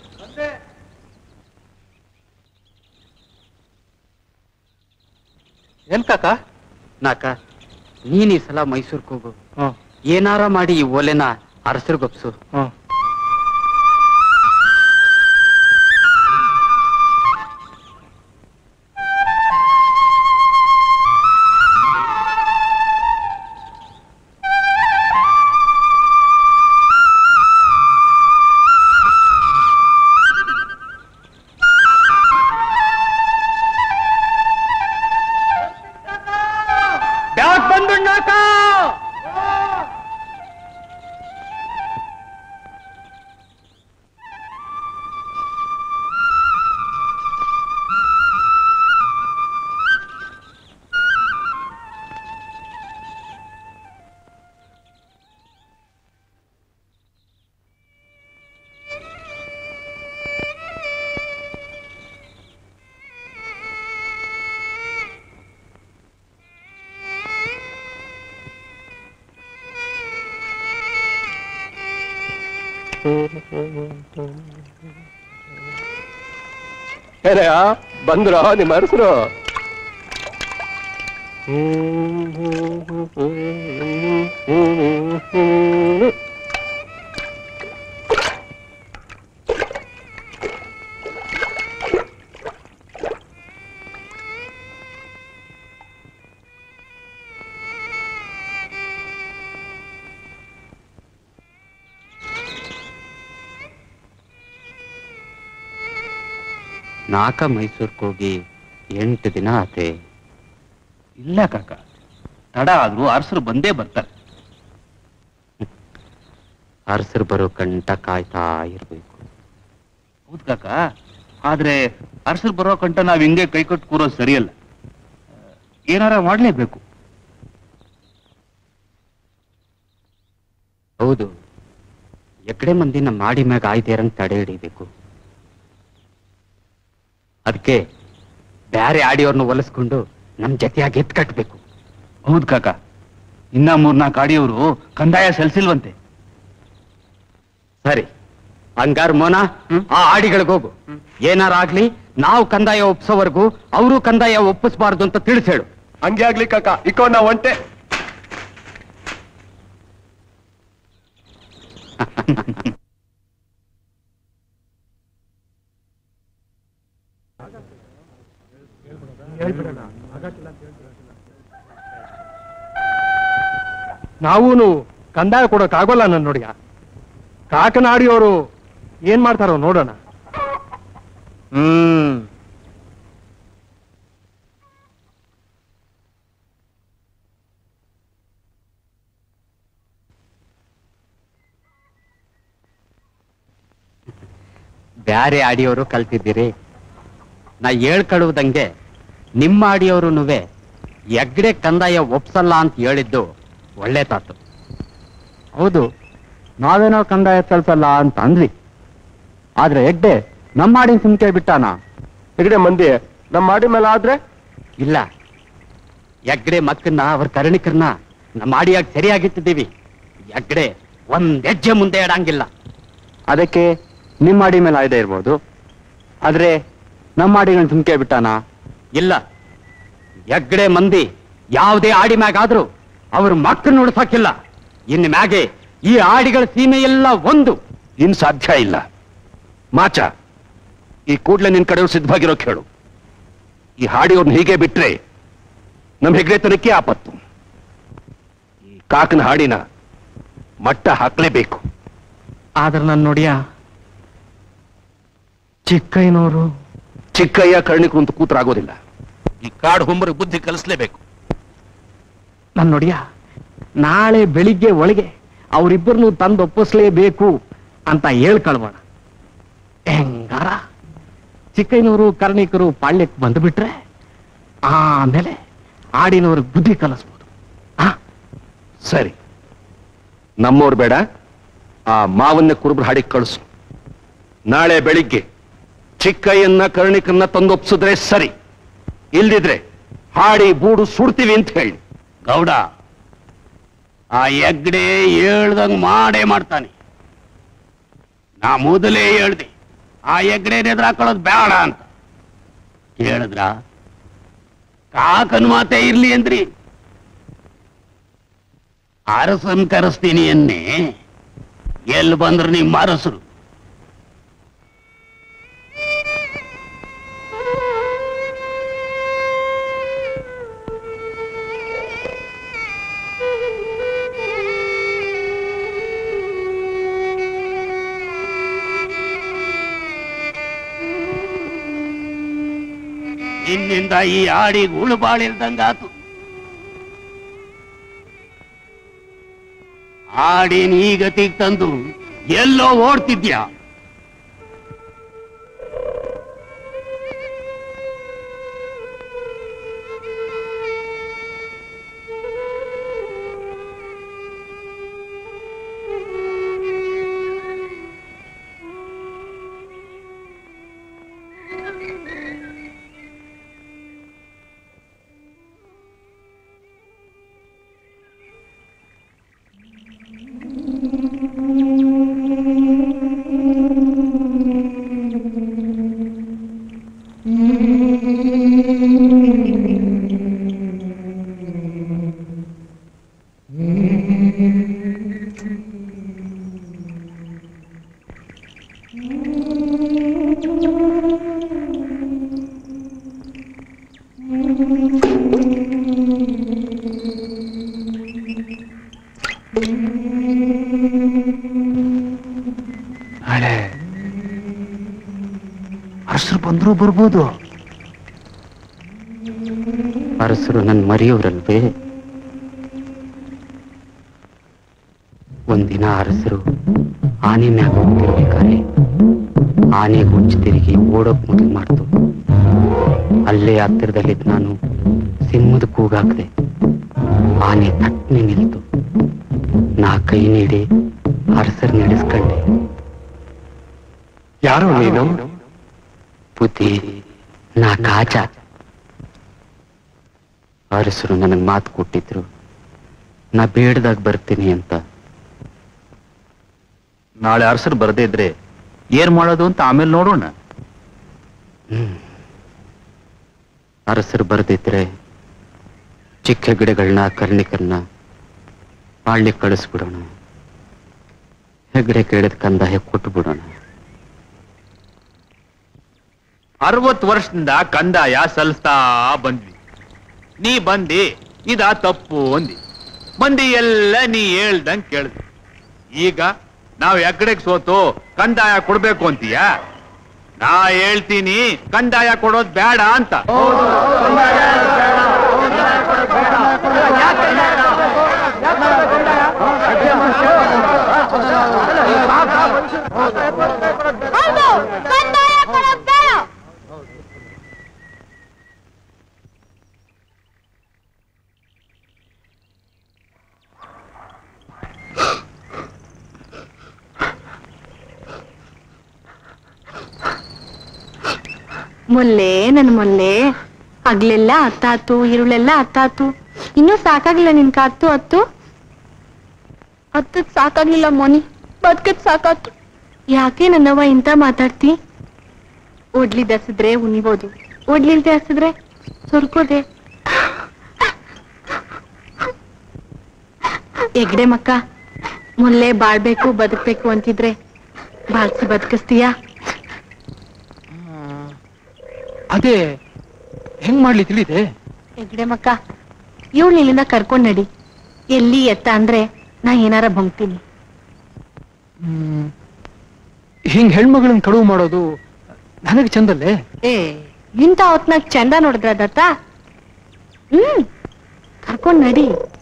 ಏನ್ ಕಾಕ ನಾಕ ನೀನ್ ಈ ಸಲ ಮೈಸೂರ್ಗ್ ಹೋಗು ಏನಾರ ಮಾಡಿ ಈ ಓಲೆನ ಅರಸರಿಗೊಪ್ಸು ಬ್ಯಾಗ್ ಬಂದು ನಾಕ ಏನಯ್ಯ ಬಂದ್ರ ನಿಮ್ಮ ಅರಸರು ನಾಕ ಮೈಸೂರ್ಗ್ ಹೋಗಿ ಎಂಟು ದಿನ ಆತೆ ಇಲ್ಲ ಕಾಕ ತಡ ಆದ್ರೂ ಅರಸರು ಬಂದೇ ಬರ್ತಾರೆ ಅರಸರು ಬರೋ ಕಂಟ ಕಾಯ್ತಾ ಇರ್ಬೇಕು ಹೌದ್ ಕಾಕ ಆದ್ರೆ ಅರಸರು ಬರೋ ಕಂಟ ನಾವ್ ಹಿಂಗೆ ಕೈ ಕೊಟ್ಟು ಕೂರೋದು ಸರಿಯಲ್ಲ ಏನಾರ ಮಾಡ್ಲೇಬೇಕು ಹೌದು ಎಕಡೆ ಮಂದಿ ನಮ್ಮ ಮಾಡಿ ಮ್ಯಾಗ ಆಯ್ದೇರಂಗ್ ತಡೆ ಹಿಡಿಬೇಕು ಅದಕ್ಕೆ ಬ್ಯಾರೆ ಆಡಿಯೋರ್ನ ಒಲಿಸ್ಕೊಂಡು ನಮ್ ಜೊತೆಯಾಗಿ ಎತ್ ಕಟ್ಬೇಕು ಹೌದ್ ಕಾಕ ಇನ್ನ ಮೂರ್ನಾಲ್ಕು ಆಡಿಯವರು ಕಂದಾಯ ಸಲ್ಲಿಸಿಲ್ವಂತೆ ಸರಿ ಹಂಗಾರ್ ಮೋನ ಆ ಆಡಿಗಳಿಗೆ ಹೋಗು ಏನಾರ ಆಗ್ಲಿ ನಾವು ಕಂದಾಯ ಒಪ್ಸೋವರೆಗೂ ಅವರು ಕಂದಾಯ ಒಪ್ಪಿಸಬಾರ್ದು ಅಂತ ತಿಳಿಸೇಳು ಹಂಗೆ ಆಗ್ಲಿ ಕಾಕ ಇಕೋ ನಾ ಒಂಟೆ ನಾವೂನು ಕಂದಾಯ ಕೊಡಕ್ ಆಗೋಲ್ಲ ನನ್ನ ನೋಡಿಯ ಕಾಕನಾಡಿಯವರು ಏನ್ ಮಾಡ್ತಾರೋ ನೋಡೋಣ ಹ್ಮ್ ಬ್ಯಾರೆ ಆಡಿಯೋರು ಕಲ್ತಿದ್ದೀರಿ ನಾ ಹೇಳ್ಕಳುವುದಂಗೆ ನಿಮ್ಮ ಆಡಿಯೋರುನುವೆ ಎಗ್ಡೆ ಕಂದಾಯ ಒಪ್ಸಲ್ಲ ಅಂತ ಹೇಳಿದ್ದು ಒಳ್ಳೆ ತಾತು ಹೌದು ನಾವೇನೋ ಕಂದಾಯ ಸಲ್ಸಲ್ಲ ಅಂತ ಅಂದ್ವಿ ಆದ್ರೆ ಹೆಗ್ಡೆ ನಮ್ಮ ಮಾಡಿನ ಸುಮ್ಕೆ ಬಿಟ್ಟಾನ ಹೆಗಡೆ ಮಂದಿ ನಮ್ಮ ಮಾಡಿ ಮೇಲೆ ಆದ್ರೆ ಇಲ್ಲ ಎಗ್ಡೆ ಮಕ್ಕನ್ನ ಅವ್ರ ಕರಣಿಕರನ್ನ ನಮ್ಮ ಆಡಿಯಾಗಿ ಸರಿಯಾಗಿಟ್ಟಿದ್ದೀವಿ ಎಗ್ಡೆ ಒಂದ್ ಹೆಜ್ಜೆ ಮುಂದೆ ಇಡಂಗಿಲ್ಲ ಅದಕ್ಕೆ ನಿಮ್ಮ ಮಾಡಿ ಮೇಲೆ ಆಯ್ದೆ ಇರ್ಬೋದು ಆದ್ರೆ ನಮ್ಮ ಮಾಡಿಗಳನ್ನ ಸುಮ್ಕೆ ಬಿಟ್ಟಾನ ಇಲ್ಲ ಎಗ್ಡೆ ಮಂದಿ ಯಾವುದೇ ಆಡಿ ಮ್ಯಾಗಾದ್ರೂ ಅವ್ರ ಮಕ್ಕಳು ಉಳಿಸಕ್ಕಿಲ್ಲ ಇನ್ನು ಮ್ಯಾಗೆ ಈ ಆಡಿಗಳ ಸೀಮೆ ಎಲ್ಲ ಒಂದು ಇನ್ ಸಾಧ್ಯ ಇಲ್ಲ ಮಾಚ ಈ ಕೂಡ್ಲೆ ನಿನ್ ಕಡೆ ಸಿದ್ಧವಾಗಿರೋ ಕೇಳು ಈ ಹಾಡಿಯವ್ರನ್ನ ಹೀಗೆ ಬಿಟ್ರೆ ನಮ್ ಹೆಗ್ಡೆತನಕ್ಕೆ ಆಪತ್ತು ಈ ಕಾಕನ ಹಾಡಿನ ಮಟ್ಟ ಹಾಕ್ಲೇಬೇಕು ಆದ್ರೆ ನಾನು ನೋಡಿಯ ಚಿಕ್ಕಯ್ಯನವರು ಚಿಕ್ಕಯ್ಯ ಕರ್ಣಿಕು ಅಂತ ಕೂತ್ರಾಗೋದಿಲ್ಲ ಈ ಕಾಡು ಹುಂಬರ ಬುದ್ಧಿ ಕಲಿಸ್ಲೇಬೇಕು ನಾನು ನೋಡಿಯ ನಾಳೆ ಬೆಳಿಗ್ಗೆ ಒಳಗೆ ಅವರಿಬ್ಬರನ್ನು ತಂದು ಒಪ್ಪಿಸ್ಲೇಬೇಕು ಅಂತ ಹೇಳ್ಕೊಳ್ಬೋಣ ಹೆಂಗಾರ ಚಿಕ್ಕಯ್ಯನವರು ಕರ್ಣಿಕರು ಪಾಳ್ಯಕ್ಕೆ ಬಂದುಬಿಟ್ರೆ ಆಮೇಲೆ ಆಡಿನವ್ರಿಗೆ ಬುದ್ಧಿ ಕಲಿಸ್ಬೋದು ಸರಿ ನಮ್ಮೋರ್ ಬೇಡ ಆ ಮಾವನ್ನ ಕುರುಬ್ರ ಹಾಡಿಗೆ ಕಳಿಸು ನಾಳೆ ಬೆಳಿಗ್ಗೆ ಚಿಕ್ಕಯ್ಯನ್ನ ಕರ್ಣಿಕನ್ನ ತಂದೊಪ್ಸಿದ್ರೆ ಸರಿ ಇಲ್ದಿದ್ರೆ ಹಾಡಿ ಬೂಡು ಸುಡ್ತೀವಿ ಅಂತ ಹೇಳಿ ಗೌಡ ಆ ಎಗ್ಡೆ ಹೇಳ್ದಂಗ್ ಮಾಡೇ ಮಾಡ್ತಾನೆ ನಾ ಮೊದಲೇ ಹೇಳ್ದೆ ಆ ಎಗ್ಡೆ ಎದುರಾಕೊಳ್ಳೋದು ಬೇಡ ಅಂತ ಹೇಳಿದ್ರ ಕಾಕನ್ ಮಾತೇ ಇರ್ಲಿ ಅಂದ್ರಿ ಅರಸನ್ ಕರೆಸ್ತೀನಿ ಅನ್ನೇ ಎಲ್ಲಿ ಬಂದ್ರು ನಿಮ್ಮ ಅರಸರು ನಿನ್ನಿಂದ ಈ ಆಡಿಗೆ ಉಳುಬಾಳಿಲ್ದಂಗಾತು ಆಡಿನ ಈ ಗತಿಗೆ ತಂದು ಎಲ್ಲೋ ಓಡ್ತಿದ್ಯಾ ನಾಳೆ ಅರಸರು ಬಂದ್ರು ಬರ್ಬೋದು ಅರಸರು ನನ್ ಮರೆಯೋರಲ್ವೇ ಒಂದಿನ ಅರಸರು ಆನೆ ಮ್ಯಾಗ ಹೋಗ್ತಿರ್ಬೇಕಾದ್ರೆ ಆನೆ ಹುಚ್ಚು ತಿರುಗಿ ಓಡೋಕ್ ಮೊದಲು ಮಾಡ್ತು ಅಲ್ಲೇ ಹತ್ತಿರದಲ್ಲಿದ್ದ ನಾನು ಸಿಂಹದ ಕೂಗಾಕ್ದೆ ಆನೆ ತಟ್ನೆ ನಿಲ್ತು ನಾ ಕೈ ನೀಡಿ ಅರಸರ್ ನಡೆಸ್ಕೊಂಡೆ ಯಾರು ನೀನು ಬುದ್ಧಿ ನಾ ಕಾಚ ಅರಸರು ನನಗ್ ಮಾತು ಕೊಟ್ಟಿದ್ರು ನಾ ಬೇಡ್ದಾಗ ಬರ್ತೀನಿ ಅಂತ ನಾಳೆ ಅರಸರು ಬರದೇ ಇದ್ರೆ ಏನ್ ಮಾಡೋದು ಅಂತ ಆಮೇಲೆ ನೋಡೋಣ ಅರಸರು ಬರೆದಿದ್ರೆ ಚಿಕ್ಕ ಗಿಡಗಳನ್ನ ಕರ್ಣಿಕನ್ನ ಪಾಳ್ಯ ಕಳಿಸ್ಬಿಡೋಣ ಹೆಗ್ಡೆ ಕೇಳಿದ ಕಂದಾಯ ಕೊಟ್ಟು ಬಿಡೋಣ ಅರವತ್ತು ವರ್ಷದಿಂದ ಕಂದಾಯ ಸಲ್ಲಿಸ್ತಾ ಬಂದ್ವಿ ನೀ ಬಂದಿ ಇದ ತಪ್ಪು ಅಂದಿ ಮಂದಿ ಎಲ್ಲ ನೀ ಹೇಳ್ದಂಗ್ ಕೇಳ್ದಿ ಈಗ ನಾವ್ ಎಕಡೆಗ್ ಸೋತು ಕಂದಾಯ ಕೊಡ್ಬೇಕು ಅಂತೀಯ ನಾ ಹೇಳ್ತೀನಿ ಕಂದಾಯ ಕೊಡೋದ್ ಬೇಡ ಅಂತ ಮೊಲ್ಲೆ ನನ್ ಮೊಲ್ಲೆ ಹಗ್ಲೆಲ್ಲ ಹತ್ತಾತು ಇರುಳೆಲ್ಲ ಹತ್ತಾತು ಇನ್ನೂ ಸಾಕಾಗಿಲ್ಲ ನಿನ್ ಹತ್ತು ಹತ್ತು ಹತ್ತದ್ ಸಾಕಾಗ್ಲಿಲ್ಲ ಮೋನಿ ಬದ್ಕದ್ ಸಾಕಾತು ಯಾಕೆ ನನ್ನವ್ವ ಇಂತ ಮಾತಾಡ್ತಿ ಒಡ್ಲಿ ದಸಿದ್ರೆ ಉಣಿಬೋದು ಒಡ್ಲಿಲ್ದೆ ಹಸಿದ್ರೆ ಸುರ್ಕೋದೆ ಎಗ್ಡೆ ಮಕ್ಕ ಮೊಲ್ಲೆ ಬಾಳ್ಬೇಕು ಬದುಕ್ಬೇಕು ಅಂತಿದ್ರೆ ಬಾಳ್ಸಿ ಬದುಕಿಸ್ತೀಯಾ ಅದೇ ಹೆಂಗ್ ಮಾಡ್ಲಿ ತಿಳಿದೆ ಹೆಗ್ಡೆ ಮಕ್ಕ ಇವಳು ಇಲ್ಲಿಂದ ಕರ್ಕೊಂಡ್ ನಡಿ ಎಲ್ಲಿ ಎತ್ತ ಅಂದ್ರೆ ನಾ ಏನಾರ ಬಂಗ್ತೀನಿ ಹಿಂಗ್ ಹೆಣ್ಮಗಳನ್ನ ಕಡುವು ಮಾಡೋದು ನನಗೆ ಚಂದಲ್ಲೇ ಏ ಇಂಥ ಹೊತ್ನಾಗ ಚಂದ ನೋಡಿದ್ರ ದತ್ತ ಹ್ಮ್ ಕರ್ಕೊಂಡ್ ನಡಿ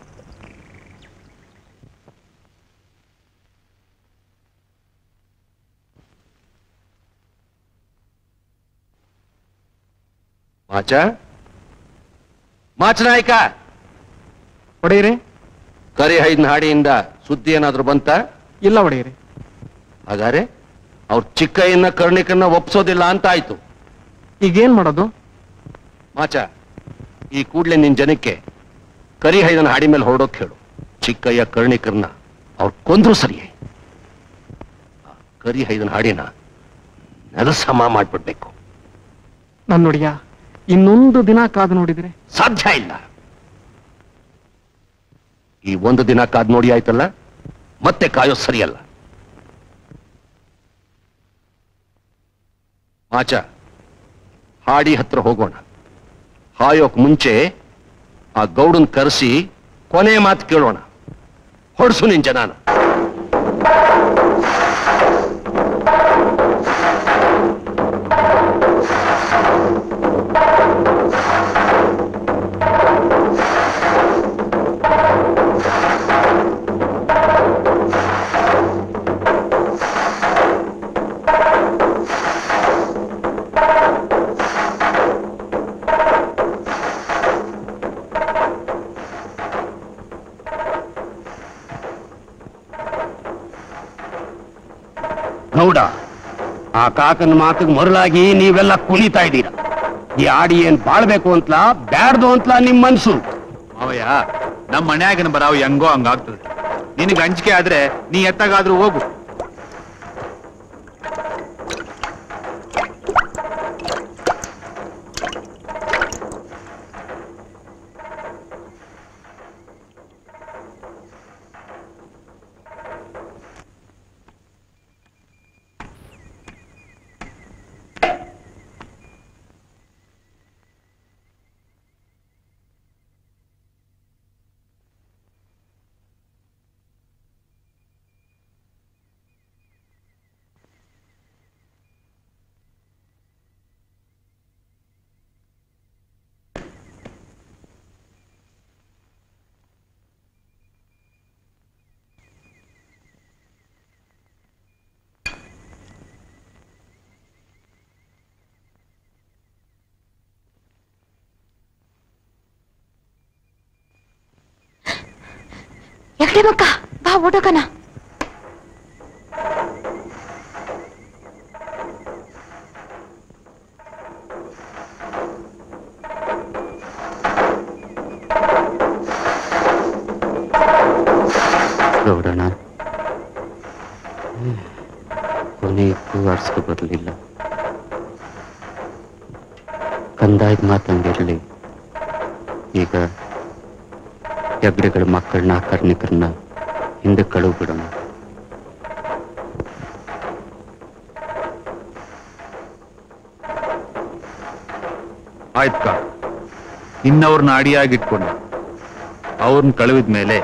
ಮಾಚ ಮಾಚನಾಯ್ಕ ಒಡೆಯರೆ ಕರಿ ಹೈದ್ನ ಹಾಡಿಯಿಂದ ಸುದ್ದಿ ಏನಾದ್ರು ಬಂತ ಇಲ್ಲ ಒಡೆಯರೆ ಹಾಗಾದ್ರೆ ಅವ್ರ ಚಿಕ್ಕಯ್ಯನ ಕರ್ಣಿಕನ್ನ ಒಪ್ಸೋದಿಲ್ಲ ಅಂತ ಆಯ್ತು ಈಗೇನ್ ಮಾಡೋದು ಮಾಚ ಈ ಕೂಡ್ಲೆ ನಿನ್ ಜನಕ್ಕೆ ಕರಿ ಹೈದನ ಹಾಡಿ ಮೇಲೆ ಹೊರಡೋಕ್ ಹೇಳು ಚಿಕ್ಕಯ್ಯ ಕರ್ಣಿಕರ್ನ ಅವ್ರು ಕೊಂದ್ರು ಸರಿಯೇ ಕರಿ ಐದನ ಹಾಡಿನ ನೆಲಸಮ ಮಾಡ್ಬಿಡ್ಬೇಕು ನನ್ನ ನೋಡಿಯ ಇನ್ನೊಂದು ದಿನ ಕಾದು ನೋಡಿದ್ರೆ ಸಾಧ್ಯ ಇಲ್ಲ ಈ ಒಂದು ದಿನ ಕಾದ್ ನೋಡಿ ಆಯ್ತಲ್ಲ ಮತ್ತೆ ಕಾಯೋ ಸರಿಯಲ್ಲ ಆಚ ಹಾಡಿ ಹತ್ರ ಹೋಗೋಣ ಹಾಯೋಕ್ ಮುಂಚೆ ಆ ಗೌಡನ್ ಕರೆಸಿ ಕೊನೆ ಮಾತು ಕೇಳೋಣ ಹೊಡ್ಸು ನಿನ್ ಜನಾನ ಗೌಡ ಆ ಕಾಕನ ಮಾತಿಗೆ ಮರಳಾಗಿ ನೀವೆಲ್ಲ ಕುಣಿತಾ ಇದ್ದೀರ ಈ ಆಡಿ ಏನ್ ಬಾಳ್ಬೇಕು ಅಂತಲಾ ಬ್ಯಾಡ್ದು ಅಂತಲಾ ನಿಮ್ ಮನ್ಸು ಮಾವಯ್ಯ ನಮ್ಮ ಮನ್ಯಾಗನ ಬರಾವ್ ಹೆಂಗೋ ಹಂಗಾಗ್ತದೆ ನಿನಗೆ ಅಂಜಿಕೆ ಆದ್ರೆ ನೀ ಎತ್ತಾಗಾದ್ರೂ ಹೋಗು ಎಕಡೆ ಬಕ್ಕ ಬಾ ಓಡೋಕನ ಗೌಡಣ್ಣ ಕೊನೆಗೂ ಅರ್ಸ್ಕೊ ಬರಲಿಲ್ಲ ಕಂದಾಯದ ಮಾತಂಗಿರಲಿ ಈಗ ಹೆಗ್ಡೆಗಳ ಮಕ್ಕಳನ್ನ ಕಾರ್ಮಿಕರನ್ನ ಹಿಂದೆ ಕಳುವು ಬಿಡೋಣ ಆಯ್ತು ಕಾ ಇನ್ನವ್ರನ್ನ ಅಡಿಯಾಗಿಟ್ಕೊಂಡು ಅವ್ರನ್ನ ಕಳುವಿದ ಮೇಲೆ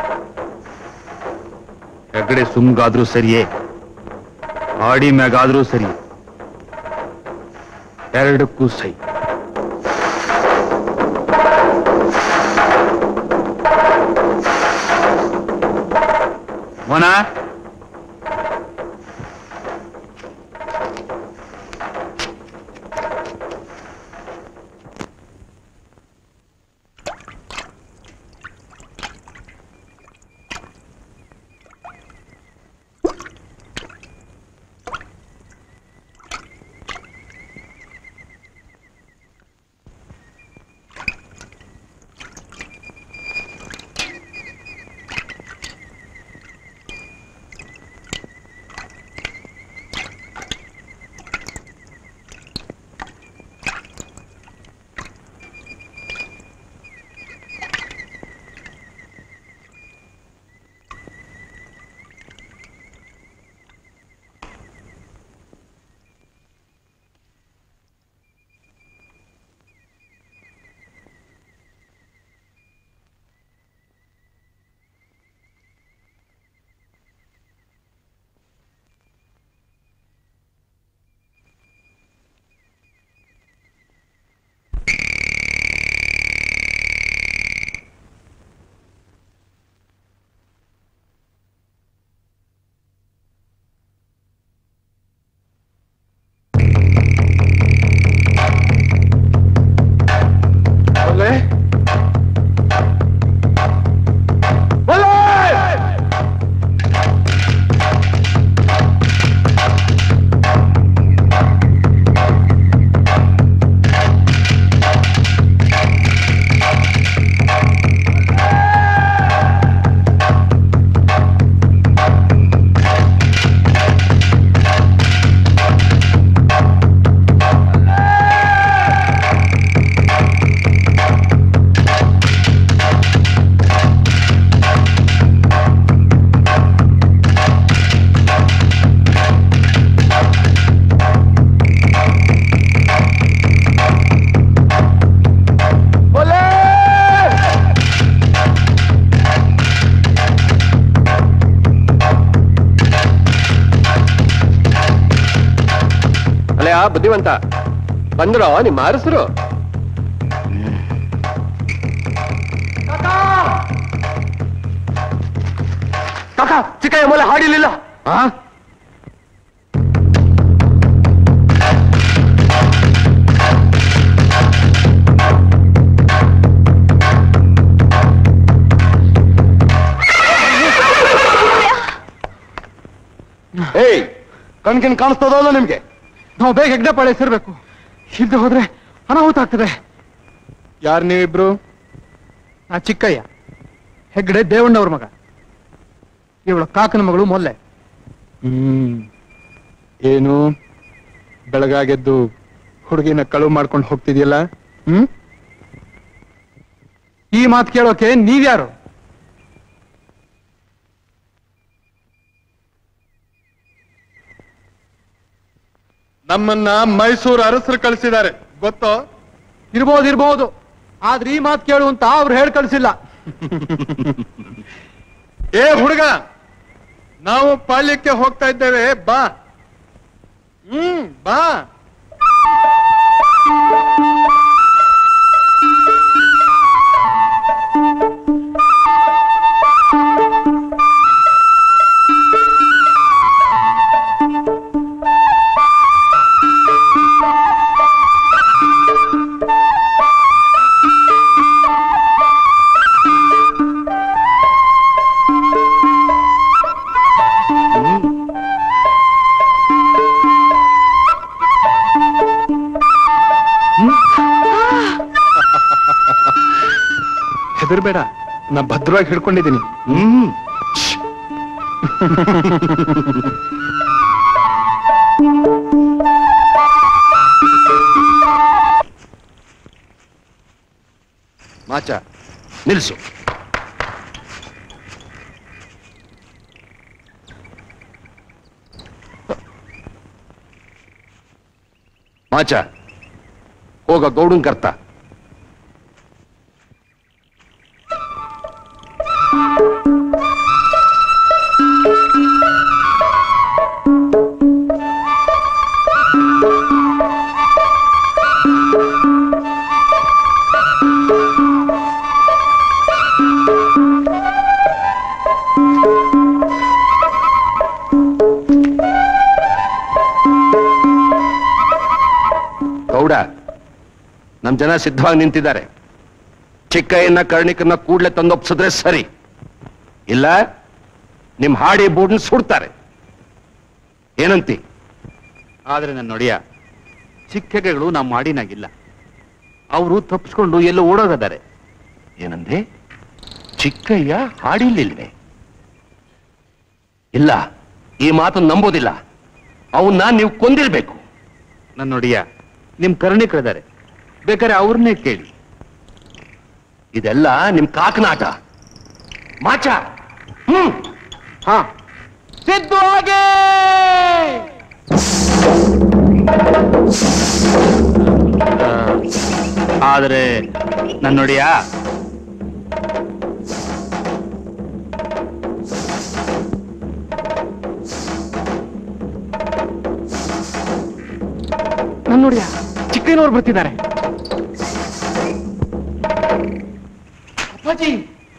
ಹೆಗಡೆ ಸುಮ್ಗಾದ್ರೂ ಸರಿಯೇ ಆಡಿ ಮ್ಯಾಗಾದ್ರೂ ಸರಿ ಎರಡಕ್ಕೂ ಸೈ ಮೋನ ಬುದ್ಧಿವಂತ ಬಂದ್ರೋ ನಿಮ್ಮ ಅರಸರು ಕಾಕ ಚಿಕ್ಕಯ್ಯ ಮೊಲೆ ಹಾಡಿಲಿಲ್ಲ ಏಯ್ ಕಣ್ಕಿನ್ ಕಾಣಿಸ್ತದಲ್ಲ ನಿಮ್ಗೆ ನಾವು ಬೇಗ ಹೆಗ್ಡೆ ಪಾಳೆ ಸೇರ್ಬೇಕು ಇಲ್ದೆ ಹೋದ್ರೆ ಅನಾಹುತ ಆಗ್ತದೆ ಯಾರು ನೀವಿಬ್ರು ನಾ ಚಿಕ್ಕಯ್ಯ ಹೆಗ್ಡೆ ದೇವಣ್ಣವ್ರ ಮಗ ಇವಳ ಕಾಕನ ಮಗಳು ಮೊಲ್ಲೆ ಹ್ಮ್ ಏನು ಬೆಳಗಾಗೆದ್ದು ಹುಡುಗಿನ ಕಳುವು ಮಾಡ್ಕೊಂಡು ಹೋಗ್ತಿದ್ಯಲ್ಲ ಹ್ಮ್ ಈ ಮಾತು ಕೇಳೋಕೆ ನೀವ್ಯಾರು ನಮ್ಮನ್ನ ಮೈಸೂರು ಅರಸರು ಕಳಿಸಿದ್ದಾರೆ ಗೊತ್ತೋ ಇರ್ಬೋದು ಇರ್ಬೋದು ಆದ್ರೆ ಈ ಮಾತು ಕೇಳು ಅಂತ ಅವ್ರು ಹೇಳಿ ಕಳ್ಸಿಲ್ಲ ಏ ಹುಡುಗ ನಾವು ಪಾಳ್ಯಕ್ಕೆ ಹೋಗ್ತಾ ಇದ್ದೇವೆ ಬಾ ಹ್ಮ್ ಬಾ ಹೆದರ್ಬೇಡ ನಾ ಭದ್ರವಾಗಿ ಹಿಡ್ಕೊಂಡಿದ್ದೀನಿ ಹ್ಮ್ ಮಾಚ ನಿಲ್ಸು ಮಾಚ ಹೋಗ ಗೌಡನ್ ಕರ್ತ ಗೌಡ ನಮ್ ಜನ ಸಿದ್ಧವಾಗಿ ನಿಂತಿದ್ದಾರೆ ಚಿಕ್ಕಯ್ಯನ ಕರ್ಣಿಕನ್ನ ಕೂಡ್ಲೆ ತಂದೊಪ್ಸಿದ್ರೆ ಸರಿ ಇಲ್ಲ ನಿಮ್ ಹಾಡಿ ಬೋರ್ಡ್ನ ಸುಡ್ತಾರೆ ಏನಂತಿ ಆದ್ರೆ ನನ್ನ ನೋಡಿಯ ಚಿಕ್ಕೆಗಳು ನಮ್ಮ ಮಾಡಿನಾಗಿಲ್ಲ ಅವರು ತಪ್ಪಿಸ್ಕೊಂಡು ಎಲ್ಲೋ ಓಡೋಗದಾರೆ ಏನಂದೆ ಚಿಕ್ಕಯ್ಯ ಹಾಡಿಲಿಲ್ವೇ ಇಲ್ಲ ಈ ಮಾತು ನಂಬೋದಿಲ್ಲ ಅವನ್ನ ನೀವು ಕೊಂದಿರ್ಬೇಕು ನನ್ನ ನೋಡಿಯ ನಿಮ್ ಕರ್ಣಿಕರಿದ್ದಾರೆ ಬೇಕಾದ್ರೆ ಅವ್ರನ್ನೇ ಕೇಳಿ ಇದೆಲ್ಲ ನಿಮ್ ಕಾಕನಾಟ ಮಾಚ ಹ್ಮ್ ಹಾ ಸಿದ್ಧವಾಗಿ ಆದ್ರೆ ನನ್ನ ನೋಡಿಯ ನನ್ ನೋಡಿಯ ಚಿಕ್ಕಯ್ಯನವ್ರು ಬರ್ತಿದ್ದಾರೆ ಅಪ್ಪಾಜಿ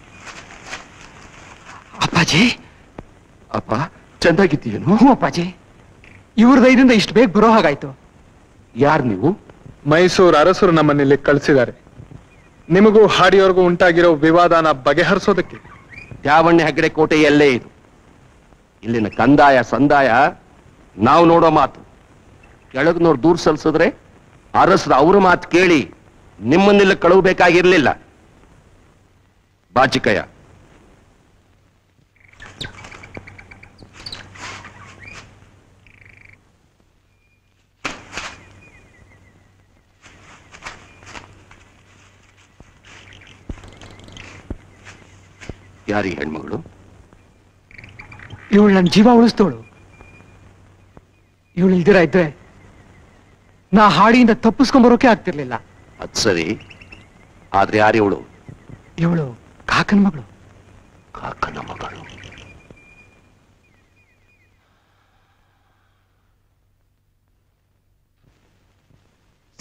ಅಪ್ಪಾಜಿ ಅಪ್ಪ ಚೆನ್ನಾಗಿದ್ದೀಯೇನು ಹ್ಞೂ ಅಪ್ಪಾಜಿ ಇವ್ರ ದಯದಿಂದ ಇಷ್ಟು ಬೇಗ ಬರೋ ಹಾಗಾಯ್ತು ಯಾರು ನೀವು ಮೈಸೂರು ಅರಸರು ನಮ್ಮನ್ನಿಲ್ಲಿ ಕಳಿಸಿದ್ದಾರೆ ನಿಮಗೂ ಹಾಡಿಯೋರ್ಗೂ ಉಂಟಾಗಿರೋ ವಿವಾದನ ಬಗೆಹರಿಸೋದಕ್ಕೆ ತ್ಯಾವಣ್ಯ ಹೆಗ್ಗಡೆ ಕೋಟೆ ಎಲ್ಲೇ ಇದು ಇಲ್ಲಿನ ಕಂದಾಯ ಸಂದಾಯ ನಾವು ನೋಡೋ ಮಾತು ಕೆಳಗ್ನವ್ರು ದೂರ ಸಲ್ಸಿದ್ರೆ ಅರಸರು ಅವ್ರ ಮಾತು ಕೇಳಿ ನಿಮ್ಮನ್ನೆಲ್ಲ ಕಳುಹಬೇಕಾಗಿರ್ಲಿಲ್ಲ ಬಾಚಿಕಯ್ಯ ಯಾರಿಗೆ ಹೆಣ್ಮಗಳು ಇವಳು ನನ್ನ ಜೀವ ಉಳಿಸ್ತವಳು ಇವಳು ಇಲ್ದಿರ ಇದ್ರೆ ನಾ ಹಾಡಿಯಿಂದ ತಪ್ಪಿಸ್ಕೊಂಬರೋಕೆ ಆಗ್ತಿರ್ಲಿಲ್ಲ ಅದ್ ಸರಿ ಆದ್ರೆ ಯಾರಿವಳು ಇವಳು ಕಾಕನ ಮಗಳು ಕಾಕನ ಮಗಳು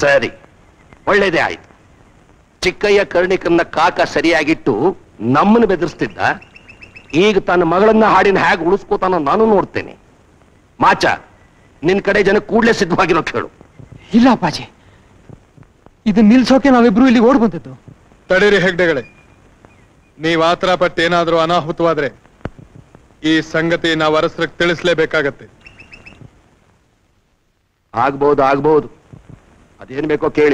ಸರಿ ಒಳ್ಳೇದೇ ಆಯ್ತು ಚಿಕ್ಕಯ್ಯ ಕರ್ಣಿಕನ್ನ ಕಾಕ ಸರಿಯಾಗಿಟ್ಟು ನಮ್ಮನ್ನು ಬೆದರಿಸ್ತಿದ್ದ ಈಗ ತನ್ನ ಮಗಳನ್ನ ಹಾಡಿನ ಹೇಗೆ ಉಳಿಸ್ಕೋತಾನೋ ನಾನು ನೋಡ್ತೇನೆ ಮಾಚ ನಿನ್ ಕಡೆ ಜನ ಕೂಡ್ಲೆ ಸಿದ್ಧವಾಗಿರೋ ಕೇಳು ಇಲ್ಲ ಅಪ್ಪಾಜಿ ಇದನ್ನ ನಿಲ್ಸೋಕೆ ನಾವಿಬ್ರು ಇಲ್ಲಿ ಓಡ್ ಬಂದಿದ್ದು ತಡೀರಿ ಹೆಗ್ಡೆಗಳೇ ನೀವ್ ಆತರ ಪಟ್ಟೇನಾದ್ರೂ ಅನಾಹುತವಾದ್ರೆ ಈ ಸಂಗತಿ ನಾವು ಅರಸರಿಗೆ ತಿಳಿಸ್ಲೇಬೇಕಾಗತ್ತೆ ಆಗ್ಬಹುದು ಆಗ್ಬಹುದು ಅದೇನ್ ಬೇಕೋ ಕೇಳಿ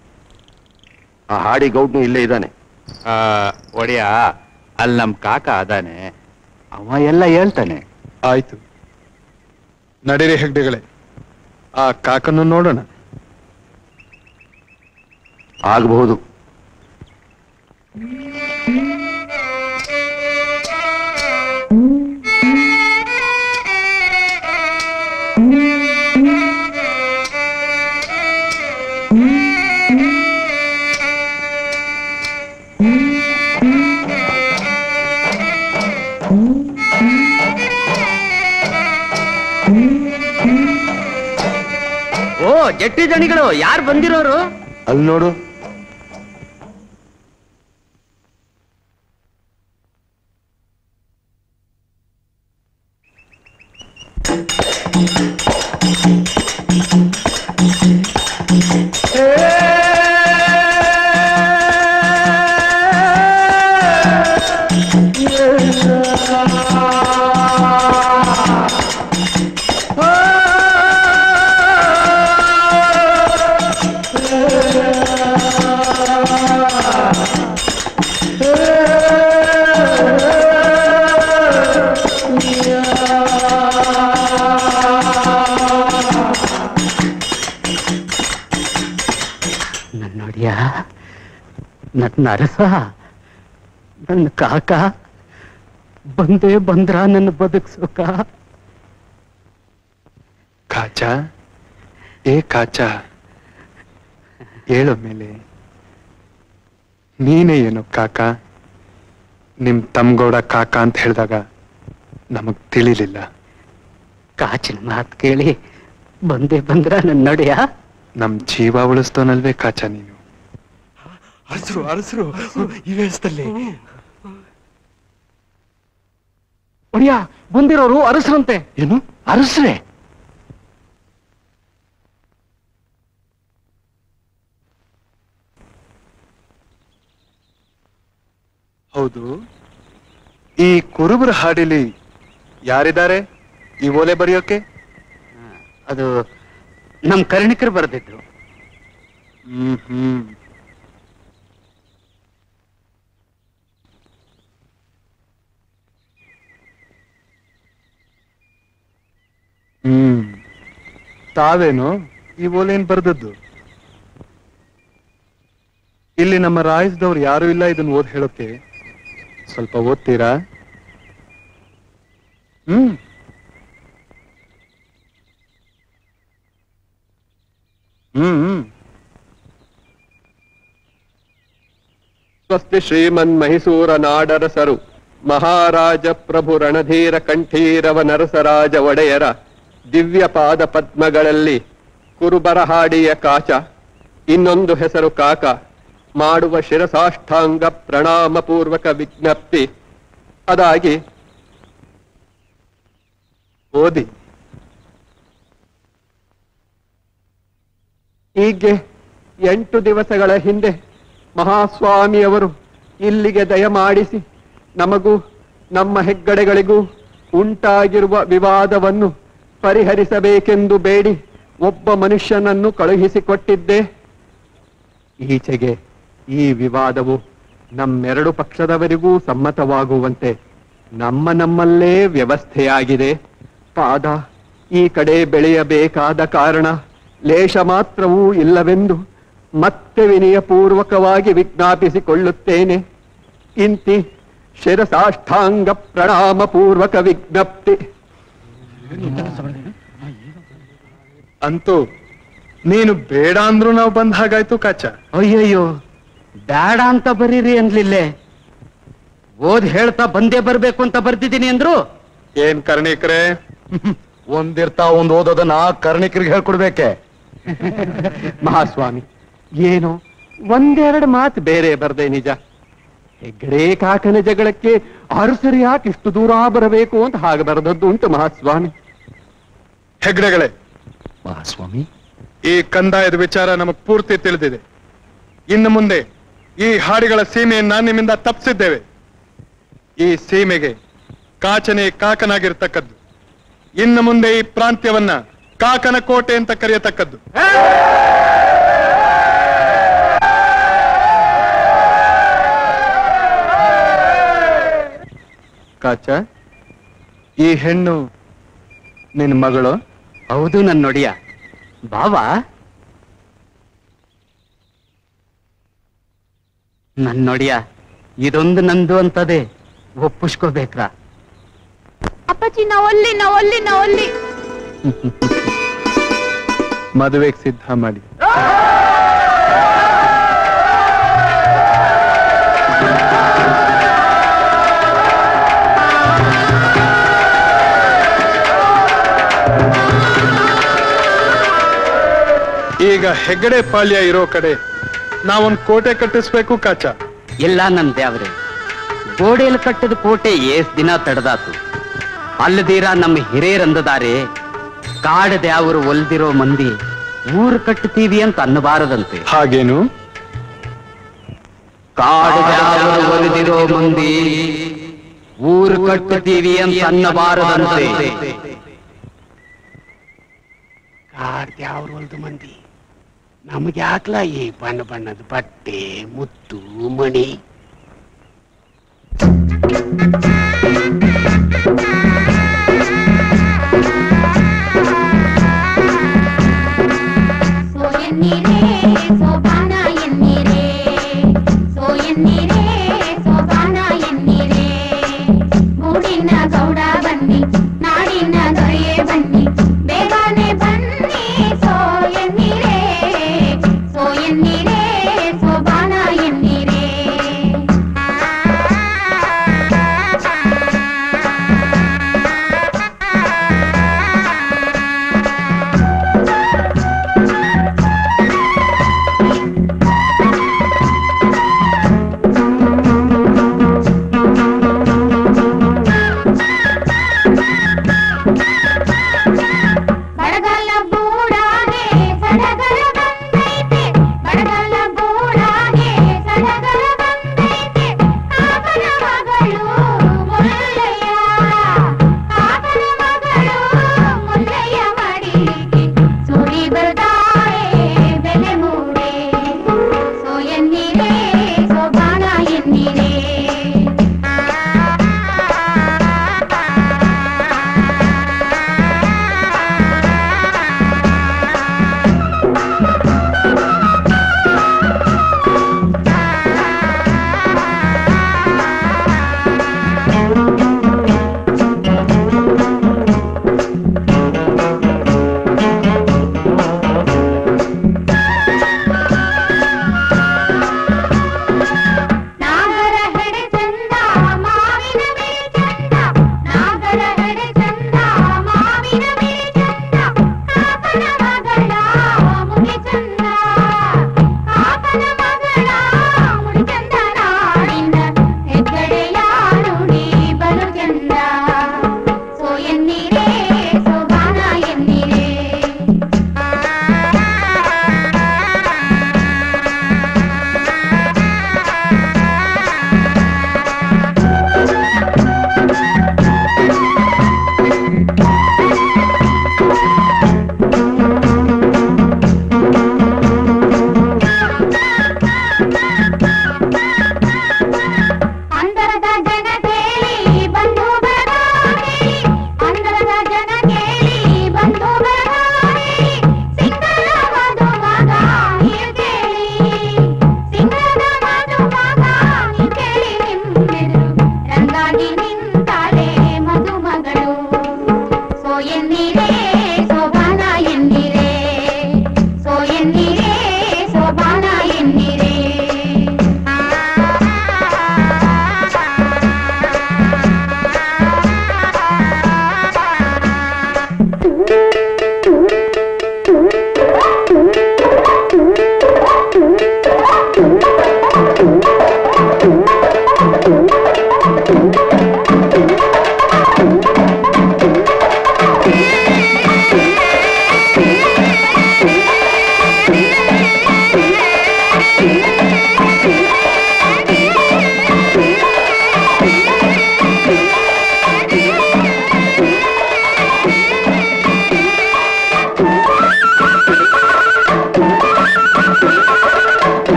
ಆ ಹಾಡಿ ಗೌಡ್ನು ಇಲ್ಲೇ ಇದ್ದಾನೆ ಆ, ಒಡೆಯ ಅಲ್ಲಿ ನಮ್ ಕಾಕ ಅದಾನೆ ಅವ ಎಲ್ಲ ಹೇಳ್ತಾನೆ ಆಯ್ತು ನಡೀರಿ ಹೆಗ್ಡೆಗಳೇ ಆ ಕಾಕನ್ನು ನೋಡೋಣ ಆಗಬಹುದು ಓ ಜಟ್ಟಿ ದಣಿಗಳು ಯಾರು ಬಂದಿರೋರು ಅಲ್ಲಿ ನೋಡು ನನ್ನ ನೋಡಿಯ ನನ್ನ ಅರಸ ನನ್ನ ಕಾಕ ಬಂದೇ ಬಂದ್ರ ನನ್ನ ಬದುಕ್ಸೋಕ ಕಾಚ ಏ ಕಾಚ ಹೇಳೋ ಮೇಲೆ ನೀನೇ ಏನು ಕಾಕ ನಿಮ್ ತಮ್ಗೌಡ ಕಾಕ ಅಂತ ಹೇಳಿದಾಗ ನಮಗ್ ತಿಳಿಲಿಲ್ಲ ಕಾಚಿನ ಮಾತು ಕೇಳಿ ಬಂದೇ ಬಂದ್ರ ನನ್ನ ನೋಡಿಯ ನಮ್ ಜೀವ ಉಳಿಸ್ತೋನಲ್ವೇ ಕಾಚ ನೀನು ಅರಸರು ಅರಸರು ಈ ವೇಷದಲ್ಲಿ ಒಡಿಯ ಬಂದಿರೋರು ಅರಸರಂತೆ ಏನು ಅರಸ್ರೆ ಹೌದು ಈ ಕುರುಬರ ಹಾಡಿಲಿ ಯಾರಿದ್ದಾರೆ ಈ ಓಲೆ ಬರೆಯೋಕೆ ಅದು ನಮ್ ಕರ್ಣಿಕರು ಬರೆದಿದ್ರು ಹ್ಮ್ ಹ್ಮ್ ಹ್ಮ್ ತಾವೇನು ಈ ಓಲೇನ್ ಬರ್ದದ್ದು ಇಲ್ಲಿ ನಮ್ಮ ರಾಯಸ್ದವ್ರು ಯಾರು ಇಲ್ಲ ಇದನ್ನ ಓದ್ ಹೇಳೋಕೆ ಸ್ವಲ್ಪ ಓದ್ತೀರಾ ಹ್ಮ್ ಹ್ಮ್ ಹ್ಮ್ ಸ್ವಸ್ತಿ ಶ್ರೀಮನ್ ಮೈಸೂರ ನಾಡರಸರು ಮಹಾರಾಜ ಪ್ರಭು ರಣಧೀರ ಕಂಠೀರವ ನರಸರಾಜ ಒಡೆಯರ ದಿವ್ಯ ಪಾದ ಪದ್ಮಗಳಲ್ಲಿ ಕುರುಬರ ಹಾಡಿಯ ಕಾಚ ಇನ್ನೊಂದು ಹೆಸರು ಕಾಕ ಮಾಡುವ ಶಿರಸಾಷ್ಟಾಂಗ ಪ್ರಣಾಮ ಪೂರ್ವಕ ವಿಜ್ಞಪ್ತಿ ಅದಾಗಿ ಓದಿ ಹೀಗೆ ಎಂಟು ದಿವಸಗಳ ಹಿಂದೆ ಮಹಾಸ್ವಾಮಿಯವರು ಇಲ್ಲಿಗೆ ದಯಮಾಡಿಸಿ ನಮಗೂ ನಮ್ಮ ಹೆಗ್ಗಡೆಗಳಿಗೂ ಉಂಟಾಗಿರುವ ವಿವಾದವನ್ನು ಪರಿಹರಿಸಬೇಕೆಂದು ಬೇಡಿ ಒಬ್ಬ ಮನುಷ್ಯನನ್ನು ಕಳುಹಿಸಿಕೊಟ್ಟಿದ್ದೆ ಈಚೆಗೆ ಈ ವಿವಾದವು ನಮ್ಮೆರಡು ಪಕ್ಷದವರಿಗೂ ಸಮ್ಮತವಾಗುವಂತೆ ನಮ್ಮ ನಮ್ಮಲ್ಲೇ ವ್ಯವಸ್ಥೆಯಾಗಿದೆ ಪಾದ ಈ ಕಡೆ ಬೆಳೆಯಬೇಕಾದ ಕಾರಣ ಲೇಷ ಮಾತ್ರವೂ ಇಲ್ಲವೆಂದು ಮತ್ತೆ ವಿನಯಪೂರ್ವಕವಾಗಿ ವಿಜ್ಞಾಪಿಸಿಕೊಳ್ಳುತ್ತೇನೆ ಇಂತಿ ಶಿರಸಾಷ್ಟಾಂಗ ಪ್ರಣಾಮ ಪೂರ್ವಕ ವಿಜ್ಞಪ್ತಿ ಅಂತೂ ನೀನು ಬೇಡ ಅಂದ್ರೂ ನಾವು ಬಂದ ಹಾಗಾಯ್ತು ಕಾಚ ಅಯ್ಯಯ್ಯೋ ಬೇಡ ಅಂತ ಬರೀರಿ ಅನ್ಲಿಲ್ಲೇ ಓದ್ ಹೇಳ್ತಾ ಬಂದೇ ಬರ್ಬೇಕು ಅಂತ ಬರ್ತಿದ್ದೀನಿ ಅಂದ್ರು ಏನ್ ಕರ್ಣಿಕ್ರೆ ಒಂದಿರ್ತಾ ಒಂದ್ ಓದೋದನ್ನ ಕರ್ಣಿಕರಿಗೆ ಹೇಳ್ಕೊಡ್ಬೇಕೆ ಮಹಾಸ್ವಾಮಿ ಏನೋ ಒಂದೆರಡು ಮಾತು ಬೇರೆ ಬರ್ದೆ ನಿಜ ಹೆಗ್ಗಡೆ ಕಾಕನ ಜಗಳಕ್ಕೆ ಅರಸರು ಯಾಕೆ ಇಷ್ಟು ದೂರ ಬರಬೇಕು ಅಂತ ಹಾಗೆ ಬರೆದದ್ದು ಉಂಟು ಮಹಾಸ್ವಾಮಿ ಹೆಗ್ಡೆಗಳೇ ಮಹಾಸ್ವಾಮಿ ಈ ಕಂದಾಯದ ವಿಚಾರ ನಮಗ್ ಪೂರ್ತಿ ತಿಳಿದಿದೆ ಇನ್ನು ಮುಂದೆ ಈ ಹಾಡಿಗಳ ಸೀಮೆಯನ್ನ ನಿಮ್ಮಿಂದ ತಪ್ಪಿಸಿದ್ದೇವೆ ಈ ಸೀಮೆಗೆ ಕಾಚನೆ ಕಾಕನಾಗಿರ್ತಕ್ಕದ್ದು ಇನ್ನು ಮುಂದೆ ಈ ಪ್ರಾಂತ್ಯವನ್ನ ಕಾಕನ ಕೋಟೆ ಅಂತ ಕರೆಯತಕ್ಕದ್ದು ಕಾಚ ಈ ಹೆಣ್ಣು ನಿನ್ ಮಗಳು ಹೌದು ನನ್ನ ನೊಡಿಯ ಬಾವಾ ನನ್ ನೊಡಿಯ ಇದೊಂದು ನಂದು ಅಂತದೆ ಒಪ್ಪಿಸ್ಕೋಬೇಕ್ರಾ ಅಪ್ಪಾಜಿ ನಾ ಒಲ್ಲಿ ನಾ ಒಲ್ಲಿ ನಾ ಒಲ್ಲಿ ಮದುವೆಗೆ ಸಿದ್ಧ ಮಾಡಿ ಈಗ ಹೆಗ್ಗಡೆ ಪಾಳ್ಯ ಇರೋ ಕಡೆ ನಾವೊಂದ್ ಕೋಟೆ ಕಟ್ಟಿಸ್ಬೇಕು ಕಾಚ ಇಲ್ಲ ನನ್ ದೇವ್ರೆ ಗೋಡೆಯಲ್ಲಿ ಕಟ್ಟದ ಕೋಟೆ ಏಸ್ ದಿನ ತಡೆದಾತು ಅಲ್ಲದೀರ ನಮ್ಮ ಹಿರೇರಂದದಾರೆ ಕಾಡ ದ್ಯಾವರು ಒಲ್ದಿರೋ ಮಂದಿ ಊರು ಕಟ್ಟುತ್ತೀವಿ ಅಂತ ಅನ್ನಬಾರದಂತೆ ಹಾಗೇನು ಕಾಡು ದ್ಯಾವರು ಒಲಿದಿರೋ ಮಂದಿ ಊರು ಕಟ್ಟುತ್ತೀವಿ ಅಂತ ಅನ್ನಬಾರದಂತೆ ಕಾಡ್ದ್ಯಾವ್ರು ಹೊಲ್ದು ಮಂದಿ ನಮ್ಗೆ ಯಾಕ್ಲ ಈ ಬಣ್ಣ ಬಣ್ಣದ ಬಟ್ಟೆ ಮುತ್ತು ಮಣಿ